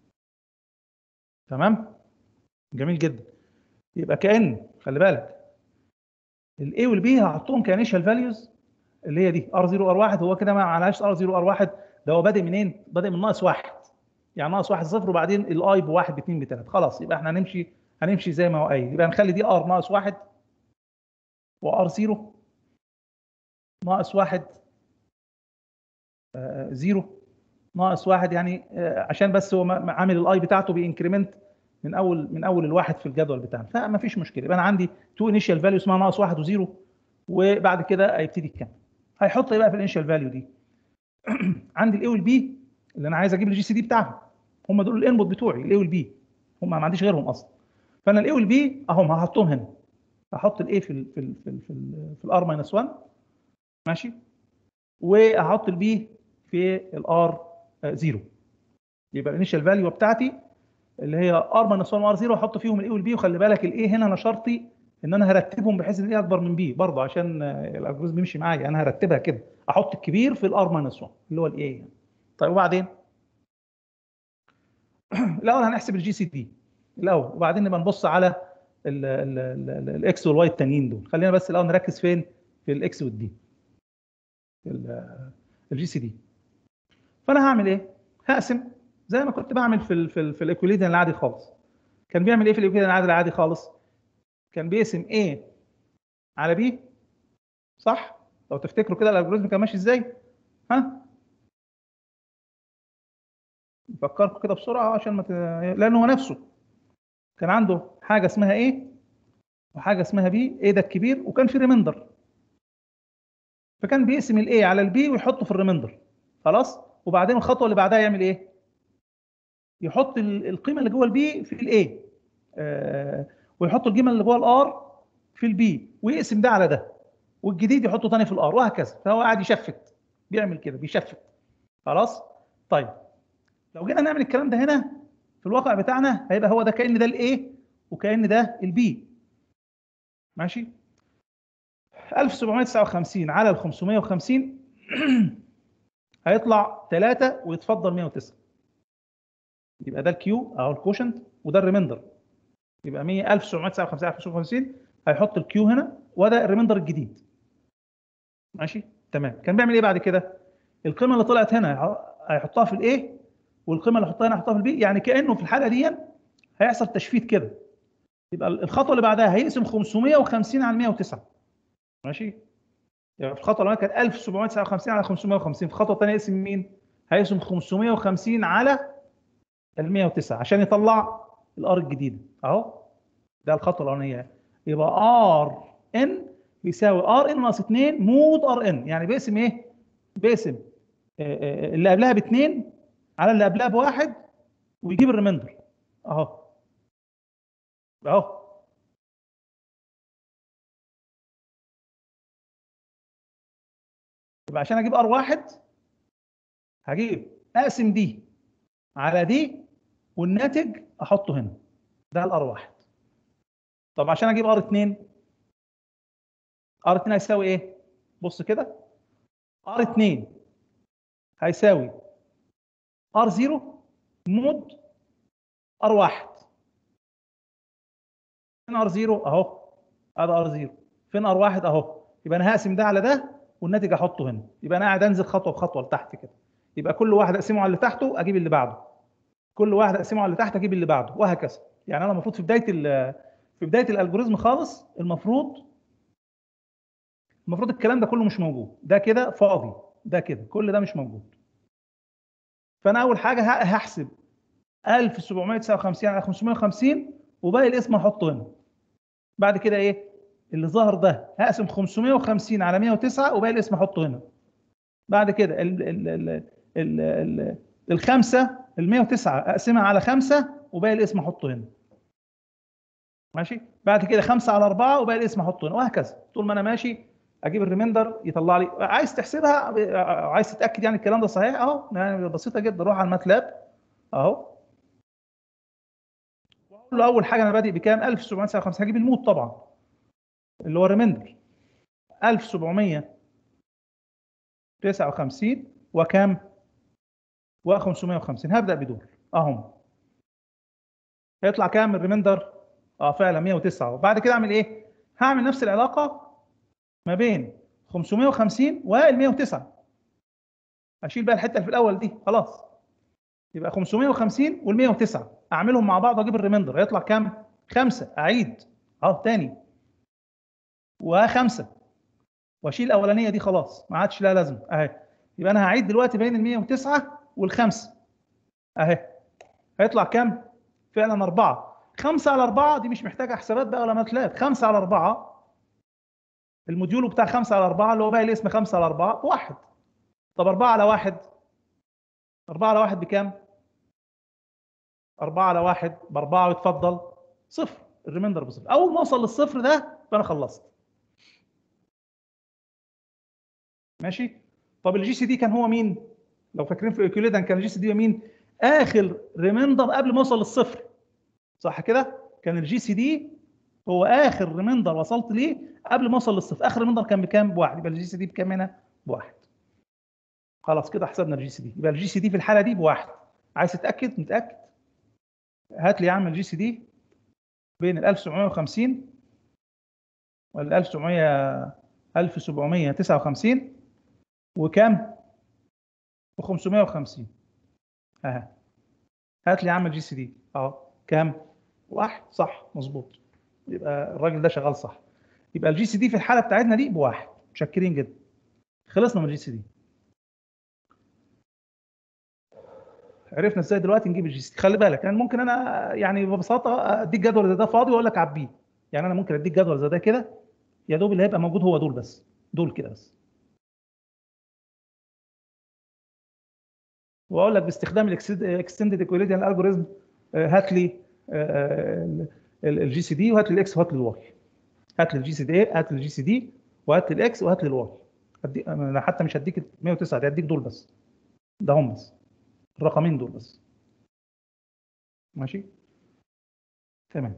Speaker 1: تمام جميل جدا يبقى كان خلي بالك الاي والبي هحطهم كانيشال فاليوز اللي هي دي ار 0 ار 1 هو كده ما معلهاش ار 0 ار 1 ده هو بادئ منين؟ بادئ من ناقص واحد يعني ناقص واحد صفر وبعدين الاي بواحد باثنين بثلاثه خلاص يبقى احنا هنمشي هنمشي زي ما هو قايل يبقى نخلي دي ار ناقص واحد وار 0 ناقص واحد آه، زيرو ناقص واحد يعني آه، عشان بس هو ما- عامل الاي بتاعته بانكريمنت من اول من اول الواحد في الجدول بتاعنا فما فيش مشكله يبقى انا عندي تو انيشال فاليو اسمها ناقص واحد وزيرو وبعد كده هيبتدي يكمل هيحط ايه بقى في الانيشال فاليو دي عندي الاي والبي اللي انا عايز اجيب الجي سي دي بتاعهم هم دول الانبوت بتوعي الاي والبي هم ما عنديش غيرهم اصلا فانا الاي والبي اهم هحطهم هنا هحط الاي في ال في ال في ال في, ال في الار ماينس 1 ماشي وهحط البي في الار 0 يبقى الانيشال فاليو بتاعتي اللي هي ار ماينس 1 وار 0 احط فيهم الاي والبي وخلي بالك الاي هنا انا شرطي ان انا هرتبهم بحيث ان الاي اكبر من بي برضه عشان آه، الالجوريزم يمشي معايا انا هرتبها كده احط الكبير في الار ماينس 1 اللي هو الاي يعني. طيب وبعدين الاول هنحسب الجي سي دي الاول وبعدين نبقى نبص على الاكس والواي التانيين دول خلينا بس الاول نركز فين في الاكس والدي الجي سي دي فانا هعمل ايه هقسم زي ما كنت بعمل في ال في ال في الايكوليديان العادي خالص كان بيعمل ايه في الايكوليديان العادي العادي خالص كان بيقسم A على B صح لو تفتكروا كده الالجوريزم كان ماشي ازاي ها نفكركم كده بسرعه عشان ما ت... لانه هو نفسه كان عنده حاجه اسمها A وحاجه اسمها B A ده الكبير وكان في ريميندر فكان بيقسم الاي على البي ويحطه في الريميندر خلاص وبعدين الخطوه اللي بعدها يعمل ايه يحط ال- القيمه اللي جوه البي في الاي آه ويحط القيمه اللي جوه الار في البي ويقسم ده على ده والجديد يحطه تاني في الار وهكذا فهو قاعد يشفت بيعمل كده بيشفت خلاص طيب لو جينا نعمل الكلام ده هنا في الواقع بتاعنا هيبقى هو ده كأن ده الاي وكأن ده البي ماشي 1759 على ال 550 هيطلع 3 ويتفضل 109 يبقى ده الكيو اهو الكوشنت وده الريميندر يبقى 100 1759 على 550 هيحط الكيو هنا وده الريميندر الجديد ماشي تمام كان بيعمل ايه بعد كده القيمه اللي طلعت هنا هيحطها في الايه والقيمه اللي حطها هنا هيحطها في البي يعني كانه في الحاله دي هيحصل تشفيت كده يبقى الخطوه اللي بعدها هيقسم 550 على 109 ماشي يعني في الخطوه الاولانيه كانت 1759 على 550 في الخطوه الثانيه يقسم مين هيقسم 550 على ال 109 عشان يطلع الار الجديده اهو ده الخطوه الاولانيه يبقى ار ان بيساوي ار ان ناقص 2 مود ار ان يعني بيقسم ايه بيقسم آه، آه، اللي قبلها باثنين على اللي قبلها بواحد ويجيب الريميندر اهو اهو يبقى عشان اجيب ار واحد هجيب اقسم دي على دي والناتج احطه هنا ده الار واحد طب عشان اجيب ار 2 ار 2 هيساوي ايه بص كده ار 2 هيساوي ار 0 مود ار 1 فين ار 0 اهو ادي ار 0 فين ار 1 اهو يبقى انا هقسم ده على ده والناتج احطه هنا يبقى انا قاعد انزل خطوه بخطوه لتحت كده يبقى كل واحد اقسمه على اللي تحته اجيب اللي بعده كل واحد اقسمه على اللي تحت اجيب اللي بعده وهكذا يعني انا المفروض في بدايه ال- في بدايه الالجوريزم خالص المفروض المفروض الكلام ده كله مش موجود ده كده فاضي ده كده كل ده مش موجود فانا اول حاجه ه- هحسب 1759 على 550 وباقي الاسم هحطه هنا بعد كده ايه اللي ظهر ده هقسم 550 على 109 وباقي الاسم احطه هنا بعد كده ال ال ال ال ال الخمسه ال 109 اقسمها على خمسه وباقي الاسم احطه هنا ماشي بعد كده خمسه على اربعه وباقي الاسم احطه هنا وهكذا طول ما انا ماشي اجيب الريميندر يطلع لي عايز تحسبها عايز تتاكد يعني الكلام ده صحيح اهو يعني بسيطه جدا روح على الماتلاب اهو واقول له اول حاجه انا بادئ بكام 1759 هجيب المود طبعا اللي هو الريميندر 1759 وكام و550 هبدا بدول اهم هيطلع كام الريميندر اه فعلا 109 وبعد كده اعمل ايه هعمل نفس العلاقه ما بين 550 وال 109 اشيل بقى الحته اللي في الاول دي خلاص يبقى 550 وال 109 اعملهم مع بعض واجيب الريميندر هيطلع كام خمسة اعيد اهو تاني وخمسة واشيل الاولانيه دي خلاص ما عادش لها لازمه اهي يبقى انا هعيد دلوقتي بين ال 109 والخمسه اهي هيطلع كام فعلا أربعة خمسة على أربعة دي مش محتاجة حسابات بقى ولا ماتلاب خمسة على أربعة الموديول بتاع خمسة على أربعة اللي هو باقي الاسم خمسة على أربعة واحد طب أربعة على واحد أربعة على واحد بكام؟ أربعة على واحد بأربعة ويتفضل صفر الريميندر بصفر أول ما أوصل للصفر ده فأنا خلصت ماشي طب الجي سي دي كان هو مين؟ لو فاكرين في ايكوليدن كان الجي سي دي مين؟ اخر ريميندر قبل ما اوصل للصفر صح كده كان الجي سي دي هو اخر ريميندر وصلت ليه قبل ما اوصل للصفر اخر ريميندر كان بكام بواحد يبقى الجي سي دي بكام هنا بواحد خلاص كده حسبنا الجي سي دي يبقى الجي سي دي في الحاله دي بواحد عايز تتاكد متاكد هات لي يا عم الجي سي دي بين ال 1750 ولا 1700 1759 وكام و 550 اها هات لي يا عم الجي سي دي اهو كام واحد صح مظبوط يبقى الراجل ده شغال صح يبقى الجي سي دي في الحاله بتاعتنا دي بواحد متشكرين جدا خلصنا من الجي سي دي عرفنا ازاي دلوقتي نجيب الجي سي دي خلي بالك يعني ممكن انا يعني ببساطه اديك جدول زي ده فاضي واقول لك عبيه يعني انا ممكن اديك جدول زي ده كده يا دوب اللي هيبقى موجود هو دول بس دول كده بس واقول لك باستخدام الاكستندد ايكويليديان الجوريزم هات لي الجي سي دي وهات لي الاكس وهات لي الواي هات لي الجي سي دي هات لي الجي سي دي وهات لي الاكس وهات لي الواي انا حتى مش هديك 109 دي هديك دول بس ده هم بس الرقمين دول بس ماشي تمام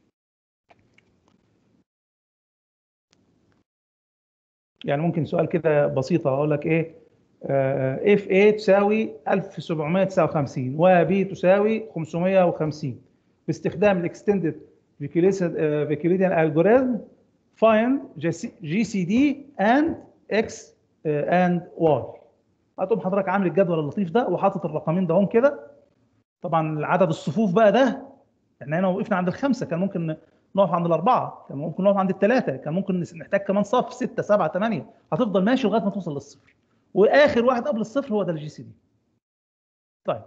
Speaker 1: يعني ممكن سؤال كده بسيط اقول لك ايه اف A تساوي 1759 و B تساوي 550 باستخدام الاكستندد فيكيليديان الجوريزم find جي سي دي and x and y هتقوم حضرتك عامل الجدول اللطيف ده وحاطط الرقمين ده هم كده طبعا عدد الصفوف بقى ده احنا هنا وقفنا عند الخمسه كان ممكن نقف عند الاربعه كان ممكن نقف عند الثلاثه كان ممكن نحتاج كمان صف سته سبعه ثمانيه هتفضل ماشي لغايه ما توصل للصفر واخر واحد قبل الصفر هو ده الجي سي دي طيب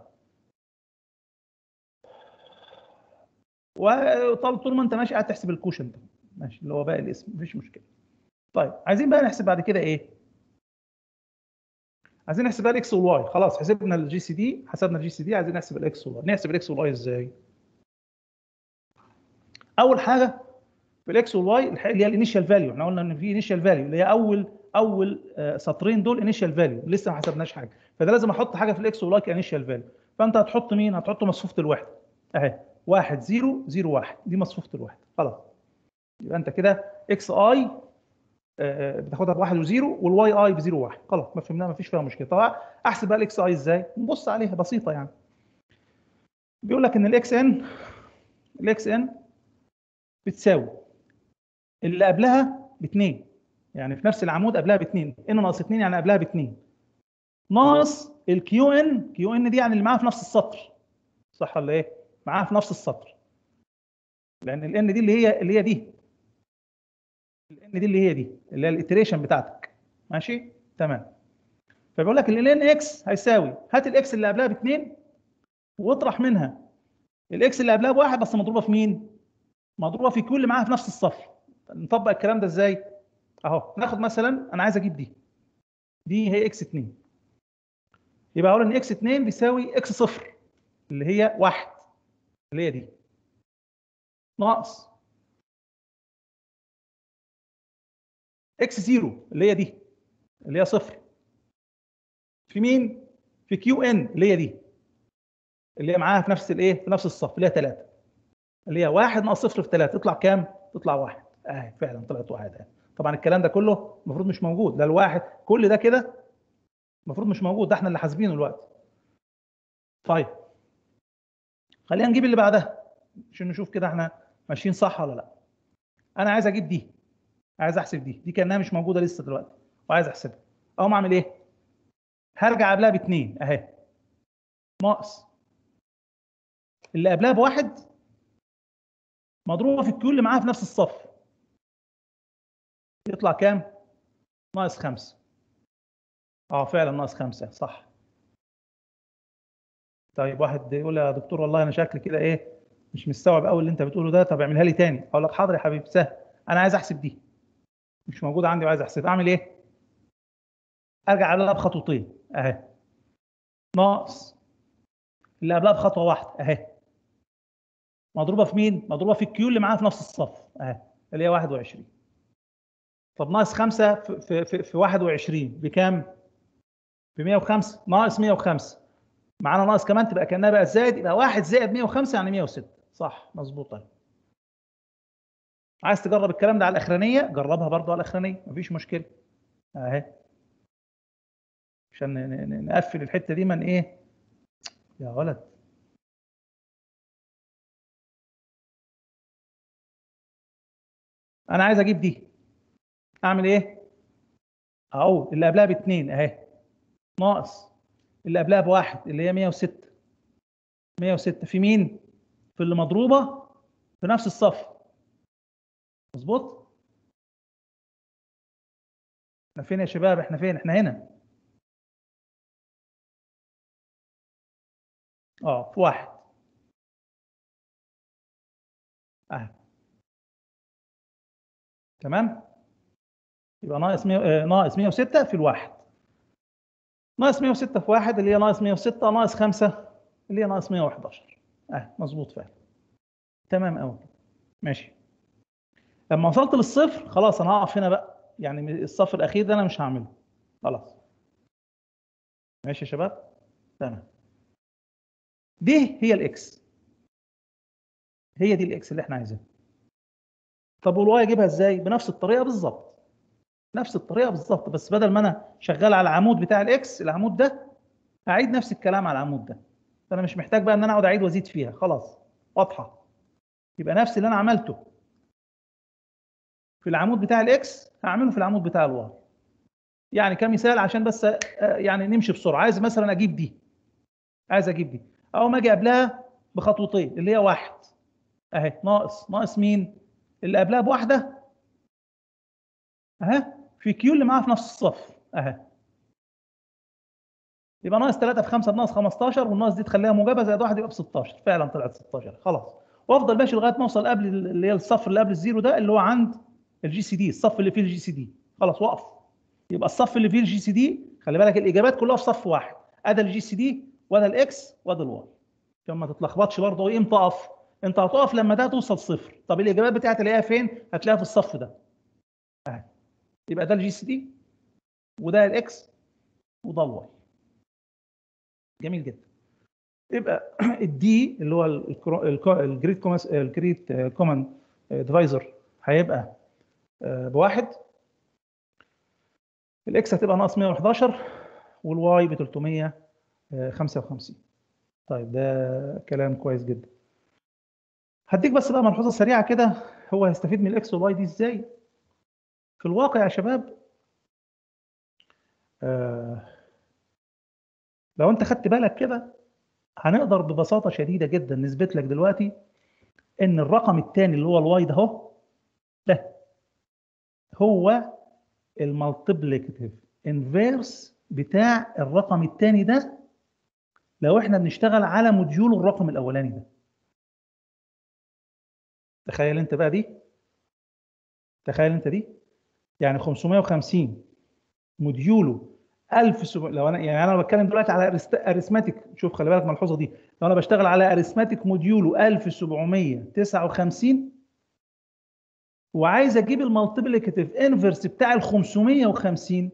Speaker 1: وطول طول ما انت ماشي قاعد تحسب الكوشن ده ماشي اللي هو باقي الاسم مفيش مشكله طيب عايزين بقى نحسب بعد كده ايه عايزين نحسب بقى الاكس والواي خلاص حسبنا الجي سي دي حسبنا الجي سي دي عايزين نحسب الاكس والواي نحسب الاكس والواي ازاي اول حاجه في الاكس والواي اللي هي الانيشال فاليو احنا قلنا ان في انيشال فاليو اللي هي اول اول سطرين دول انيشال فاليو لسه ما حسبناش حاجه فده لازم احط حاجه في الاكس والواي كانيشال فاليو فانت هتحط مين هتحط مصفوفه الوحده اهي 1 0 0 1 دي مصفوفه الوحده خلاص يبقى انت كده اكس اي بتاخدها بواحد وزيرو والواي اي بزيرو واحد خلاص ما فهمناها ما فيش فيها مشكله طبعا احسب بقى الاكس اي ازاي نبص عليها بسيطه يعني بيقول لك ان الاكس ان الاكس ان بتساوي اللي قبلها باثنين يعني في نفس العمود قبلها باثنين ان ناقص 2 يعني قبلها باثنين ناقص الكيو ان كيو ان دي يعني اللي معاها في نفس السطر صح ولا ايه؟ معاها في نفس السطر لان الان دي اللي هي اللي هي دي الان دي اللي هي دي اللي هي الاتريشن بتاعتك ماشي؟ تمام فبيقول لك الان اكس هيساوي هات الاكس اللي قبلها باثنين واطرح منها الاكس اللي قبلها بواحد بس مضروبه في مين؟ مضروبه في كيو اللي معاها في نفس الصف نطبق الكلام ده ازاي؟ اهو ناخد مثلا انا عايز اجيب دي دي هي اكس 2 يبقى اقول ان اكس 2 بيساوي اكس صفر اللي هي واحد اللي هي دي ناقص اكس زيرو اللي هي دي اللي هي صفر في مين في كيو ان اللي هي دي اللي هي معاها في نفس الايه في نفس الصف اللي هي 3 اللي هي 1 ناقص صفر في 3 تطلع كام تطلع 1 اهي فعلا طلعت 1 اهي طبعا الكلام ده كله المفروض مش موجود ده الواحد كل ده كده المفروض مش موجود ده احنا اللي حاسبينه دلوقتي طيب خلينا نجيب اللي بعدها عشان نشوف كده احنا ماشيين صح ولا لا انا عايز اجيب دي عايز احسب دي دي كانها مش موجوده لسه دلوقتي وعايز احسبها اقوم اعمل ايه هرجع قبلها باثنين اهي ناقص اللي قبلها بواحد مضروبه في الكيو اللي معاها في نفس الصف يطلع كام ناقص خمسة اه فعلا ناقص خمسة صح طيب واحد يقول يا دكتور والله انا شكلي كده ايه مش مستوعب قوي اللي انت بتقوله ده طب اعملها لي تاني اقول لك حاضر يا حبيبي سهل انا عايز احسب دي مش موجوده عندي وعايز احسب اعمل ايه ارجع قبلها بخطوتين اهي ناقص اللي قبلها بخطوه واحده اهي مضروبه في مين مضروبه في الكيو اللي معاها في نفس الصف اهي اللي هي 21 طب ناقص 5 في في في, في 21 بكام ب 105 ناقص 105 معانا ناقص كمان تبقى كانها بقى زائد يبقى 1 زائد 105 يعني 106 صح مظبوط اهي عايز تجرب الكلام ده على الاخرانيه جربها برضو على الاخرانيه مفيش مشكله اهي عشان نقفل الحته دي من ايه يا ولد انا عايز اجيب دي اعمل ايه اهو اللي قبلها باثنين اهي ناقص اللي قبلها بواحد اللي هي 106 106 في مين في اللي مضروبه في نفس الصف مظبوط احنا فين يا شباب احنا فين احنا هنا اه في واحد اهي تمام يبقى ناقص 100 آه ناقص 106 في الواحد ناقص 106 في واحد اللي هي ناقص 106 ناقص 5 اللي هي ناقص 111 اه مظبوط فعلا تمام قوي ماشي لما وصلت للصفر خلاص انا هقف هنا بقى يعني الصف الاخير ده انا مش هعمله خلاص ماشي يا شباب تمام دي هي الاكس هي دي الاكس اللي احنا عايزينها طب والواي اجيبها ازاي بنفس الطريقه بالظبط نفس الطريقه بالظبط بس بدل ما انا شغال على العمود بتاع الاكس العمود ده هعيد نفس الكلام على العمود ده فانا مش محتاج بقى ان انا اقعد اعيد وازيد فيها خلاص واضحه يبقى نفس اللي انا عملته في العمود بتاع الاكس هعمله في العمود بتاع الواي يعني كمثال عشان بس يعني نمشي بسرعه عايز مثلا اجيب دي عايز اجيب دي او ما اجي قبلها بخطوتين اللي هي واحد اهي ناقص ناقص مين اللي قبلها بواحده اهي في كيو اللي معاها في نفس الصف اهي يبقى ناقص 3 في 5 بناقص 15 والناقص دي تخليها موجبه زائد واحد يبقى ب 16 فعلا طلعت 16 خلاص وافضل ماشي لغايه ما اوصل قبل اللي هي الصف اللي قبل الزيرو ده اللي هو عند الجي سي دي الصف اللي فيه الجي سي دي خلاص وقف يبقى الصف اللي فيه الجي سي دي خلي بالك الاجابات كلها في صف واحد ادي الجي سي دي وده الاكس وده الواي عشان ما تتلخبطش برضه امتى اقف انت هتقف لما ده توصل صفر طب الاجابات بتاعتي تلاقيها فين هتلاقيها في الصف ده اهي يبقى ده الجي سي دي وده الاكس وده الواي جميل جدا يبقى الدي اللي هو الجريد كوماس الجريد كومن ديفايزر هيبقى بواحد الاكس هتبقى ناقص 111 والواي ب 355 طيب ده كلام كويس جدا هديك بس بقى ملحوظه سريعه كده هو هيستفيد من الاكس والواي دي ازاي في الواقع يا شباب آه لو انت خدت بالك كده هنقدر ببساطه شديده جدا نثبت لك دلوقتي ان الرقم الثاني اللي هو الواي ده اهو ده هو المالتيبليكاتيف انفيرس بتاع الرقم الثاني ده لو احنا بنشتغل على موديول الرقم الاولاني ده تخيل انت بقى دي تخيل انت دي يعني 550 موديوله 1000 لو انا يعني انا بتكلم دلوقتي على اريثماتيك شوف خلي بالك الملحوظه دي لو انا بشتغل على اريثماتيك موديوله 1759 وعايز اجيب المالتيبليكاتيف انفرس بتاع ال 550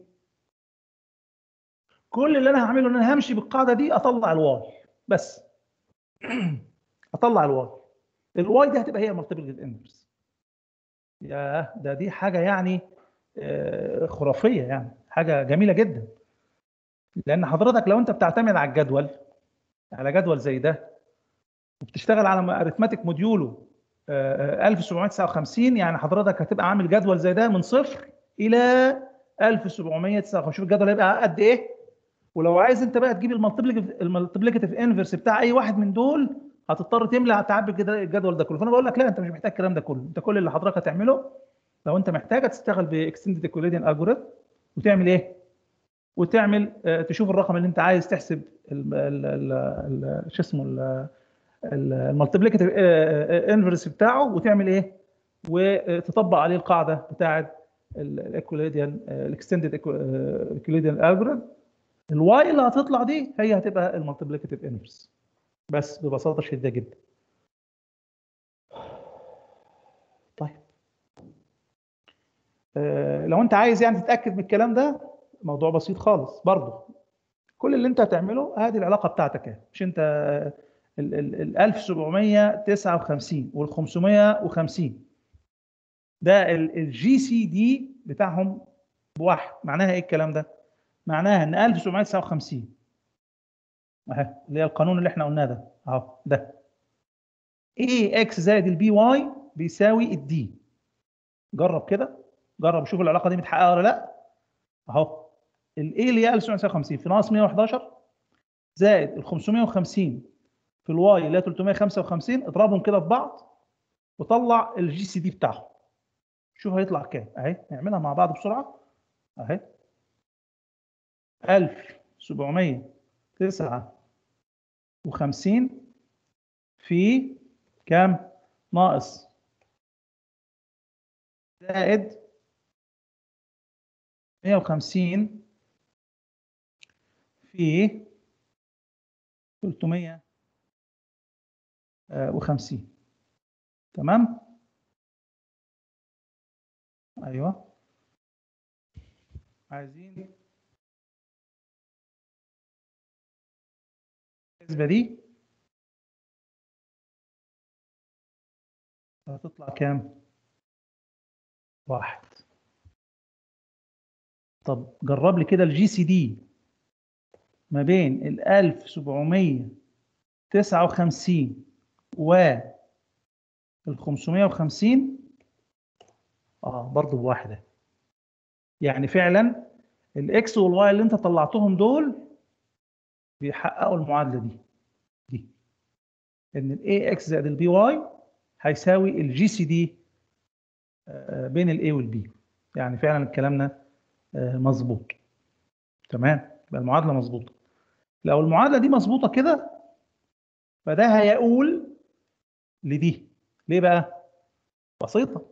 Speaker 1: كل اللي انا هعمله ان انا همشي بالقاعده دي اطلع الواي بس اطلع الواي الواي دي هتبقى هي المالتيبليكاتيف انفرس يا ده دي حاجه يعني آه، خرافيه يعني حاجه جميله جدا لان حضرتك لو انت بتعتمد على الجدول على جدول زي ده وبتشتغل على اريثماتيك موديولو آه، آه، 1759 يعني حضرتك هتبقى عامل جدول زي ده من صفر الى 1759 شوف الجدول هيبقى قد ايه ولو عايز انت بقى تجيب المالتيبليكاتيف المالتيبليكاتيف انفرس بتاع اي واحد من دول هتضطر تملى تعبي الجد- الجدول ده كله فانا بقول لك لا انت مش محتاج الكلام ده كله انت كل اللي حضرتك هتعمله لو انت محتاج تشتغل باكستندد ايكوليديان الجوريثم وتعمل ايه وتعمل آه، تشوف الرقم اللي انت عايز تحسب ال- ال- ال- ال- شو اسمه المالتيبليكاتيف انفرس بتاعه وتعمل ايه وتطبق عليه القاعده بتاعه الايكوليديان الاكستندد ايكوليديان الجوريثم الواي اللي هتطلع دي هي هتبقى المالتيبليكاتيف انفرس بس ببساطه شديده جدا طيب آه، لو انت عايز يعني تتاكد من الكلام ده موضوع بسيط خالص برضه كل اللي انت هتعمله هذه العلاقه بتاعتك اهي مش انت آه، ال ال- ال 1759 وال 550 ده الجي سي دي بتاعهم بواحد معناها ايه الكلام ده؟ معناها ان 1759 اهي اللي هي القانون اللي احنا قلناه ده اهو ده اي اكس زائد البي واي بيساوي الدي جرب كده جرب شوف العلاقه دي متحققه ولا لا اهو الاي اللي هي 1759 في ناقص 111 زائد ال 550 في الواي اللي هي 355 اضربهم كده في بعض وطلع الجي سي دي بتاعهم شوف هيطلع كام اهي نعملها مع بعض بسرعه اهي 1759 في كام ناقص زائد 150 في 350 تمام ايوه عايزين النسبة دي هتطلع كام؟ واحد طب جرب لي كده الجي سي دي ما بين ال 1759 و ال 550 اه برضه بواحدة يعني فعلا الاكس والواي اللي انت طلعتهم دول بيحققوا المعادله دي دي ان الاي اكس زائد البي واي هيساوي الجي سي دي بين الاي والبي يعني فعلا كلامنا آه، مظبوط تمام يبقى المعادله مظبوطه لو المعادله دي مظبوطه كده فده هيقول لدي ليه بقى بسيطه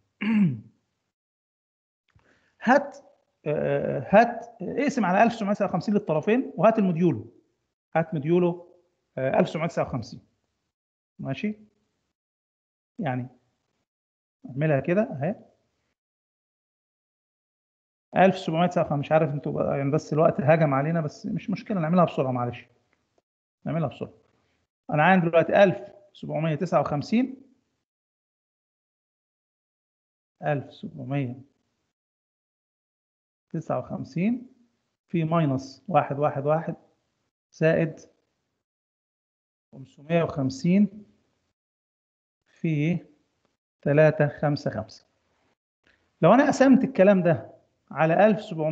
Speaker 1: هات آه، هات اقسم على 1759 للطرفين وهات الموديولو هات موديولو آه، 1759 ماشي يعني اعملها كده اهي 1759 مش عارف انتوا بقى- يعني بس الوقت هجم علينا بس مش مشكله نعملها بسرعه معلش نعملها بسرعه انا عندي دلوقتي 1759 1759 في ماينس واحد واحد واحد زائد 550 في 355 لو انا قسمت الكلام ده على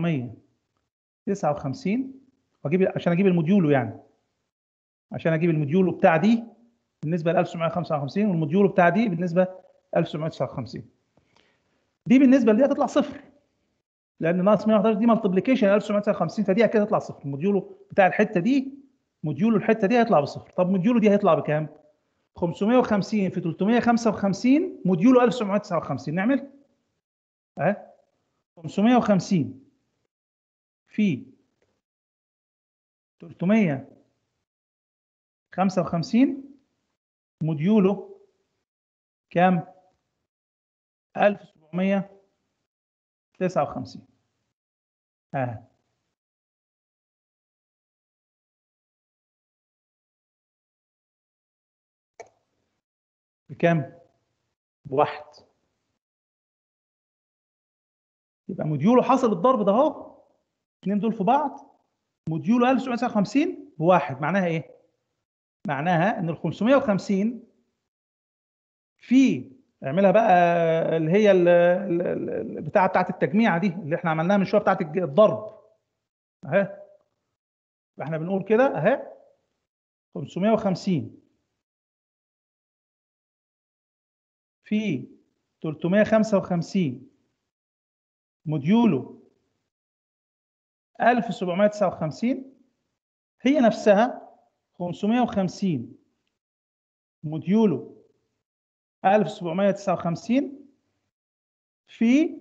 Speaker 1: 1759 واجيب عشان اجيب الموديولو يعني عشان اجيب الموديولو بتاع دي بالنسبه ل 1755 والموديولو بتاع دي بالنسبه ل 1759 دي بالنسبه لدي هتطلع صفر لان ناقص 111 دي مالتيبليكيشن 1759 فدي كده تطلع صفر الموديولو بتاع الحته دي موديولو الحته دي هيطلع بصفر طب موديولو دي هيطلع بكام 550 في 355 موديولو 1759 نعمل اهي 550 في 355 موديولو كام 1759 اه بكام؟ بواحد يبقى موديوله حاصل الضرب ده اهو الاثنين دول في بعض موديوله 1759 بواحد معناها ايه؟ معناها ان ال 550 في اعملها بقى اللي هي ال- ال- ال- البتاعه بتاعت التجميعه دي اللي احنا عملناها من شويه بتاعت الج- الضرب اهي احنا بنقول كده اهي 550 في 355 موديوله 1759 هي نفسها 550 موديوله 1759 في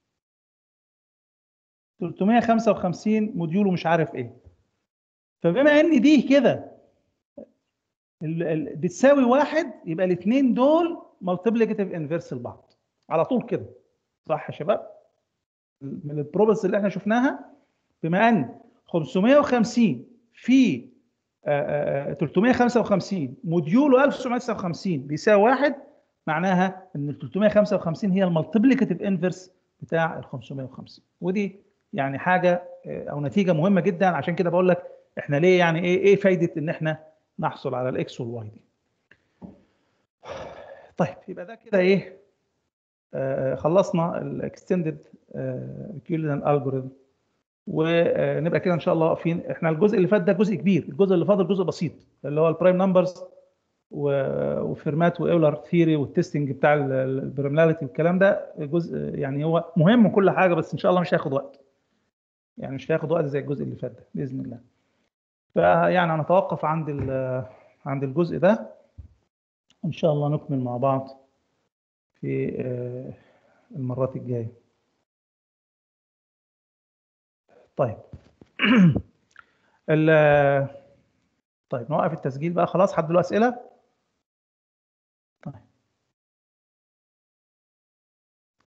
Speaker 1: 355 موديوله مش عارف ايه فبما ان دي كده ال- ال- بتساوي واحد يبقى الاثنين دول مالتيبليكاتيف انفيرس لبعض على طول كده صح يا شباب من البروبس اللي احنا شفناها بما ان 550 في آه، آه، 355 موديوله 1959 بيساوي واحد معناها ان ال 355 هي المالتيبليكاتيف انفيرس بتاع ال 550 ودي يعني حاجه آه، او نتيجه مهمه جدا عشان كده بقول لك احنا ليه يعني ايه ايه فايده ان احنا نحصل على الاكس والواي دي طيب يبقى ده كده ايه آه، خلصنا الاكستندد كيولينال الجوريثم ونبقى كده ان شاء الله واقفين احنا الجزء اللي فات ده جزء كبير الجزء اللي فاضل جزء بسيط اللي هو البرايم نمبرز وفيرمات وايولر ثيري والتستنج بتاع البريملاليتي والكلام ده جزء يعني هو مهم وكل حاجه بس ان شاء الله مش هياخد وقت يعني مش هياخد وقت زي الجزء اللي فات ده باذن الله فيعني هنتوقف عند ال- عند الجزء ده ان شاء الله نكمل مع بعض في آه، المرات الجايه طيب ال- طيب نوقف التسجيل بقى خلاص حد له اسئله طيب